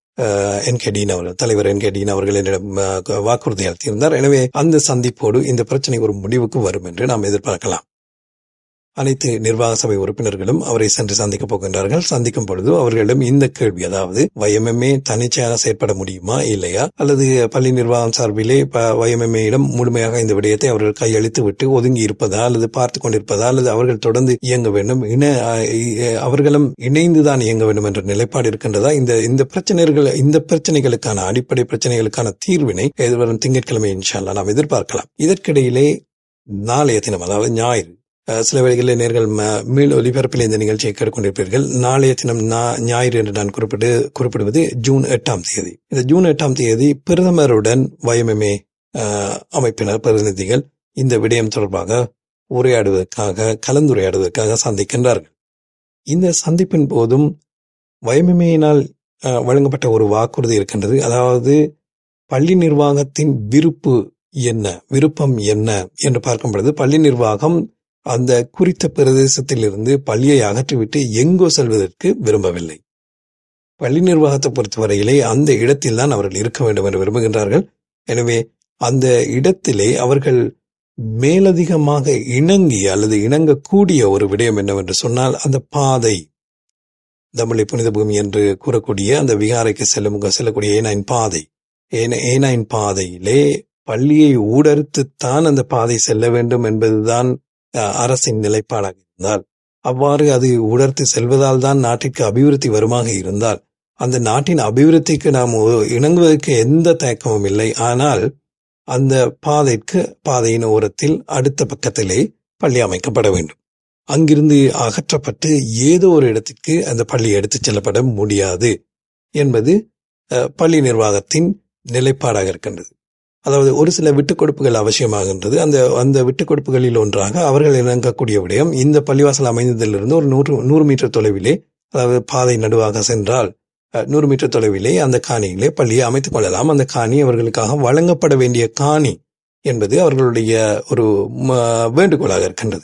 என் கே டீன் அவர்கள் தலைவர் என் கே டீன் அவர்கள் என்னிடம் அஹ், வாக்குறுதி அளித்திருந்தார் எனவே அந்த சந்திப்போடு இந்த பிரச்சனை ஒரு முடிவுக்கு வரும் என்று நாம் எதிர்பார்க்கலாம் அனைத்து நிர்வாக சபை உறுப்பினர்களும் அவரை சென்று சந்திக்கப் போகின்றார்கள் சந்திக்கும் பொழுது அவர்களிடம் இந்த கேள்வி அதாவது வயமெம்ஏ தனிச்சையாக செயற்பட முடியுமா இல்லையா அல்லது பள்ளி நிர்வாகம் சார்பிலே வயமெம்ஏயிடம் முழுமையாக இந்த விடயத்தை அவர்கள் கையளித்து விட்டு ஒதுங்கி இருப்பதா அல்லது பார்த்து கொண்டிருப்பதா அல்லது அவர்கள் தொடர்ந்து இயங்க வேண்டும் இன அஹ், இ- அவர்களும் இணைந்துதான் இயங்க வேண்டும் என்ற நிலைப்பாடு இருக்கின்றதா இந்த இந்த பிரச்சனைகள் இந்த பிரச்சனைகளுக்கான அடிப்படை பிரச்சனைகளுக்கான தீர்வினை எதிர்வரும் திங்கட்கிழமை இன்ஷால்லா நாம் எதிர்பார்க்கலாம் இதற்கிடையிலே நாளைய தினம் அதாவது ஞாயிறு அஹ், சில வேளைகளில் நேர்கள் ம- மீள் ஒலிபரப்பில் இந்த நிகழ்ச்சியை கேட்டுக்கொண்டிருப்பீர்கள் நாளைய தினம் நா- ஞாயிறு என்று நான் குறிப்பிட்டு குறிப்பிடுவது ஜூன் எட்டாம் தேதி இந்த ஜூன் எட்டாம் தேதி பிரதமருடன் வயமெமே அமைப்பினர் பிரதிநிதிகள் இந்த விடயம் தொடர்பாக உரையாடுவதற்காக கலந்துரையாடுவதற்காக சந்திக்கின்றார்கள் இந்த சந்திப்பின் போதும் வயமெமையினால் அஹ், வழங்கப்பட்ட ஒரு வாக்குறுதி இருக்கின்றது அதாவது பள்ளி நிர்வாகத்தின் விருப்பு என்ன விருப்பம் என்ன என்று பார்க்கும் பொழுது பள்ளி நிர்வாகம் அந்த குறித்த பிரதேசத்தில் இருந்து பள்ளியை அகற்றிவிட்டு எங்கோ செல்வதற்கு விரும்பவில்லை பள்ளி நிர்வாகத்தை பொறுத்தவரையிலே அந்த இடத்தில் தான் அவர்கள் இருக்க வேண்டும் என்று விரும்புகின்றார்கள் எனவே அந்த இடத்திலே அவர்கள் மேலதிகமாக இணங்கி அல்லது இணங்கக்கூடிய ஒரு விடயம் என்னவென்று சொன்னால் அந்த பாதை தமிழை புனித பூமி என்று கூறக்கூடிய அந்த விகாரைக்கு செல்லும் செல்லக்கூடிய ஏனாயின் பாதை ஏன- ஏனாயின் பாதையிலே பள்ளியை ஊடறுத்துத்தான் அந்த பாதை செல்ல வேண்டும் என்பதுதான் அஹ், அரசின் நிலைப்பாடாக இருந்தால் அவ்வாறு அது உடர்த்து செல்வதால் தான் நாட்டிற்கு அபிவிருத்தி வருமாக இருந்தால் அந்த நாட்டின் அபிவிருத்திக்கு நாம் ஒ- இணங்குவதற்கு எந்த தயக்கமும் இல்லை ஆனால் அந்த பாதைக்கு பாதையின் ஓரத்தில் அடுத்த பக்கத்திலே பள்ளி அமைக்கப்பட வேண்டும் அங்கிருந்து அகற்றப்பட்டு ஏதோ ஒரு இடத்திற்கு அந்த பள்ளி எடுத்துச் செல்லப்பட முடியாது என்பது அஹ், பள்ளி நிர்வாகத்தின் நிலைப்பாடாக இருக்கின்றது அதாவது ஒரு சில விட்டுக் கொடுப்புகள் அவசியமாகின்றது அந்த அந்த விட்டுக் கொடுப்புகளில் ஒன்றாக அவர்கள் இணங்கக்கூடிய விடயம் இந்த பள்ளிவாசல் அமைந்ததிலிருந்து ஒரு நூறு நூறு மீட்டர் தொலைவிலே அதாவது பாதை நடுவாக சென்றால் அஹ், நூறு மீட்டர் தொலைவிலே அந்த காணியிலே பள்ளியை அமைத்துக் கொள்ளலாம் அந்த காணி அவர்களுக்காக வழங்கப்பட வேண்டிய காணி என்பது அவர்களுடைய ஒரு ம, வேண்டுகோளாக இருக்கின்றது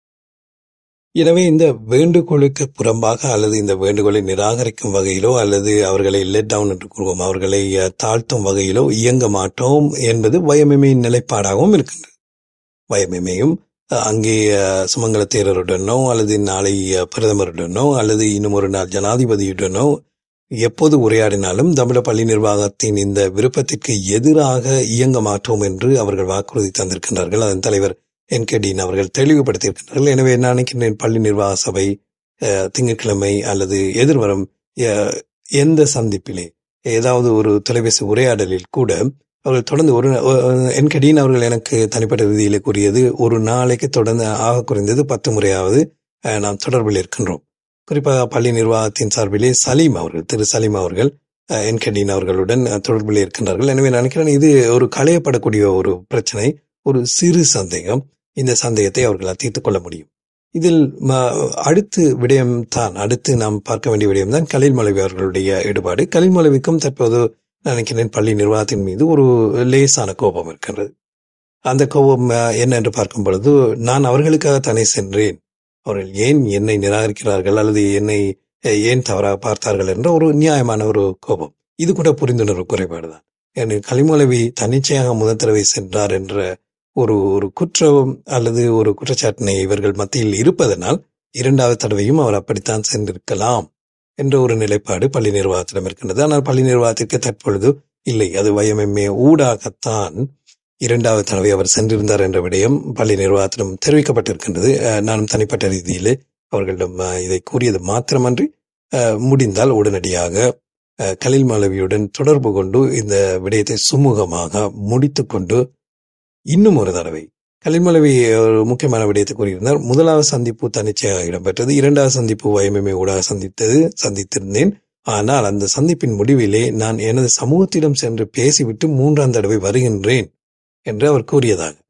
எனவே இந்த வேண்டுகோளுக்கு புறம்பாக அல்லது இந்த வேண்டுகோளை நிராகரிக்கும் வகையிலோ அல்லது அவர்களை லெட் டவுன் என்று கூறுவோம் அவர்களை அஹ், தாழ்த்தும் வகையிலோ இயங்க மாட்டோம் என்பது வயமெமையின் நிலைப்பாடாகவும் இருக்கின்றது வயமெமையும் அஹ், அங்கே அஹ், சுமங்கல தேரருடனோ அல்லது நாளை அஹ், பிரதமருடனோ அல்லது இன்னும் ஒரு நாள் ஜனாதிபதியுடனோ எப்போது உரையாடினாலும் தமிழ பள்ளி நிர்வாகத்தின் இந்த விருப்பத்திற்கு எதிராக இயங்க மாட்டோம் என்று அவர்கள் வாக்குறுதி தந்திருக்கின்றார்கள் அதன் தலைவர் என் கே டீன் அவர்கள் தெளிவுபடுத்தியிருக்கின்றார்கள் எனவே நான் நினைக்கின்றேன் பள்ளி நிர்வாக சபை அஹ், திங்கட்கிழமை அல்லது எதிர்வரும் அஹ், எந்த சந்திப்பிலே ஏதாவது ஒரு தொலைபேசி உரையாடலில் கூட அவர்கள் தொடர்ந்து ஒரு என் கே டீன் அவர்கள் எனக்கு தனிப்பட்ட ரீதியிலே கூறியது ஒரு நாளைக்கு தொடர்ந்து ஆக குறைந்தது பத்து முறையாவது அஹ், நாம் தொடர்பில் இருக்கின்றோம் குறிப்பாக பள்ளி நிர்வாகத்தின் சார்பிலே சலீம் அவர்கள் திரு சலீம் அவர்கள் அஹ், என் கே டீன் அவர்களுடன் அஹ், தொடர்பில் இருக்கின்றார்கள் எனவே நான் நினைக்கிறேன் இது ஒரு களையப்படக்கூடிய ஒரு பிரச்சனை ஒரு சிறு சந்தேகம் இந்த சந்தேகத்தை அவர்களால் தீர்த்துக் கொள்ள முடியும் இதில் ம- அடுத்து விடயம் தான் அடுத்து நாம் பார்க்க வேண்டிய விடயம் தான் கலில் மௌலவி அவர்களுடைய ஈடுபாடு கலில் மௌலவிக்கும் தற்போது நான் நினைக்கிறேன் பள்ளி நிர்வாகத்தின் மீது ஒரு லேசான கோபம் இருக்கின்றது அந்த கோபம் அஹ், என்ன என்று பார்க்கும் பொழுது நான் அவர்களுக்காக தானே சென்றேன் அவர்கள் ஏன் என்னை நிராகரிக்கிறார்கள் அல்லது என்னை அஹ், ஏன் தவறாக பார்த்தார்கள் என்ற ஒரு நியாயமான ஒரு கோபம் இது கூட புரிந்துணர்வு குறைபாடுதான் ஏன்னு கலிமொழவி தன்னிச்சையாக முதல் தடவை சென்றார் என்ற ஒரு ஒரு குற்றம் அல்லது ஒரு குற்றச்சாட்டினை இவர்கள் மத்தியில் இருப்பதனால் இரண்டாவது தடவையும் அவர் அப்படித்தான் சென்றிருக்கலாம் என்ற ஒரு நிலைப்பாடு பள்ளி நிர்வாகத்திடம் இருக்கின்றது ஆனால் பள்ளி நிர்வாகத்திற்கு தற்பொழுது இல்லை அது வயமெம்மே ஊடாகத்தான் இரண்டாவது தடவை அவர் சென்றிருந்தார் என்ற விடயம் பள்ளி நிர்வாகத்திடம் தெரிவிக்கப்பட்டிருக்கின்றது அஹ், நானும் தனிப்பட்ட ரீதியிலே அவர்களிடம் அஹ், இதை கூறியது மாத்திரமன்றி அஹ், முடிந்தால் உடனடியாக அஹ், கலில் மௌலவியுடன் தொடர்பு கொண்டு இந்த விடயத்தை சுமூகமாக முடித்துக்கொண்டு இன்னும் ஒரு தடவை கலிமலவி ஒரு முக்கியமான விடயத்தை கூறியிருந்தார் முதலாவது சந்திப்பு தன்னிச்சையாக இடம்பெற்றது இரண்டாவது சந்திப்பு வயமே ஊடாக சந்தித்தது சந்தித்திருந்தேன் ஆனால் அந்த சந்திப்பின் முடிவிலே நான் எனது சமூகத்திடம் சென்று பேசிவிட்டு மூன்றாம் தடவை வருகின்றேன் என்று அவர் கூறியதாக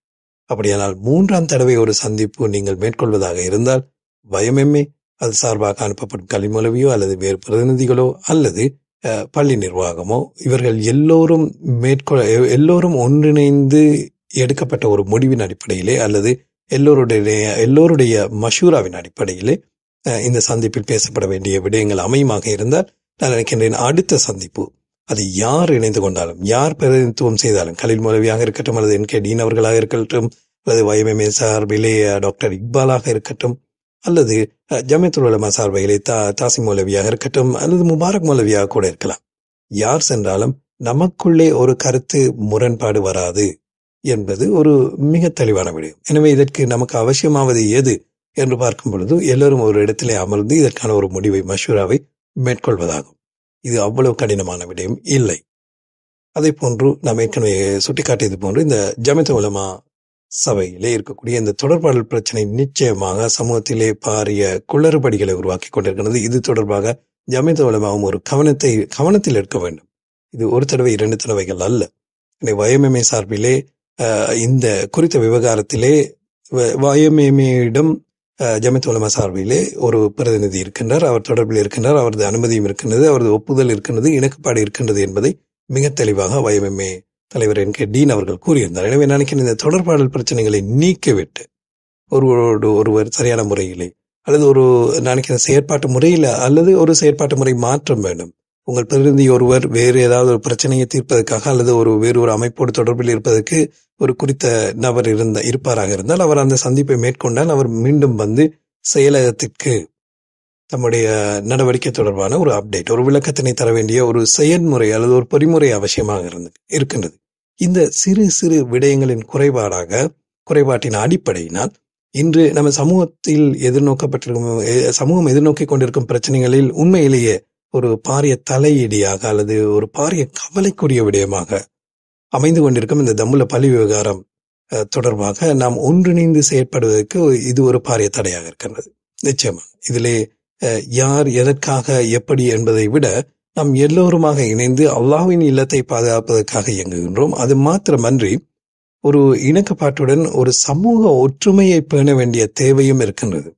அப்படியானால் மூன்றாம் தடவை ஒரு சந்திப்பு நீங்கள் மேற்கொள்வதாக இருந்தால் பயமெம்மே அது சார்பாக அனுப்பப்படும் கலிமொழவியோ அல்லது வேறு பிரதிநிதிகளோ அல்லது அஹ், பள்ளி நிர்வாகமோ இவர்கள் எல்லோரும் மேற்கொள்ள எல்லோரும் ஒன்றிணைந்து எடுக்கப்பட்ட ஒரு முடிவின் அடிப்படையிலே அல்லது எல்லோருடைய எல்லோருடைய மஷூராவின் அடிப்படையிலே அஹ், இந்த சந்திப்பில் பேசப்பட வேண்டிய விடயங்கள் அமையுமாக இருந்தால் நான் நினைக்கின்றேன் அடுத்த சந்திப்பு அது யார் இணைந்து கொண்டாலும் யார் பிரதிநிதித்துவம் செய்தாலும் கலில் மௌலவியாக இருக்கட்டும் அல்லது என் கே டீன் அவர்களாக இருக்கட்டும் அல்லது YMMA சார்பிலே அஹ், டாக்டர் இக்பாலாக இருக்கட்டும் அல்லது அஹ், ஜமியத்துல் உலமா சார்பிலே தா தாசி மௌலவியாக இருக்கட்டும் அல்லது முபாரக் மௌலவியாக கூட இருக்கலாம் யார் சென்றாலும் நமக்குள்ளே ஒரு கருத்து முரண்பாடு வராது என்பது ஒரு மிக தெளிவான விடயம் எனவே இதற்கு நமக்கு அவசியமாவது எது என்று பார்க்கும் பொழுது எல்லோரும் ஒரு இடத்திலே அமர்ந்து இதற்கான ஒரு முடிவை மஷூராவை மேற்கொள்வதாகும் இது அவ்வளவு கடினமான விடயம் இல்லை அதே போன்று நாம் ஏற்கனவே சுட்டிக்காட்டியது போன்று இந்த ஜமித உலமா சபையிலே இருக்கக்கூடிய இந்த தொடர்பாடல் பிரச்சனை நிச்சயமாக சமூகத்திலே பாரிய குளறுபடிகளை உருவாக்கி கொண்டிருக்கிறது இது தொடர்பாக ஜமித உலமாவும் ஒரு கவனத்தை கவனத்தில் எடுக்க வேண்டும் இது ஒரு தடவை இரண்டு தடவைகள் அல்ல வயமெம்ஏ சார்பிலே அஹ், இந்த குறித்த விவகாரத்திலே வயமெம்ஏயிடம் ஜமித் உலமா சார்பிலே ஒரு பிரதிநிதி இருக்கின்றார் அவர் தொடர்பில் இருக்கின்றார் அவரது அனுமதியும் இருக்கின்றது அவரது ஒப்புதல் இருக்கின்றது இணக்கப்பாடு இருக்கின்றது என்பதை மிக தெளிவாக வயமெம்ஏ தலைவர் என் கே டீன் அவர்கள் கூறியிருந்தார் எனவே நினைக்கிறேன் இந்த தொடர்பாடல் பிரச்சனைகளை நீக்கிவிட்டு ஒருவரோடு ஒருவர் சரியான முறையிலே அல்லது ஒரு நினைக்கிற செயற்பாட்டு முறையில் அல்லது ஒரு செயற்பாட்டு முறை மாற்றம் வேண்டும் உங்கள் பிரதிநிதி ஒருவர் வேறு ஏதாவது ஒரு பிரச்சனையை தீர்ப்பதற்காக அல்லது ஒரு வேறு ஒரு அமைப்போடு தொடர்பில் இருப்பதற்கு ஒரு குறித்த நபர் இருந்த இருப்பாராக இருந்தால் அவர் அந்த சந்திப்பை மேற்கொண்டால் அவர் மீண்டும் வந்து செயலகத்திற்கு தம்முடைய நடவடிக்கை தொடர்பான ஒரு அப்டேட் ஒரு விளக்கத்தினை தர வேண்டிய ஒரு செயல்முறை அல்லது ஒரு பொறிமுறை அவசியமாக இருந்து இருக்கின்றது இந்த சிறு சிறு விடயங்களின் குறைபாடாக குறைபாட்டின் அடிப்படையினால் இன்று நம்ம சமூகத்தில் எதிர்நோக்கப்பட்டிருக்கும் எ- சமூகம் எதிர்நோக்கி கொண்டிருக்கும் பிரச்சனைகளில் உண்மையிலேயே ஒரு பாரிய தலையீடியாக அல்லது ஒரு பாரிய கவலைக்குரிய விடயமாக அமைந்து கொண்டிருக்கும் இந்த தம்முல பழி விவகாரம் அஹ், தொடர்பாக நாம் ஒன்றிணைந்து செயற்படுவதற்கு இது ஒரு பாரிய தடையாக இருக்கின்றது நிச்சயமா இதிலே அஹ், யார் எதற்காக எப்படி என்பதை விட நாம் எல்லோருமாக இணைந்து அல்லாஹ்வின் இல்லத்தை பாதுகாப்பதற்காக இயங்குகின்றோம் அது மாத்திரமன்றி ஒரு இணக்கப்பாட்டுடன் ஒரு சமூக ஒற்றுமையை பேண வேண்டிய தேவையும் இருக்கின்றது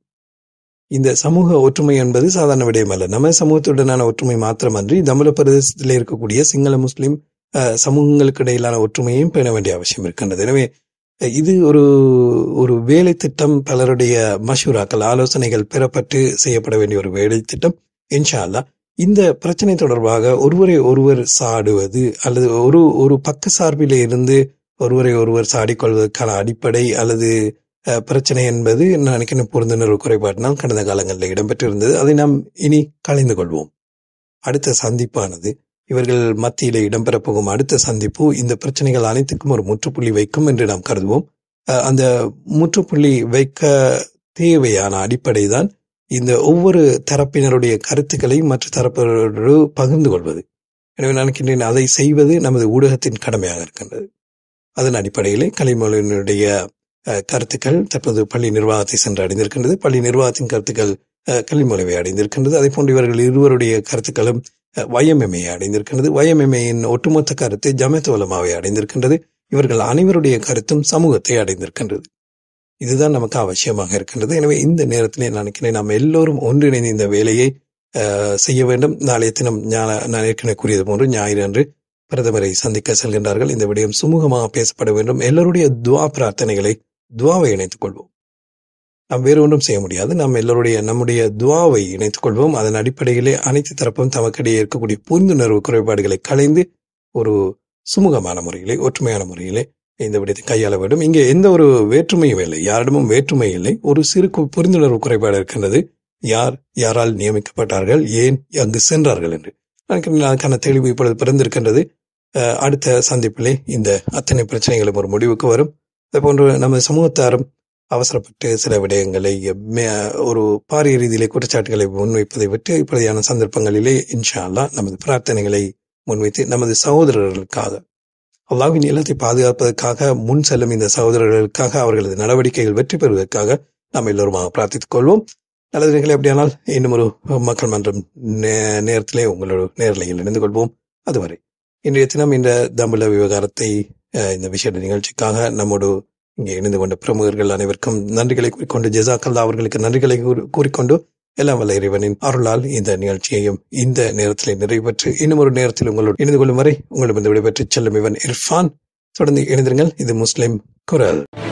இந்த சமூக ஒற்றுமை என்பது சாதாரண விடயம் அல்ல நம்ம சமூகத்துடனான ஒற்றுமை மாத்திரமன்றி தமிழ பிரதேசத்தில் இருக்கக்கூடிய சிங்கள முஸ்லிம் அஹ், சமூகங்களுக்கு இடையிலான ஒற்றுமையையும் பேண வேண்டிய அவசியம் இருக்கின்றது எனவே அஹ், இது ஒரு ஒரு வேலை திட்டம் பலருடைய மஷூராக்கள் ஆலோசனைகள் பெறப்பட்டு செய்யப்பட வேண்டிய ஒரு வேலை திட்டம் இன்ஷா அல்லாஹ் இந்த பிரச்சனை தொடர்பாக ஒருவரை ஒருவர் சாடுவது அல்லது ஒரு ஒரு பக்க சார்பிலே இருந்து ஒருவரை ஒருவர் சாடிக்கொள்வதற்கான அடிப்படை அல்லது அஹ், பிரச்சனை என்பது நான் நினைக்கிறேன் புரிந்துணர்வு குறைபாட்டினால் கடந்த காலங்களில் இடம்பெற்றிருந்தது அதை நாம் இனி கலைந்து கொள்வோம் அடுத்த சந்திப்பானது இவர்கள் மத்தியிலே இடம்பெறப் போகும் அடுத்த சந்திப்பு இந்த பிரச்சனைகள் அனைத்துக்கும் ஒரு முற்றுப்புள்ளி வைக்கும் என்று நாம் கருதுவோம் அஹ், அந்த முற்றுப்புள்ளி வைக்க தேவையான அடிப்படை தான் இந்த ஒவ்வொரு தரப்பினருடைய கருத்துக்களை மற்ற தரப்பினரோடு பகிர்ந்து கொள்வது எனவே நான் நினைக்கின்றேன் அதை செய்வது நமது ஊடகத்தின் கடமையாக இருக்கின்றது அதன் அடிப்படையிலே கலைமொழியினுடைய அஹ், கருத்துக்கள் தற்போது பள்ளி நிர்வாகத்தை சென்று அடைந்திருக்கின்றது பள்ளி நிர்வாகத்தின் கருத்துக்கள் அஹ், கல்விமொழிவை அடைந்திருக்கின்றது அதே போன்று இவர்கள் இருவருடைய கருத்துக்களும் வயமெம்ஐ அடைந்திருக்கின்றது வயமெம்ஐயின் ஒட்டுமொத்த கருத்து ஜமத் உலமாவை அடைந்திருக்கின்றது இவர்கள் அனைவருடைய கருத்தும் சமூகத்தை அடைந்திருக்கின்றது இதுதான் நமக்கு அவசியமாக இருக்கின்றது எனவே இந்த நேரத்திலே நான் நினைக்கிறேன் நாம் எல்லோரும் ஒன்றிணைந்து இந்த வேலையை அஹ், செய்ய வேண்டும் நாளைய தினம் ஞா- நான் ஏற்கனவே கூறியது போன்று ஞாயிறு அன்று பிரதமரை சந்திக்க செல்கின்றார்கள் இந்த விடயம் சுமூகமாக பேசப்பட வேண்டும் எல்லோருடைய துவா பிரார்த்தனைகளை துவாவை இணைத்துக் கொள்வோம் நாம் வேறு ஒன்றும் செய்ய முடியாது நாம் எல்லோருடைய நம்முடைய துவாவை இணைத்துக் கொள்வோம் அதன் அடிப்படையிலே அனைத்து தரப்பும் தமக்கிடையே இருக்கக்கூடிய புரிந்துணர்வு குறைபாடுகளை களைந்து ஒரு சுமூகமான முறையிலே ஒற்றுமையான முறையிலே இந்த விடயத்தை கையாள வேண்டும் இங்கே எந்த ஒரு வேற்றுமையும் இல்லை யாரிடமும் வேற்றுமை இல்லை ஒரு சிறு கு- புரிந்துணர்வு குறைபாடு இருக்கின்றது யார் யாரால் நியமிக்கப்பட்டார்கள் ஏன் அங்கு சென்றார்கள் என்று எனக்கு அதுக்கான தெளிவு இப்பொழுது பிறந்திருக்கின்றது அஹ், அடுத்த சந்திப்பிலே இந்த அத்தனை பிரச்சனைகளும் ஒரு முடிவுக்கு வரும் அதே போன்று நமது சமூகத்தாரும் அவசரப்பட்டு சில விடயங்களை மே- ஒரு பாரிய ரீதியிலே குற்றச்சாட்டுகளை முன்வைப்பதை விட்டு இப்படியான சந்தர்ப்பங்களிலே இன்ஷா அல்லாஹ் நமது பிரார்த்தனைகளை முன்வைத்து நமது சகோதரர்களுக்காக அல்லாஹ்வின் இல்லத்தை பாதுகாப்பதற்காக முன் செல்லும் இந்த சகோதரர்களுக்காக அவர்களது நடவடிக்கைகள் வெற்றி பெறுவதற்காக நாம் எல்லோருமாக பிரார்த்தித்துக் கொள்வோம் நல்லது நிகழ எப்படியானால் இன்னும் ஒரு மக்கள் மன்றம் நே- நேரத்திலே உங்களோட நேரலையில் இணைந்து கொள்வோம் அதுவரை இன்றைய தினம் இந்த தம்புல விவகாரத்தை அஹ், இந்த விஷய நிகழ்ச்சிக்காக நம்மோடு இங்கே இணைந்து கொண்ட பிரமுகர்கள் அனைவருக்கும் நன்றிகளை கூறிக்கொண்டு ஜெசாக்கல்லா அவர்களுக்கு நன்றிகளை கூறி- கூறிக்கொண்டு எல்லாம் வல்ல இறைவனின் அருளால் இந்த நிகழ்ச்சியையும் இந்த நேரத்தில் நிறைவு பெற்று இன்னும் ஒரு நேரத்தில் உங்களோடு இணைந்து கொள்ளும் வரை உங்களிடம் விடைபெற்று செல்லும் இவன் இர்ஃபான் தொடர்ந்து இணைந்திருங்கள் இது முஸ்லிம் குரல்